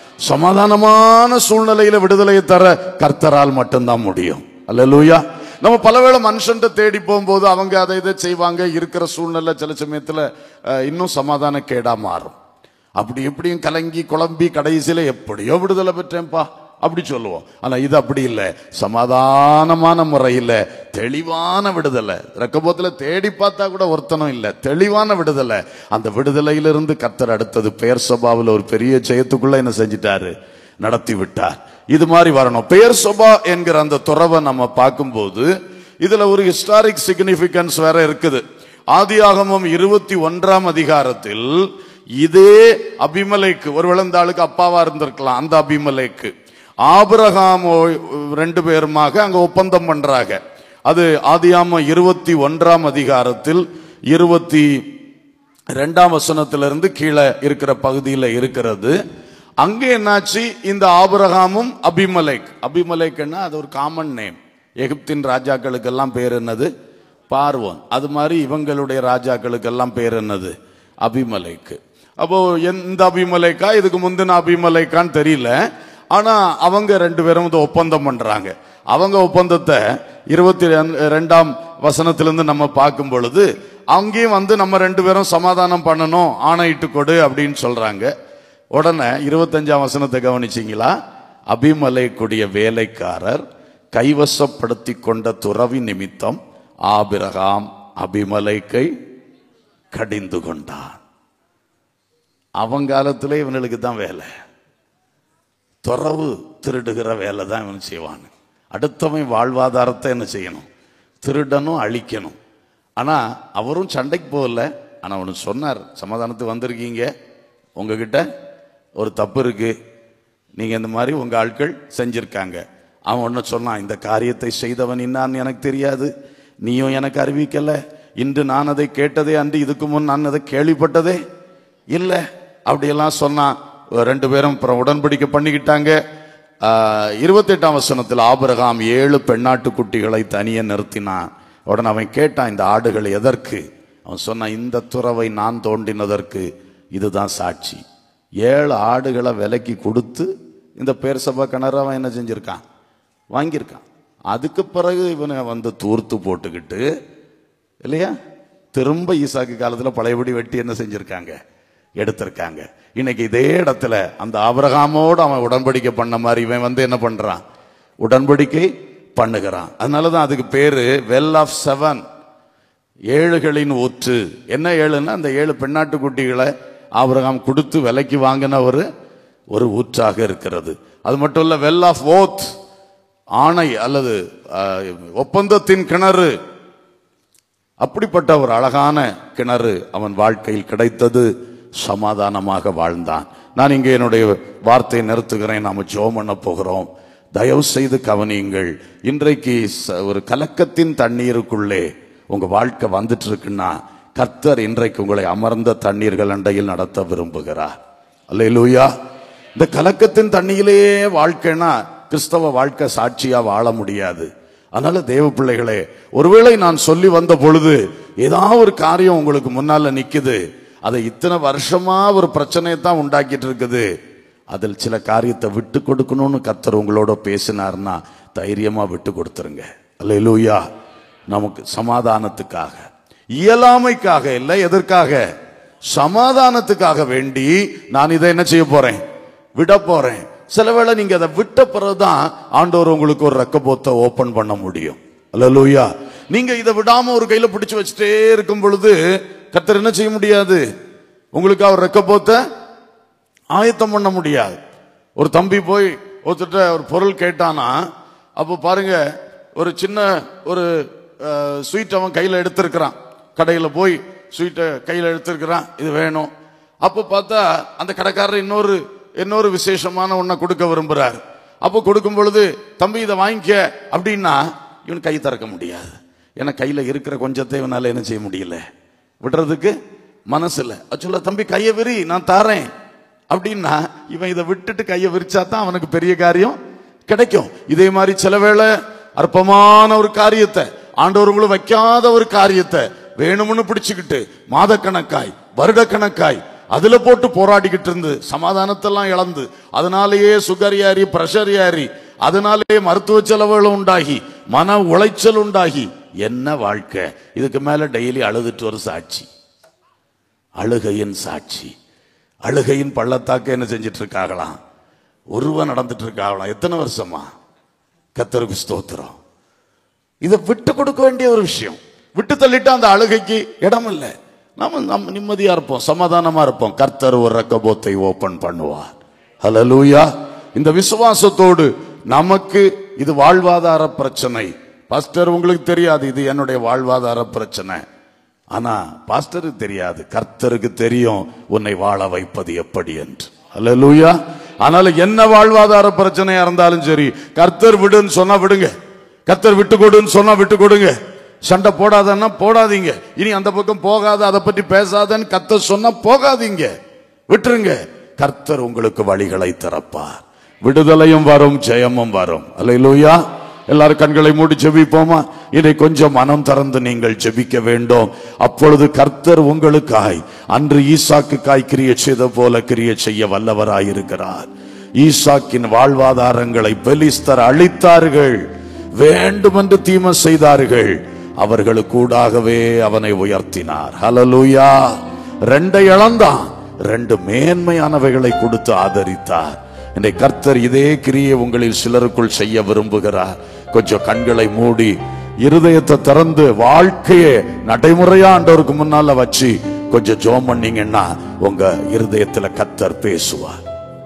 சமாதானமான சூழ்நிலையில விடுதலையை தர கர்த்தரால் மட்டும்தான் முடியும் அல்லேலூயா நம்ம பலவேளை மனுஷன்ட்ட தேடி போகும்போது அவங்க அதை இதை செய்வாங்க இருக்கிற சூழ்நிலை சில சமயத்துல அஹ், இன்னும் சமாதான கேடா மாறும் அப்படி இப்படியும் கலங்கி குழம்பி கடைசியில எப்படியோ விடுதலை பெற்றேன்ப்பா அப்படி சொல்லுவோம் ஆனா இது அப்படி இல்லை சமாதானமான முறையில் தெளிவான விடுதலை ரெக்கபோத்துல தேடி பார்த்தா கூட ஒருத்தனும் இல்லை தெளிவான விடுதலை அந்த விடுதலையிலிருந்து கத்தர் அடுத்தது பெயர் சபாவில் ஒரு பெரிய ஜெயத்துக்குள்ள என்ன செஞ்சிட்டாரு நடத்தி விட்டார் இது மாதிரி வரணும் பெயர் சபா என்கிற அந்த துறவை நம்ம பார்க்கும்போது இதுல ஒரு ஹிஸ்டாரிக் சிக்னிபிகன்ஸ் வேற இருக்குது ஆதியாகமம் இருபத்தி ஒன்றாம் அதிகாரத்தில் இதே அபிமலைக்கு ஒரு இந்த ஆளுக்கு அப்பாவா இருந்திருக்கலாம் அந்த அபிமலைக்கு ஆபிரகாம் ரெண்டு பேருமாக அங்க ஒப்பந்தம் பண்றாங்க அது ஆதியாம இருபத்தி ஒன்றாம் அதிகாரத்தில் இருபத்தி ரெண்டாம் வசனத்திலிருந்து கீழே இருக்கிற பகுதியில் இருக்கிறது அங்கே என்னாச்சு இந்த ஆபிரகாமும் அபிமலைக் அபிமலைக்னா அது ஒரு காமன் நேம் எகிப்தின் ராஜாக்களுக்கெல்லாம் பேர் என்னது பார்வோன் அது மாதிரி இவங்களுடைய ராஜாக்களுக்கெல்லாம் பேர் என்னது அபிமலைக்கு அப்போ எந்த அபிமலைக்கா இதுக்கு முந்தின அபிமலைக்கான்னு தெரியல ஆனா அவங்க ரெண்டு பேரும் வந்து ஒப்பந்தம் பண்றாங்க அவங்க ஒப்பந்தத்தை இருபத்தி ரெண்டாம் வசனத்திலிருந்து நம்ம பார்க்கும் பொழுது அங்கேயும் வந்து நம்ம ரெண்டு பேரும் சமாதானம் பண்ணணும் ஆணையிட்டு கொடு அப்படின்னு சொல்றாங்க உடனே இருபத்தஞ்சாம் வசனத்தை கவனிச்சிங்களா அபிமலைக்குடைய வேலைக்காரர் கைவசப்படுத்தி கொண்ட துறவி நிமித்தம் ஆபிரகாம் அபிமலைக்கை கடிந்து கொண்டான் அவங்காலத்திலே இவனுக்கு தான் வேலை துறவு திருடுகிற வேலை தான் இவன் செய்வான் அடுத்தவன் வாழ்வாதாரத்தை என்ன செய்யணும் திருடணும் அழிக்கணும் ஆனால் அவரும் சண்டைக்கு போகல ஆனால் அவனு சொன்னார் சமாதானத்துக்கு வந்திருக்கீங்க உங்ககிட்ட ஒரு தப்பு இருக்கு நீங்கள் இந்த மாதிரி உங்கள் ஆட்கள் செஞ்சிருக்காங்க அவன் ஒன்று சொன்னான் இந்த காரியத்தை செய்தவன் என்னான்னு எனக்கு தெரியாது நீயும் எனக்கு அறிவிக்கல இன்று நான் அதை கேட்டதே அன்று இதுக்கு முன் நான் அதை கேள்விப்பட்டதே இல்லை அப்படியெல்லாம் சொன்னான் ரெண்டு பேரும் அப்புறம் உடன்படிக்கை பண்ணிக்கிட்டாங்க இருபத்தி எட்டாம் வசனத்தில் ஆபிரகாம் ஏழு பெண்ணாட்டு குட்டிகளை தனியே நிறுத்தினான் உடனே அவன் கேட்டான் இந்த ஆடுகள் எதற்கு அவன் சொன்னான் இந்த துறவை நான் தோண்டினதற்கு இதுதான் சாட்சி ஏழு ஆடுகளை விலைக்கு கொடுத்து இந்த பேர் சபா கிணறு அவன் என்ன செஞ்சிருக்கான் வாங்கியிருக்கான் அதுக்கு பிறகு இவனை வந்து தூர்த்து போட்டுக்கிட்டு இல்லையா திரும்ப ஈசாக்கு காலத்தில் பழையபடி வெட்டி என்ன செஞ்சிருக்காங்க எடுத்திருக்காங்க இன்னைக்கு இதே இடத்துல அந்த ஆபிரகாமோடு அவன் உடன்படிக்கை பண்ண மாதிரி இவன் வந்து என்ன பண்றான் உடன்படிக்கை பண்ணுகிறான் அதனாலதான் அதுக்கு பேரு வெல் ஆஃப் செவன் ஏழுகளின் ஊற்று என்ன ஏழுன்னா அந்த ஏழு பெண்ணாட்டு குட்டிகளை ஆபிரகாம் கொடுத்து விலைக்கு வாங்கின ஒரு ஒரு ஊற்றாக இருக்கிறது அது மட்டும் இல்ல வெல் ஆஃப் ஓத் ஆணை அல்லது அஹ், ஒப்பந்தத்தின் கிணறு அப்படிப்பட்ட ஒரு அழகான கிணறு அவன் வாழ்க்கையில் கிடைத்தது சமாதானமாக வாழ்ந்தான் நான் இங்கே என்னுடைய வார்த்தையை நிறுத்துகிறேன் நாம ஜோம் பண்ண போகிறோம் தயவு செய்து கவனியுங்கள் இன்றைக்கு ச- ஒரு கலக்கத்தின் தண்ணீருக்குள்ளே உங்க வாழ்க்கை வந்துட்டு இருக்குன்னா கர்த்தர் இன்றைக்கு உங்களை அமர்ந்த தண்ணீர்கள் அண்டையில் நடத்த விரும்புகிறார் அல்லேலூயா இந்த கலக்கத்தின் தண்ணியிலேயே வாழ்க்கைனா கிறிஸ்தவ வாழ்க்கை சாட்சியா வாழ முடியாது அதனால தேவ பிள்ளைகளே ஒருவேளை நான் சொல்லி வந்த பொழுது ஏதாவது ஒரு காரியம் உங்களுக்கு முன்னால நிக்குது அதை இத்தனை வருஷமா ஒரு பிரச்சனையை தான் உண்டாக்கிட்டு இருக்குது அதில் சில காரியத்தை விட்டு கொடுக்கணும்னு கர்த்தர் உங்களோட பேசினார்னா தைரியமா விட்டு கொடுத்துருங்க அல்லேலூயா நமக்கு சமாதானத்துக்காக இயலாமைக்காக இல்லை எதற்காக சமாதானத்துக்காக வேண்டி நான் இதை என்ன செய்ய போறேன் விட போறேன் சில வேளை நீங்க அதை விட்ட பிறகுதான் ஆண்டவர் உங்களுக்கு ஒரு ரெக்கபோத்தை ஓபன் பண்ண முடியும் அல்லூயா நீங்க இதை விடாம ஒரு கையில பிடிச்சு வச்சுட்டே இருக்கும் பொழுது கத்தர் என்ன செய்ய முடியாது உங்களுக்கு அவர் ரெக்கபோத்தை ஆயத்தம் பண்ண முடியாது ஒரு தம்பி போய் ஒருத்தட்ட ஒரு பொருள் கேட்டானா அப்போ பாருங்க ஒரு சின்ன ஒரு ஸ்வீட் அவன் கையில் எடுத்திருக்கிறான் கடையில் போய் ஸ்வீட்டை கையில் எடுத்திருக்கிறான் இது வேணும் அப்போ பார்த்தா அந்த கடைக்காரர் இன்னொரு இன்னொரு விசேஷமான ஒன்றை கொடுக்க விரும்புறார் அப்போ கொடுக்கும் பொழுது தம்பி இதை வாங்கிக்க அப்படின்னா இவன் கை திறக்க முடியாது ஏன்னா கையில் இருக்கிற கொஞ்சத்தை இவனால என்ன செய்ய முடியல விடுறதுக்கு மனசு இல்லை சொல்ல தம்பி கையை விரி நான் தாரேன் அப்படின்னா இவன் இதை விட்டுட்டு கையை விரிச்சா தான் அவனுக்கு பெரிய காரியம் கிடைக்கும் இதே மாதிரி சில வேளை அற்பமான ஒரு காரியத்தை ஆண்டவர் உங்களுக்கு வைக்காத ஒரு காரியத்தை வேணும்னு பிடிச்சுக்கிட்டு மாதக்கணக்காய் வருடக்கணக்காய் அதுல போட்டு போராடிக்கிட்டு இருந்து சமாதானத்தெல்லாம் இழந்து அதனாலேயே சுகர் ஏறி பிரஷர் ஏறி அதனாலேயே மருத்துவ செலவுகள் உண்டாகி மன உளைச்சல் உண்டாகி என்ன வாழ்க்கை இதுக்கு மேல டெய்லி அழுதுட்டு ஒரு சாட்சி அழுகையின் சாட்சி அழுகையின் பள்ளத்தாக்க என்ன செஞ்சிட்டு இருக்காங்களாம் ஒருவன் நடந்துட்டு இருக்காங்களாம் எத்தனை வருஷமா கத்தருக்கு ஸ்தோத்திரம் இதை விட்டு கொடுக்க வேண்டிய ஒரு விஷயம் விட்டு தள்ளிட்டு அந்த அழுகைக்கு இடம் இல்லை நாம நம்ம நிம்மதியா இருப்போம் சமாதானமா இருப்போம் கர்த்தர் ஒரு ரக்கபோத்தை ஓபன் பண்ணுவார் ஹalleluya இந்த விசுவாசத்தோடு நமக்கு இது வாழ்வாதார பிரச்சனை பாஸ்டர் உங்களுக்கு தெரியாது இது என்னுடைய வாழ்வாதார பிரச்சனை ஆனா பாஸ்டருக்கு தெரியாது கர்த்தருக்கு தெரியும் உன்னை வாழ வைப்பது எப்படி என்று ஹalleluya ஆனால என்ன வாழ்வாதார பிரச்சனையா இருந்தாலும் சரி கர்த்தர் விடுன்னு சொன்னா விடுங்க கர்த்தர் விட்டு கொடுன்னு சொன்னா விட்டு கொடுங்க சண்டை போடாதன்னா போடாதீங்க இனி அந்த பக்கம் போகாத அதை பற்றி பேசாதன்னு கர்த்தர் சொன்னா போகாதீங்க விட்டுருங்க கர்த்தர் உங்களுக்கு வழிகளை திறப்பார் விடுதலையும் வரும் ஜெயமும் வரும் அல்லையிலூயா எல்லாரும் கண்களை மூடி ஜெபிப்போமா இதை கொஞ்சம் மனம் திறந்து நீங்கள் ஜெபிக்க வேண்டும் அப்பொழுது கர்த்தர் உங்களுக்காய் அன்று ஈசாக்குக்காய் கிரிய செய்த போல கிரிய செய்ய வல்லவராயிருக்கிறார் ஈசாக்கின் வாழ்வாதாரங்களை பெலிஸ்தர் அழித்தார்கள் வேண்டுமென்று தீமை செய்தார்கள் அவர்களுக்கூடாகவே அவனை உயர்த்தினார் ஹalleluya ரெண்டை இழந்தான் ரெண்டு மேன்மையானவைகளை கொடுத்து ஆதரித்தார் என்னை கர்த்தர் இதே கிரியை உங்களில் சிலருக்குள் செய்ய விரும்புகிறார் கொஞ்சம் கண்களை மூடி இருதயத்தை திறந்து வாழ்க்கையை நடைமுறையா ஆண்டவருக்கு முன்னால வச்சு கொஞ்சம் ஜோம் பண்ணீங்கன்னா உங்க இருதயத்துல கர்த்தர் பேசுவார்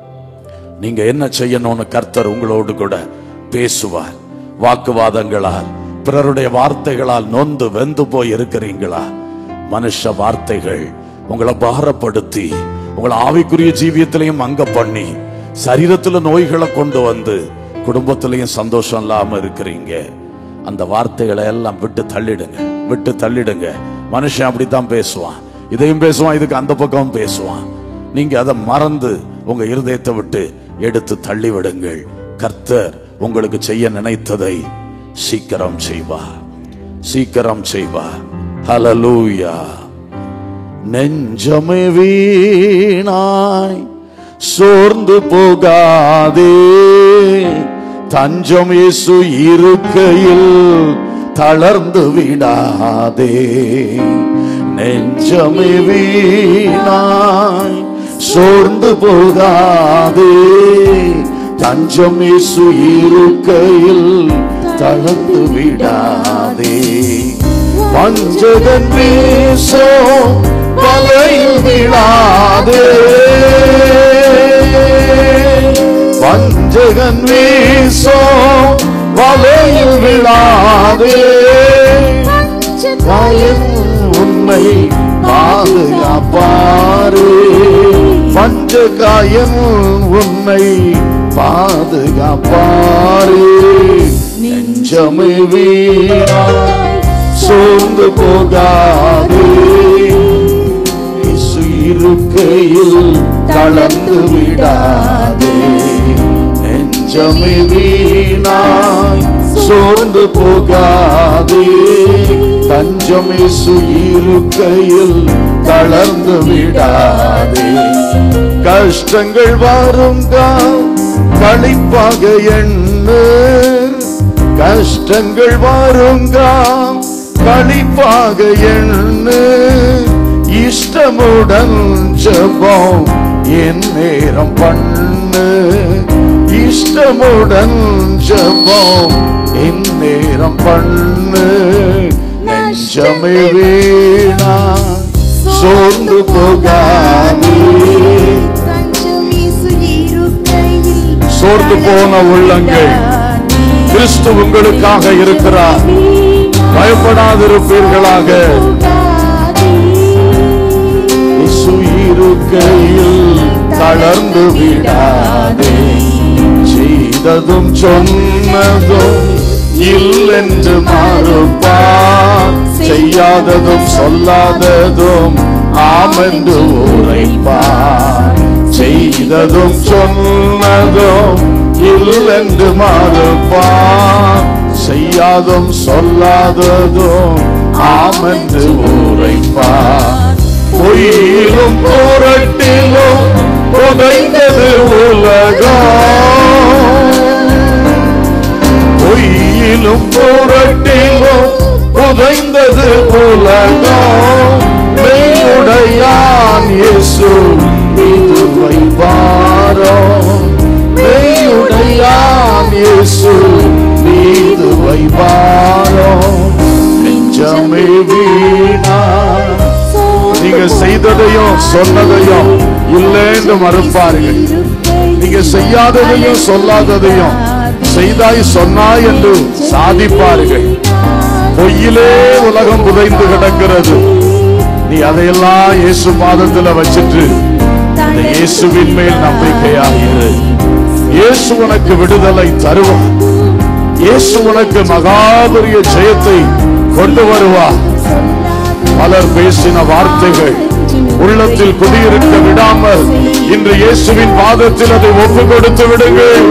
நீங்க என்ன செய்யணும்னு கர்த்தர் உங்களோடு கூட பேசுவார் வாக்குவாதங்களால் பிறருடைய வார்த்தைகளால் நொந்து வெந்து போய் இருக்கிறீங்களா மனுஷ வார்த்தைகள் உங்களை பாரப்படுத்தி உங்களை ஆவிக்குரிய ஜீவியத்திலையும் அங்க பண்ணி சரீரத்துல நோய்களை கொண்டு வந்து குடும்பத்திலையும் சந்தோஷம் இல்லாம இருக்கிறீங்க அந்த வார்த்தைகளை எல்லாம் விட்டு தள்ளிடுங்க விட்டு தள்ளிடுங்க மனுஷன் அப்படித்தான் பேசுவான் இதையும் பேசுவான் இதுக்கு அந்த பக்கம் பேசுவான் நீங்க அதை மறந்து உங்க இருதயத்தை விட்டு எடுத்து தள்ளி விடுங்கள் கர்த்தர் உங்களுக்கு செய்ய நினைத்ததை சீக்கிரம் செய்வார் சீக்கிரம் செய்வார் ஹalleluya நெஞ்சமே வீணாய் சோர்ந்து போகாதே தஞ்சம் இயேசு இருக்கையில் தளர்ந்து விடாதே நெஞ்சமே வீணாய் சோர்ந்து போகாதே தஞ்சம் இயேசு இருக்கையில் தளர்ந்து விடாதே வஞ்சகன் வீசோ வலையில் விழாதே வஞ்சகன் வீசோ வலையில் விழாதே காயம் உன்னை பாதுகாப்பாரு பஞ்ச காயம் உன்னை பாதுகாப்பாரு நெஞ்சமை வீணா சோர்ந்து போகாதே இயேசு இருக்கையில் தளர்ந்து விடாதே நெஞ்சமை வீணாய் சோர்ந்து போகாதே தஞ்சம் இயேசு இருக்கையில் தளர்ந்து விடாதே கஷ்டங்கள் வருங்க களைப்பாக எண்ணு கஷ்டங்கள் வருங்க களிப்பாக எண்ணு இஷ்டமுடன் ஜெபம் என் நேரம் பண்ணு இஷ்டமுடன் ஜெபம் என் நேரம் பண்ணு நெஞ்சமே வீணா சோர்ந்து போகாதே சோர்ந்து போன உள்ளங்கள் கிறிஸ்து உங்களுக்காக இருக்கிறார் பயப்படாதிருப்பீர்களாக இயேசு இருக்கையில் தளர்ந்து விடாதே செய்ததும் சொன்னதும் இல்லென்று மாறுப்பா செய்யாததும் சொல்லாததும் ஆமென்று உரைப்பார் செய்ததும் சொன்னதும் இல்லென்று மாறுப்பார் செய்யாதும் சொல்லாததும் ஆமென்று உரைப்பார் பொய்யிலும் புரட்டிலும் புதைந்தது உலகம் பொய்யிலும் புரட்டிலும் புதைந்தது உலகம் மெய்யுடையான் இயேசு இது வைப்பாரோ மெய்யுடையான் இயேசு மீது வைப்பாரோ நெஞ்சமே வீணா நீங்க செய்ததையும் சொன்னதையும் இல்லைன்னு மறுப்பார்கள் நீங்க செய்யாததையும் சொல்லாததையும் செய்தாய் சொன்னாய் என்று சாதிப்பார்கள் பொய்யிலே உலகம் புதைந்து கிடக்கிறது நீ அதையெல்லாம் இயேசு பாதத்துல வச்சிட்டு இந்த இயேசுவின் மேல் நம்பிக்கையாயிரு இயேசு உனக்கு விடுதலை தருவார் இயேசு உனக்கு மகாபரிய ஜெயத்தை கொண்டு வருவார் பலர் பேசின வார்த்தைகள் உள்ளத்தில் குடியிருக்க விடாமல் இன்று இயேசுவின் பாதத்தில் அதை ஒப்பு கொடுத்து விடுங்கள்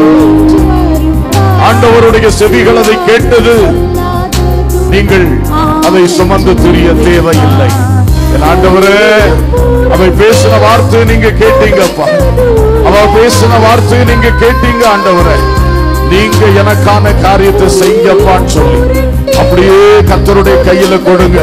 ஆண்டவருடைய செவிகள் அதை கேட்டது நீங்கள் அதை சுமந்து திரிய தேவையில்லை என் ஆண்டவரே அவை பேசின வார்த்தையை நீங்க கேட்டீங்கப்பா அவ பேசின வார்த்தையை நீங்க கேட்டீங்க ஆண்டவரே நீங்க எனக்கான காரியத்தை செய்யப்பான்னு சொல்லி அப்படியே கர்த்தருடைய கையில கொடுங்க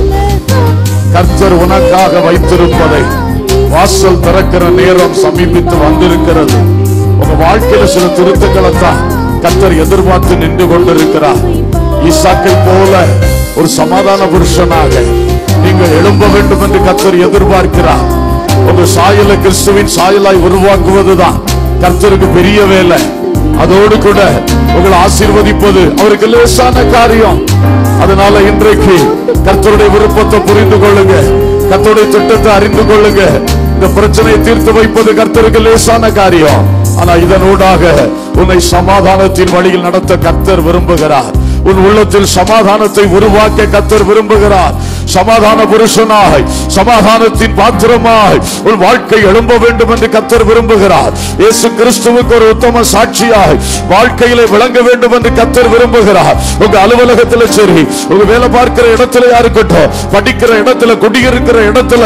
கர்த்தர் உனக்காக வைத்திருப்பதை வாசல் திறக்கிற நேரம் சமீபித்து வந்திருக்கிறது உங்க வாழ்க்கையில சில திருத்தங்களை தான் கர்த்தர் எதிர்பார்த்து நின்று கொண்டிருக்கிறார் ஈசாக்கை போல ஒரு சமாதான புருஷனாக நீங்கள் எழும்ப வேண்டும் என்று கர்த்தர் எதிர்பார்க்கிறார் உங்க சாயலை கிறிஸ்துவின் சாயலாய் உருவாக்குவதுதான் கர்த்தருக்கு பெரிய வேலை அதோடு கூட உங்களை ஆசீர்வதிப்பது அவருக்கு லேசான காரியம் அதனால இன்றைக்கு கர்த்தருடைய விருப்பத்தை புரிந்து கொள்ளுங்க கர்த்தருடைய திட்டத்தை அறிந்து கொள்ளுங்க இந்த பிரச்சனையை தீர்த்து வைப்பது கர்த்தருக்கு லேசான காரியம் ஆனா இதனூடாக உன்னை சமாதானத்தின் வழியில் நடத்த கர்த்தர் விரும்புகிறார் உன் உள்ளத்தில் சமாதானத்தை உருவாக்க கர்த்தர் விரும்புகிறார் சமாதான புருஷனாய் சமாதானத்தின் பாத்திரமாய் உன் வாழ்க்கை எழும்ப வேண்டும் என்று கர்த்தர் விரும்புகிறார் இயேசு கிறிஸ்துவுக்கு ஒரு உத்தம சாட்சியாய் வாழ்க்கையிலே விளங்க வேண்டும் என்று கர்த்தர் விரும்புகிறார் உங்க அலுவலகத்துல சரி உங்க வேலை பார்க்கிற இடத்துல இருக்கட்டும் படிக்கிற இடத்துல குடியிருக்கிற இடத்துல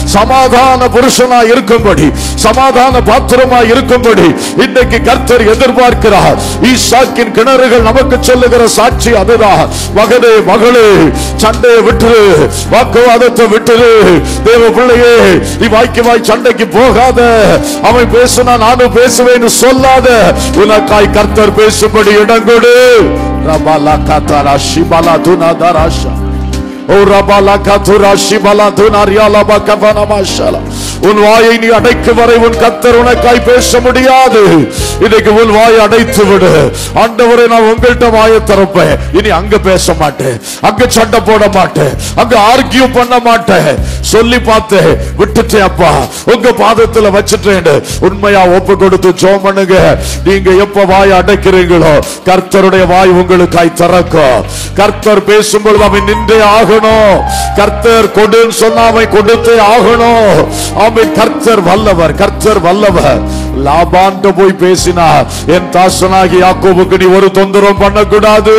சமாதான புருஷனா இருக்கும்படி சமாதான பாத்திரமா இருக்கும்படி இன்றைக்கு கர்த்தர் எதிர்பார்க்கிறார் ஈசாக்கின் கிணறுகள் நமக்கு சொல்லுகிற சாட்சி அதுதான் மகனே மகளே சண்டையை விட்டுரு வாக்குவாதத்தை விட்டுரு தேவ பிள்ளையே நீ வாய்க்கு வாய் சண்டைக்கு போகாத அவன் பேசுனா நானும் பேசுவேன்னு சொல்லாத உனக்காய் கர்த்தர் பேசும்படி இடம் கொடு ரபாலா காத்தாரா ஷிபாலா துனா தராஷா ஓ ரபாலா கதுரா ஷிபாலா துனா ரியாலா பகவன மாஷாலா உன் வாயை நீ அடைக்கும் வரை உன் கத்தர் உனக்காய் பேச முடியாது இன்னைக்கு உன் வாயை அடைத்து விடு ஆண்டவரே நான் உங்கள்கிட்ட வாயை திறப்பேன் இனி அங்க பேச மாட்டேன் அங்க சண்டை போட மாட்டேன் அங்க ஆர்கியூ பண்ண மாட்டேன் சொல்லி பார்த்தேன் விட்டுட்டேன் அப்பா உங்க பாதத்துல வச்சுட்டேன் உண்மையா ஒப்பு கொடுத்து ஜோம் பண்ணுங்க நீங்க எப்ப வாய் அடைக்கிறீங்களோ கர்த்தருடைய வாய் உங்களுக்காய் திறக்கும் கர்த்தர் பேசும்பொழுது அவன் நின்றே ஆகணும் கர்த்தர் கொடுன்னு சொன்னா அவன் கொடுத்தே ஆகணும் அவன் கர்த்தர் வல்லவர் கர்த்தர் வல்லவர் லாபான்ட்டு போய் பேசினார் என் தாசனாகி யாக்கோபுக்கு நீ ஒரு தொந்தரவும் பண்ணக்கூடாது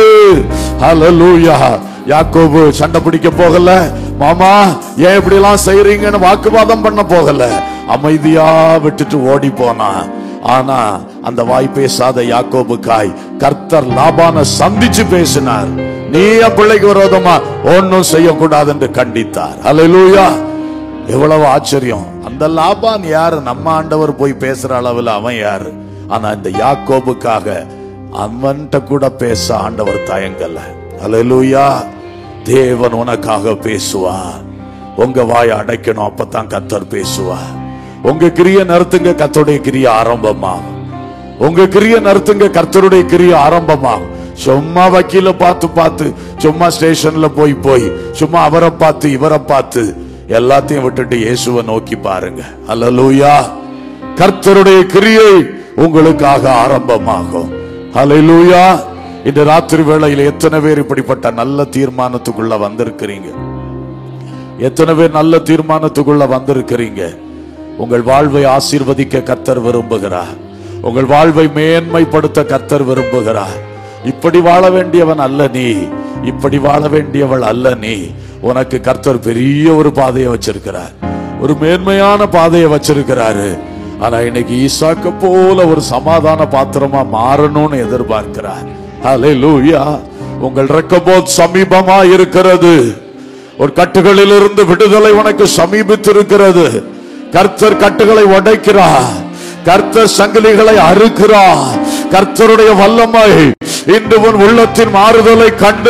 ஹalleluya யாக்கோபு சண்டை பிடிக்க போகல மாமா ஏன் இப்படி எல்லாம் செய்றீங்கன்னு வாக்குவாதம் பண்ண போகல அமைதியா விட்டுட்டு ஓடி போனான் ஆனா அந்த வாய் பேசாத யாக்கோபுக்காய் கர்த்தர் லாபான சந்திச்சு பேசினார் நீ என் பிள்ளைக்கு விரோதமா ஒன்னும் செய்யக்கூடாது என்று கண்டித்தார் அல்லேலூயா எவ்வளவு ஆச்சரியம் அந்த லாபான் யாரு நம்ம ஆண்டவர் போய் பேசுற அளவுல அவன் யாரு ஆனா இந்த யாக்கோபுக்காக அவன்கிட்ட கூட பேச ஆண்டவர் தயங்கல அல்லேலூயா தேவன் உனக்காக பேசுவார் உங்க வாயை அடைக்கணும் அப்பதான் கத்தர் பேசுவார் உங்க கிரிய நிறுத்துங்க கத்தருடைய கிரிய ஆரம்பமாகும் உங்க கிரிய நிறுத்துங்க கர்த்தருடைய கிரிய ஆரம்பமாகும் சும்மா வக்கீல பார்த்து பார்த்து சும்மா ஸ்டேஷன்ல போய் போய் சும்மா அவரை பார்த்து இவரை பார்த்து எல்லாத்தையும் விட்டுட்டு இயேசுவை நோக்கி பாருங்க அல்லேலூயா கர்த்தருடைய கிரியை உங்களுக்காக ஆரம்பமாகும் அல்லேலூயா இந்த ராத்திரி வேளையில் எத்தனை பேர் இப்படிப்பட்ட நல்ல தீர்மானத்துக்குள்ள வந்திருக்கிறீங்க எத்தனை பேர் நல்ல தீர்மானத்துக்குள்ள வந்திருக்கிறீங்க உங்கள் வாழ்வை ஆசீர்வதிக்க கர்த்தர் விரும்புகிறார் உங்கள் வாழ்வை மேன்மைப்படுத்த கர்த்தர் விரும்புகிறார் இப்படி வாழ வேண்டியவன் அல்ல நீ இப்படி வாழ வேண்டியவள் அல்ல நீ உனக்கு கர்த்தர் பெரிய ஒரு பாதையை வச்சிருக்கிறார் ஒரு மேன்மையான பாதையை வச்சிருக்கிறாரு ஆனா இன்னைக்கு ஈசாக்க போல ஒரு சமாதான பாத்திரமா மாறணும்னு எதிர்பார்க்கிறார் ஹalleluya உங்கள் ரெக்கபோத் சமீபமா இருக்கிறது ஒரு கட்டுகளிலிருந்து விடுதலை உனக்கு சமீபித்திருக்கிறது கர்த்தர் கட்டுகளை உடைக்கிறார் கர்த்தர் சங்கிலிகளை அறுக்கிறார் கர்த்தருடைய வல்லமை இன்று உன் உள்ளத்தின் மாறுதலை கண்டு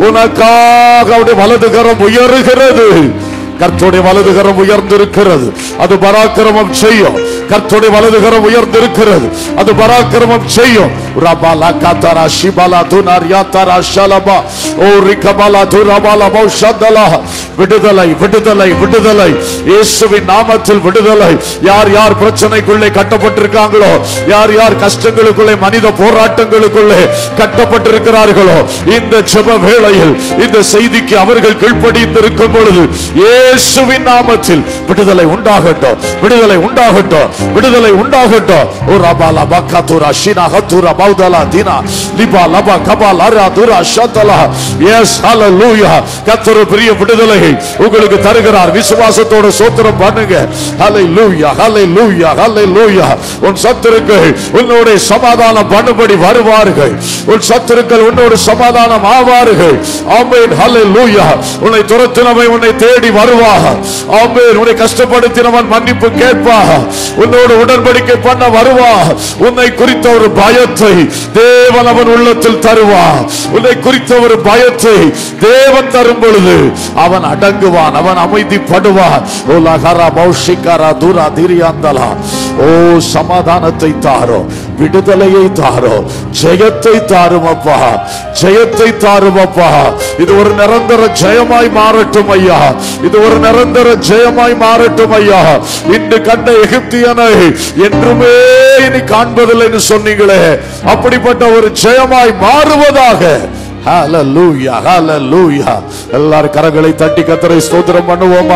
உனக்காக அவருடைய வலதுகரம் உயருகிறது கர்த்தருடைய வலதுகரம் உயர்ந்திருக்கிறது அது பராக்கிரமம் செய்யும் கர்த்தருடைய வலதுகரம் உயர்ந்திருக்கிறது அது பராக்கிரமம் செய்யும் ரபாலா காத்தாரா ஷிபாலா துனார் யாத்தாரா ஷலபா ஓ ரிகபாலா துரபாலா பௌஷதலா விடுதலை விடுதலை விடுதலை இயேசுவின் நாமத்தில் விடுதலை யார் யார் பிரச்சனைக்குள்ளே கட்டப்பட்டிருக்காங்களோ யார் யார் கஷ்டங்களுக்குள்ளே மனித போராட்டங்களுக்குள்ளே கட்டப்பட்டிருக்கிறார்களோ இந்த ஜெப வேளையில் இந்த செய்திக்கு அவர்கள் கீழ்ப்படிந்திருக்கும் பொழுது இயேசுவின் நாமத்தில் விடுதலை உண்டாகட்டும் விடுதலை உண்டாகட்டும் விடுதலை உண்டாகட்டும் ஓ ரபாலா பக்கத்துரா ஷினா ஹத்துரா பௌதலா தினா லிபா லபா கபா லரா துரா ஷத்தலா எஸ் ஹalleluya கர்த்தர் பெரிய விடுதலை உங்களுக்கு தருகிறார் விசுவாசத்தோட சோத்திரம் பண்ணுங்க ஹalleluya ஹalleluya ஹalleluya உன் சத்துருக்கள் உன்னோட சமாதானம் பண்ணும்படி வருவார்கள் உன் சத்துருக்கள் உன்னோடு சமாதானம் ஆவார்கள் ஆமென் ஹalleluya உன்னை துரத்தினவன் உன்னை தேடி வருவா ஆமென் உன்னை கஷ்டப்படுத்தினவன் மன்னிப்பு கேட்பா உன்னோடு உடன்படிக்கை பண்ண வருவா உன்னை குறித்த ஒரு பயத்தை தேவன் அவன் உள்ளத்தில் தருவா உன்னை குறித்த ஒரு பயத்தை தேவன் தரும் பொழுது அவன் அடங்குவான் அவன் அமைதிப்படுவான் ஓ லகரா பௌஷிகாரா தூரா திரியாந்தலா ஓ சமாதானத்தை தாரோ விடுதலையை தாரோ ஜெயத்தை தாரும் அப்பா ஜெயத்தை தாரும் அப்பா இது ஒரு நிரந்தர ஜெயமாய் மாறட்டும் ஐயா இது ஒரு நிரந்தர ஜெயமாய் மாறட்டும் ஐயா இன்று கண்ட எகிப்தியனை என்றுமே இனி காண்பதில்லைன்னு சொன்னீங்களே அப்படிப்பட்ட ஒரு ஜெயமாய் மாறுவதாக ஹalleluya ஹalleluya எல்லாரும் கரங்களை தட்டி கத்தரை ஸ்தோத்திரம் பண்ணுவோமா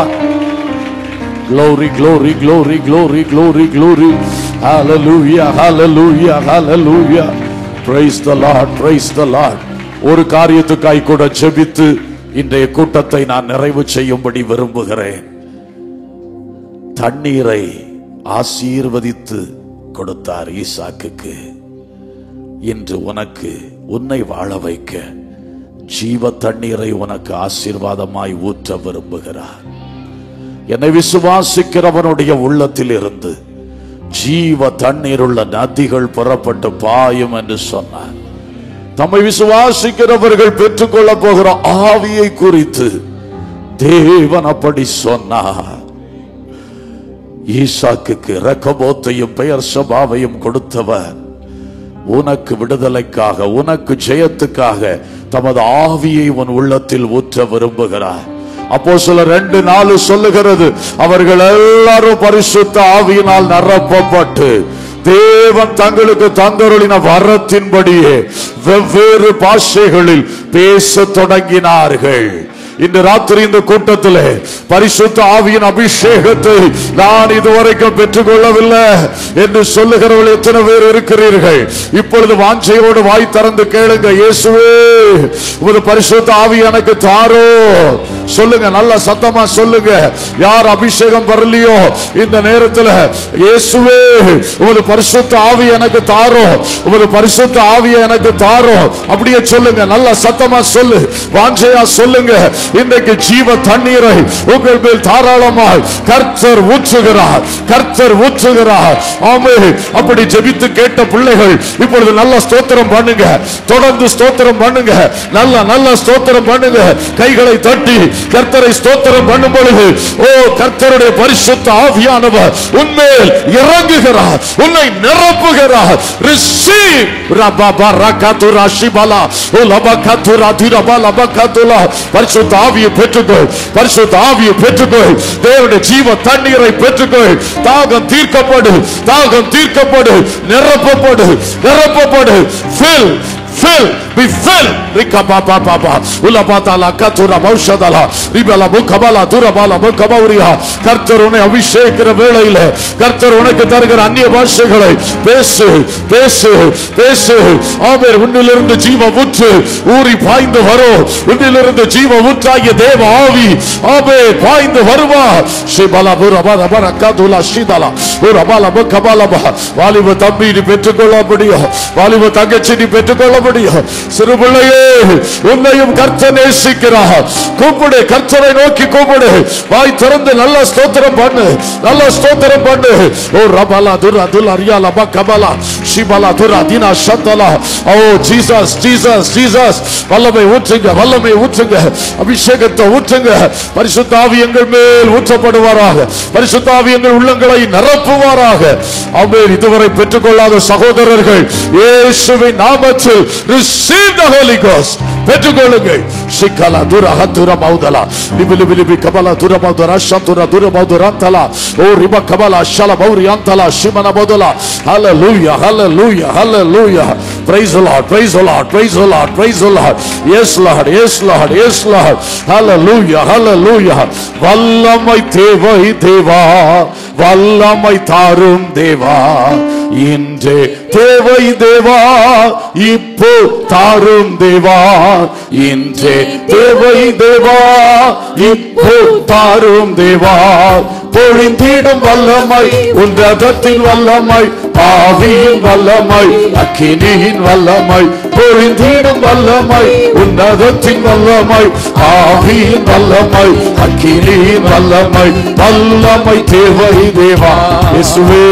glory glory glory glory glory glory hallelujah hallelujah hallelujah praise the lord praise the lord ஒரு காரியத்துக்காய் கூட ஜெபித்து இன்றைய கூட்டத்தை நான் நிறைவு செய்யும்படி விரும்புகிறேன் தண்ணீரை ஆசீர்வதித்து கொடுத்தார் ஈசாக்குக்கு இன்று உனக்கு உன்னை வாழ வைக்க ஜீவ தண்ணீரை உனக்கு ஆசீர்வாதமாய் ஊற்ற விரும்புகிறார் என்னை விசுவாசிக்கிறவனுடைய உள்ளத்தில் இருந்து ஜீவ தண்ணீருள்ள நதிகள் புறப்பட்டு பாயும் என்று சொன்னார் தம்மை விசுவாசிக்கிறவர்கள் பெற்றுக்கொள்ள போகிற ஆவியை குறித்து தேவன் அப்படி சொன்னார் ஈசாக்குக்கு ரக்கபோத்தையும் பெயர் சபாவையும் கொடுத்தவர் உனக்கு விடுதலைக்காக உனக்கு ஜெயத்துக்காக தமது ஆவியை உன் உள்ளத்தில் ஊற்ற விரும்புகிறார் அப்போ சில ரெண்டு நாலு சொல்லுகிறது அவர்கள் எல்லாரும் பரிசுத்த ஆவியினால் நிரப்பப்பட்டு தேவன் தங்களுக்கு தந்தருளின வரத்தின்படியே வெவ்வேறு பாஷைகளில் பேச தொடங்கினார்கள் இந்த ராத்திரி இந்த கூட்டத்திலே பரிசுத்த ஆவியின் அபிஷேகத்தை நான் இதுவரைக்கும் பெற்றுக்கொள்ளவில்லை என்று சொல்லுகிறவர்கள் எத்தனை பேர் இருக்கிறீர்கள் இப்பொழுது வாஞ்சையோடு வாய் திறந்து கேளுங்க இயேசுவே உமது பரிசுத்த ஆவி எனக்கு தாரோ சொல்லுங்க நல்ல சத்தமா சொல்லுங்க யார் அபிஷேகம் வரலையோ இந்த நேரத்தில் இயேசுவே உமது பரிசுத்த ஆவி எனக்கு தாரோ உமது பரிசுத்த ஆவியை எனக்கு தாரோ அப்படியே சொல்லுங்க நல்ல சத்தமா சொல்லு வாஞ்சையா சொல்லுங்க இன்றைக்கு ஜீவ தண்ணீரை உங்கள் மேல் தாராளமாய் கர்த்தர் ஊற்றுகிறார் கர்த்தர் ஊற்றுகிறார் ஆமே அப்படி ஜெபித்து கேட்ட பிள்ளைகள் இப்பொழுது நல்ல ஸ்தோத்திரம் பண்ணுங்க தொடர்ந்து ஸ்தோத்திரம் பண்ணுங்க நல்ல நல்ல ஸ்தோத்திரம் பண்ணுங்க கைகளை தட்டி கர்த்தரை ஸ்தோத்திரம் பண்ணும் பொழுது ஓ கர்த்தருடைய பரிசுத்த ஆவியானவர் உன்மேல் இறங்குகிறார் உன்னை நிரப்புகிறார் ரிசீவ் ரபபா ரகது ராஷிபலா ஓ லபகது ராதிரபா லபகதுலா பரிசுத்த ஆவியை பெற்றுக்கொள் பரிசுத்த ஆவியை பெற்றுக்கொள் தேவனுடைய ஜீவ தண்ணீரை பெற்றுக்கொள் தாகம் தீர்க்கப்படு தாகம் தீர்க்கப்படு நிரப்பப்படு நிரப்பப்படு fill fill be filled rikapa pa pa pa ula pata la katura மௌஷதலா ரிபல முகபல துரபல முகபௌரியா கர்த்தர் உன்னை அபிஷேகிற வேளையில கர்த்தர் உனக்கு தருகிற அந்நிய பாஷைகளை பேசு பேசு பேசு ஆமென் உன்னிலிருந்து ஜீவ ஊற்று ஊறி பாய்ந்து வரும் உன்னிலிருந்து ஜீவ ஊற்றாகிய தேவ ஆவி ஆமே பாய்ந்து வருவா ஸ்ரீபல புரபல பரக்கதுல ஸ்ரீதலா புரபல முகபல வாலிப தம்பி நீ பெற்றுக்கொள்ள முடியும் வாலிப தங்கச்சி நீ பெற்றுக்கொள்ள முடியும் சிறு பிள்ளையே உன்னையும் கர்த்தர் நேசிக்கிறார் கூப்பிடு கர்த்தரை நோக்கி கூப்பிடு வாய் திறந்து நல்ல ஸ்தோத்திரம் பண்ணு நல்ல ஸ்தோத்திரம் பண்ணு ஓ ரபலா துரா துல் அரியாலா பா கபலா ஷிபலா துரா தீனா ஷத்தலா ஓ ஜீசஸ் ஜீசஸ் ஜீசஸ் வல்லமை ஊற்றுங்க வல்லமை ஊற்றுங்க அபிஷேகத்தை ஊற்றுங்க பரிசுத்த ஆவி எங்கள் மேல் ஊற்றப்படுவாராக பரிசுத்த ஆவி எங்கள் உள்ளங்களை நிரப்புவாராக ஆமென் இதுவரை பெற்றுக்கொள்ளாத சகோதரர்கள் இயேசுவின் நாமத்தில் receive the holy ghost பெற்றுக்கொள்ளுங்கள் சிக்கலா துர ஹத்துர மௌதலா லிபி லிபி லிபி கபலா துர மௌதர ஷத்துர துர மௌதர அந்தலா ஓ ரிப கபலா ஷல பௌரி அந்தலா ஷிமன மௌதலா ஹalleluya hallelujah hallelujah praise the lord praise the lord praise the lord praise the lord yes lord yes lord yes lord hallelujah hallelujah வல்லமை தேவை தேவா வல்லமை தாரும் தேவா இன்றே தேவை தேவா இப்போ தாரும் தேவா இன்றே தேவை தேவா இப்போ தாரும் தேவா பொழிந்திடும் வல்லமை உன்றதத்தின் வல்லமை ஆவியின் வல்லமை அக்கினியின் வல்லமை பொழிந்திடும் வல்லமை உன்னதத்தின் வல்லமை ஆவியின் வல்லமை அக்கினியின் வல்லமை வல்லமை தேவை தேவா இயேசுவே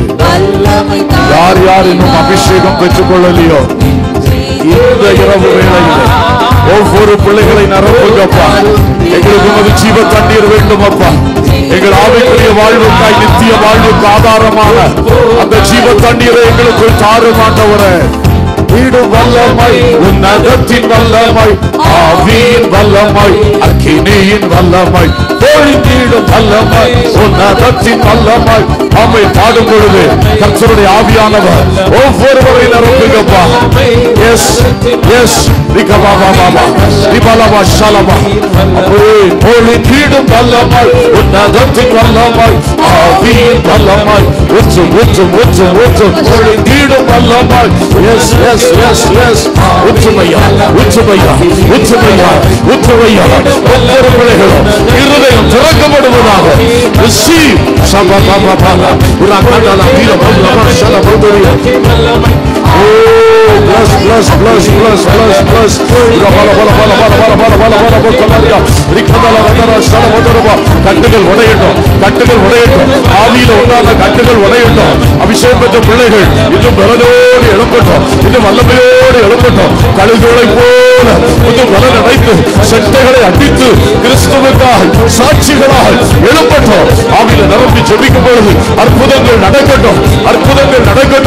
யார் யார் இன்னும் அபிஷேகம் பெற்றுக் கொள்ளலையோ இந்த இரவு வேளையிலே ஒவ்வொரு பிள்ளைகளை நிரப்புங்கப்பா எங்களுக்கு உமது ஜீவ தண்ணீர் வேண்டும் அப்பா எங்கள் ஆவிக்குரிய வாழ்வுக்காய் நித்திய வாழ்வுக்கு ஆதாரமான அந்த ஜீவ தண்ணீரை எங்களுக்குள் தாருமாண்டவரே வீடு வல்லமை உன்னதத்தின் வல்லமை ஆவியின் வல்லமை அக்கினியின் வல்லமை பொழிந்தீடும் வல்லமை உன்னதத்தின் வல்லமை அம்மை பாடும் பொழுது கர்த்தருடைய ஆவியானவர் ஒவ்வொருவரை நிரப்புங்கப்பா எஸ் எஸ் ரிகபாபா பாபா ரிபலபா ஷலபா அப்படியே பொழிந்தீடும் வல்லமை உன்னதத்தின் வல்லமை ஆவியின் வல்லமை ஊற்றும் ஊற்றும் ஊற்றும் ஊற்றும் பொழிந்தீடும் வல்லமை எஸ் எஸ் எஸ் எஸ் ஊற்றுமையா ஊற்றுமையா ஊற்றுமையா ஊற்றுமையா ஒவ்வொரு பிள்ளைகளும் இருதயம் திறக்கப்படுவதாக receive சபா பாபா பாபா உலகடல வீர பல்லவ சல பௌதரியா Oh, bless, bless, bless, bless, bless, bless. Bala, bala, bala, bala, bala, bala, bala, bala, bala, கல்லாரியா. ரிக்கதல ரகர சல பௌதரபா. கட்டுகள் உடையட்டும் கட்டுகள் உடையட்டும் ஆவியில உண்டான கட்டுகள் உடையட்டும் அபிஷேகம் பெற்ற பிள்ளைகள் இன்னும் பலனோடு எழுப்பட்டும் இன்னும் வல்லமையோடு எழுப்பட்டும் கழுகுகளை போல இன்னும் பலன் அடைத்து செட்டைகளை அடித்து கிறிஸ்துவுக்காய் சாட்சிகளாய் எழுப்பட்டும் ஆவியில நிரம்பி ஜெபிக்கும் பொழுது அற்புதங்கள் நடக்கட்டும் அற்புதங்கள் நடக்கட்டும்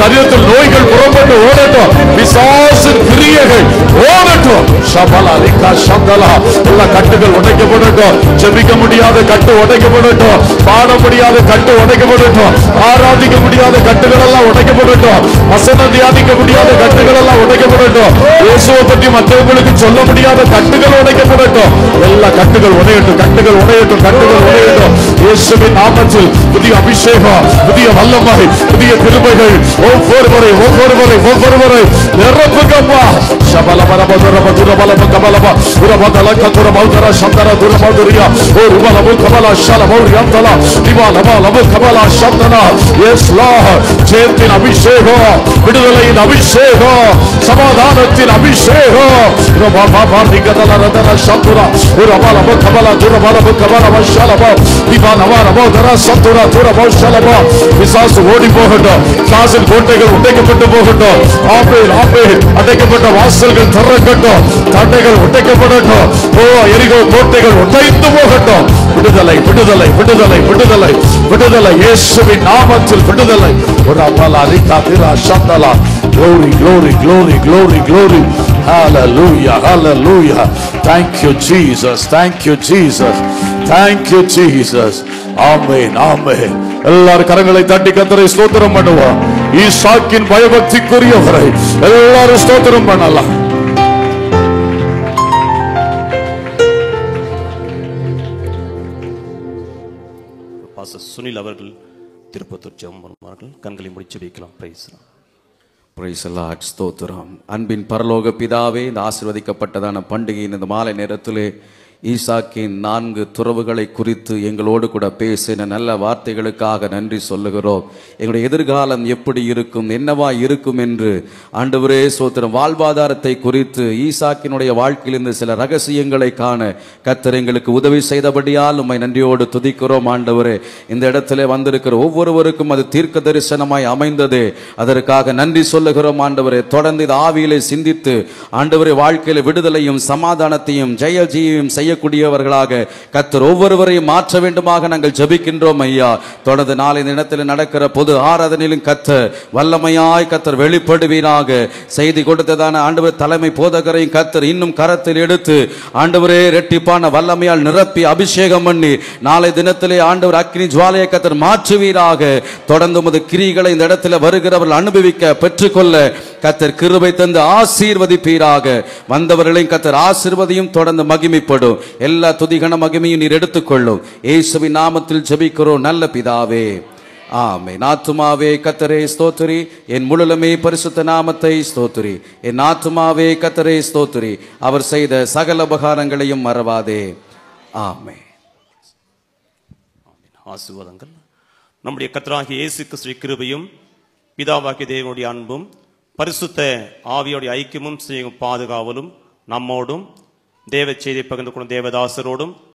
சரீரத்தில் நோய்கள் புறப்பட்டு ஓடட்டும் பிசாசின் கிரியைகள் ஓடட்டும் சபலா லிக்கா சந்தலா எல்லா கட்டுகள் உடைக்கப்படட்டும் ஜெபிக்க முடியாத கட்டு உடைக்கப்படட்டும் பாட முடியாத கட்டு உடைக்கப்படட்டும் ஆராதிக்க முடியாத கட்டுகள் எல்லாம் உடைக்கப்படட்டும் வசனம் தியானிக்க முடியாத கட்டுகள் எல்லாம் உடைக்கப்படட்டும் இயேசுவை பற்றி மற்றவங்களுக்கு சொல்ல முடியாத கட்டுகள் உடைக்கப்படட்டும் எல்லா கட்டுகள் உடையட்டும் கட்டுகள் உடையட்டும் கட்டுகள் உடையட்டும் இயேசுவின் நாமத்தில் புதிய அபிஷேகம் புதிய வல்லமை புதிய கிருபைகள் ஒவ்வொருவரை ஒவ்வொருவரை ஒவ்வொருவரை நிரப்புகப்பா சபல பரப துரப துரபலப கபலப துரபதல கதுர மௌதர சந்தர துரமௌதரியா ஓ ருபலபு கபல ஷலபு யந்தல திவாலப லபு கபல சந்தன எஸ் லார்ட் ஜெயத்தின் அபிஷேகம் விடுதலையின் அபிஷேகம் சமாதானத்தின் அபிஷேகம் ரபா பாபா நிகதல ரதன சந்துரா ரபலபு கபல துரபலபு கபல ஷலப திவாலப ரபோதர சந்துரா துரப ஷலப பிசாசு ஓடி போகட்டும் பிசாசின் கோட்டைகள் உடைக்கப்பட்டு போகட்டும் ஆப்பேல் ஆப்பேல் அடைக்கப்பட்ட வாசல்கள் திறக்கட்டும் தட்டைகள் உடைக்கப்படட்டும் ஓ எரிகோ கோட்டைகள் உடைந்து போகட்டும் விடுதலை விடுதலை விடுதலை விடுதலை விடுதலை இயேசுவின் நாமத்தில் விடுதலை ஒரு அமலா ரிகா திரா சந்தலா glory glory glory glory glory hallelujah hallelujah thank you jesus thank you jesus thank you jesus ஆமென் ஆமென் எல்லாரும் கரங்களை தட்டி கத்தரை ஸ்தோத்திரம் பண்ணுவோம் ஈசாக்கின் பயபக்திக்குரியவரை எல்லாரும் ஸ்தோத்திரம் பண்ணலாம் பாச சுனில் அவர்கள் திருப்பத்தூர் ஜெபம் பண்ணுவார்கள் கண்களை முடிச்சு வைக்கலாம் பிரைஸ் பிரைஸ் லார்ட் ஸ்தோத்திரம் அன்பின் பரலோக பிதாவே இந்த ஆசீர்வதிக்கப்பட்டதான பண்டிகையின் இந்த மாலை நேரத்திலே ஈசாக்கின் நான்கு துறவுகளை குறித்து எங்களோடு கூட பேசின நல்ல வார்த்தைகளுக்காக நன்றி சொல்லுகிறோம் எங்களுடைய எதிர்காலம் எப்படி இருக்கும் என்னவா இருக்கும் என்று ஆண்டவரே சோத்திரம் வாழ்வாதாரத்தை குறித்து ஈசாக்கினுடைய வாழ்க்கையிலிருந்து சில ரகசியங்களை காண கத்தர் எங்களுக்கு உதவி செய்தபடியால் உம்மை நன்றியோடு துதிக்கிறோம் ஆண்டவரே இந்த இடத்திலே வந்திருக்கிற ஒவ்வொருவருக்கும் அது தீர்க்க தரிசனமாய் அமைந்தது அதற்காக நன்றி சொல்லுகிறோம் ஆண்டவரே தொடர்ந்து இது ஆவியிலே சிந்தித்து ஆண்டவரே வாழ்க்கையில விடுதலையும் சமாதானத்தையும் ஜெயஜீவையும் செய்யக்கூடியவர்களாக கத்தர் ஒவ்வொருவரையும் மாற்ற வேண்டுமாக நாங்கள் ஜெபிக்கின்றோம் ஐயா தொடர்ந்து நாளை தினத்தில் நடக்கிற பொது ஆராதனையிலும் கத்தர் வல்லமையாய் கத்தர் வெளிப்படுவீராக செய்தி கொடுத்ததான ஆண்டவர் தலைமை போதகரையும் கத்தர் இன்னும் கரத்தில் எடுத்து ஆண்டவரே ரெட்டிப்பான வல்லமையால் நிரப்பி அபிஷேகம் பண்ணி நாளை தினத்திலே ஆண்டவர் அக்னி ஜுவாலையை கத்தர் மாற்றுவீராக தொடர்ந்து உமது கிரிகளை இந்த இடத்துல வருகிறவர்கள் அனுபவிக்க பெற்றுக்கொள்ள கத்தர் கிருபை தந்து ஆசீர்வதிப்பீராக வந்தவர்களையும் கத்தர் ஆசீர்வதியும் தொடர்ந்து மகிமைப்படும் எல்லா துதிகன மகிமையும் நீர் எடுத்துக்கொள்ளும் இயேசுவின் நாமத்தில் ஜெபிக்கிறோம் நல்ல பிதாவே ஆமே நாத்துமாவே கத்தரே ஸ்தோத்திரி என் முழுலமே பரிசுத்த நாமத்தை ஸ்தோத்திரி என் ஆத்துமாவே கத்தரே ஸ்தோத்திரி அவர் செய்த சகல உபகாரங்களையும் மறவாதே ஆமே ஆசீர்வாதங்கள் நம்முடைய கர்த்தராகிய இயேசு கிறிஸ்துவின் கிருபையும் பிதாவாகிய தேவனுடைய அன்பும் பரிசுத்த ஆவியோடைய ஐக்கியமும் செய்யும் பாதுகாவலும் நம்மோடும் தேவ செய்தி பகிர்ந்து கொண்ட தேவதாசரோடும்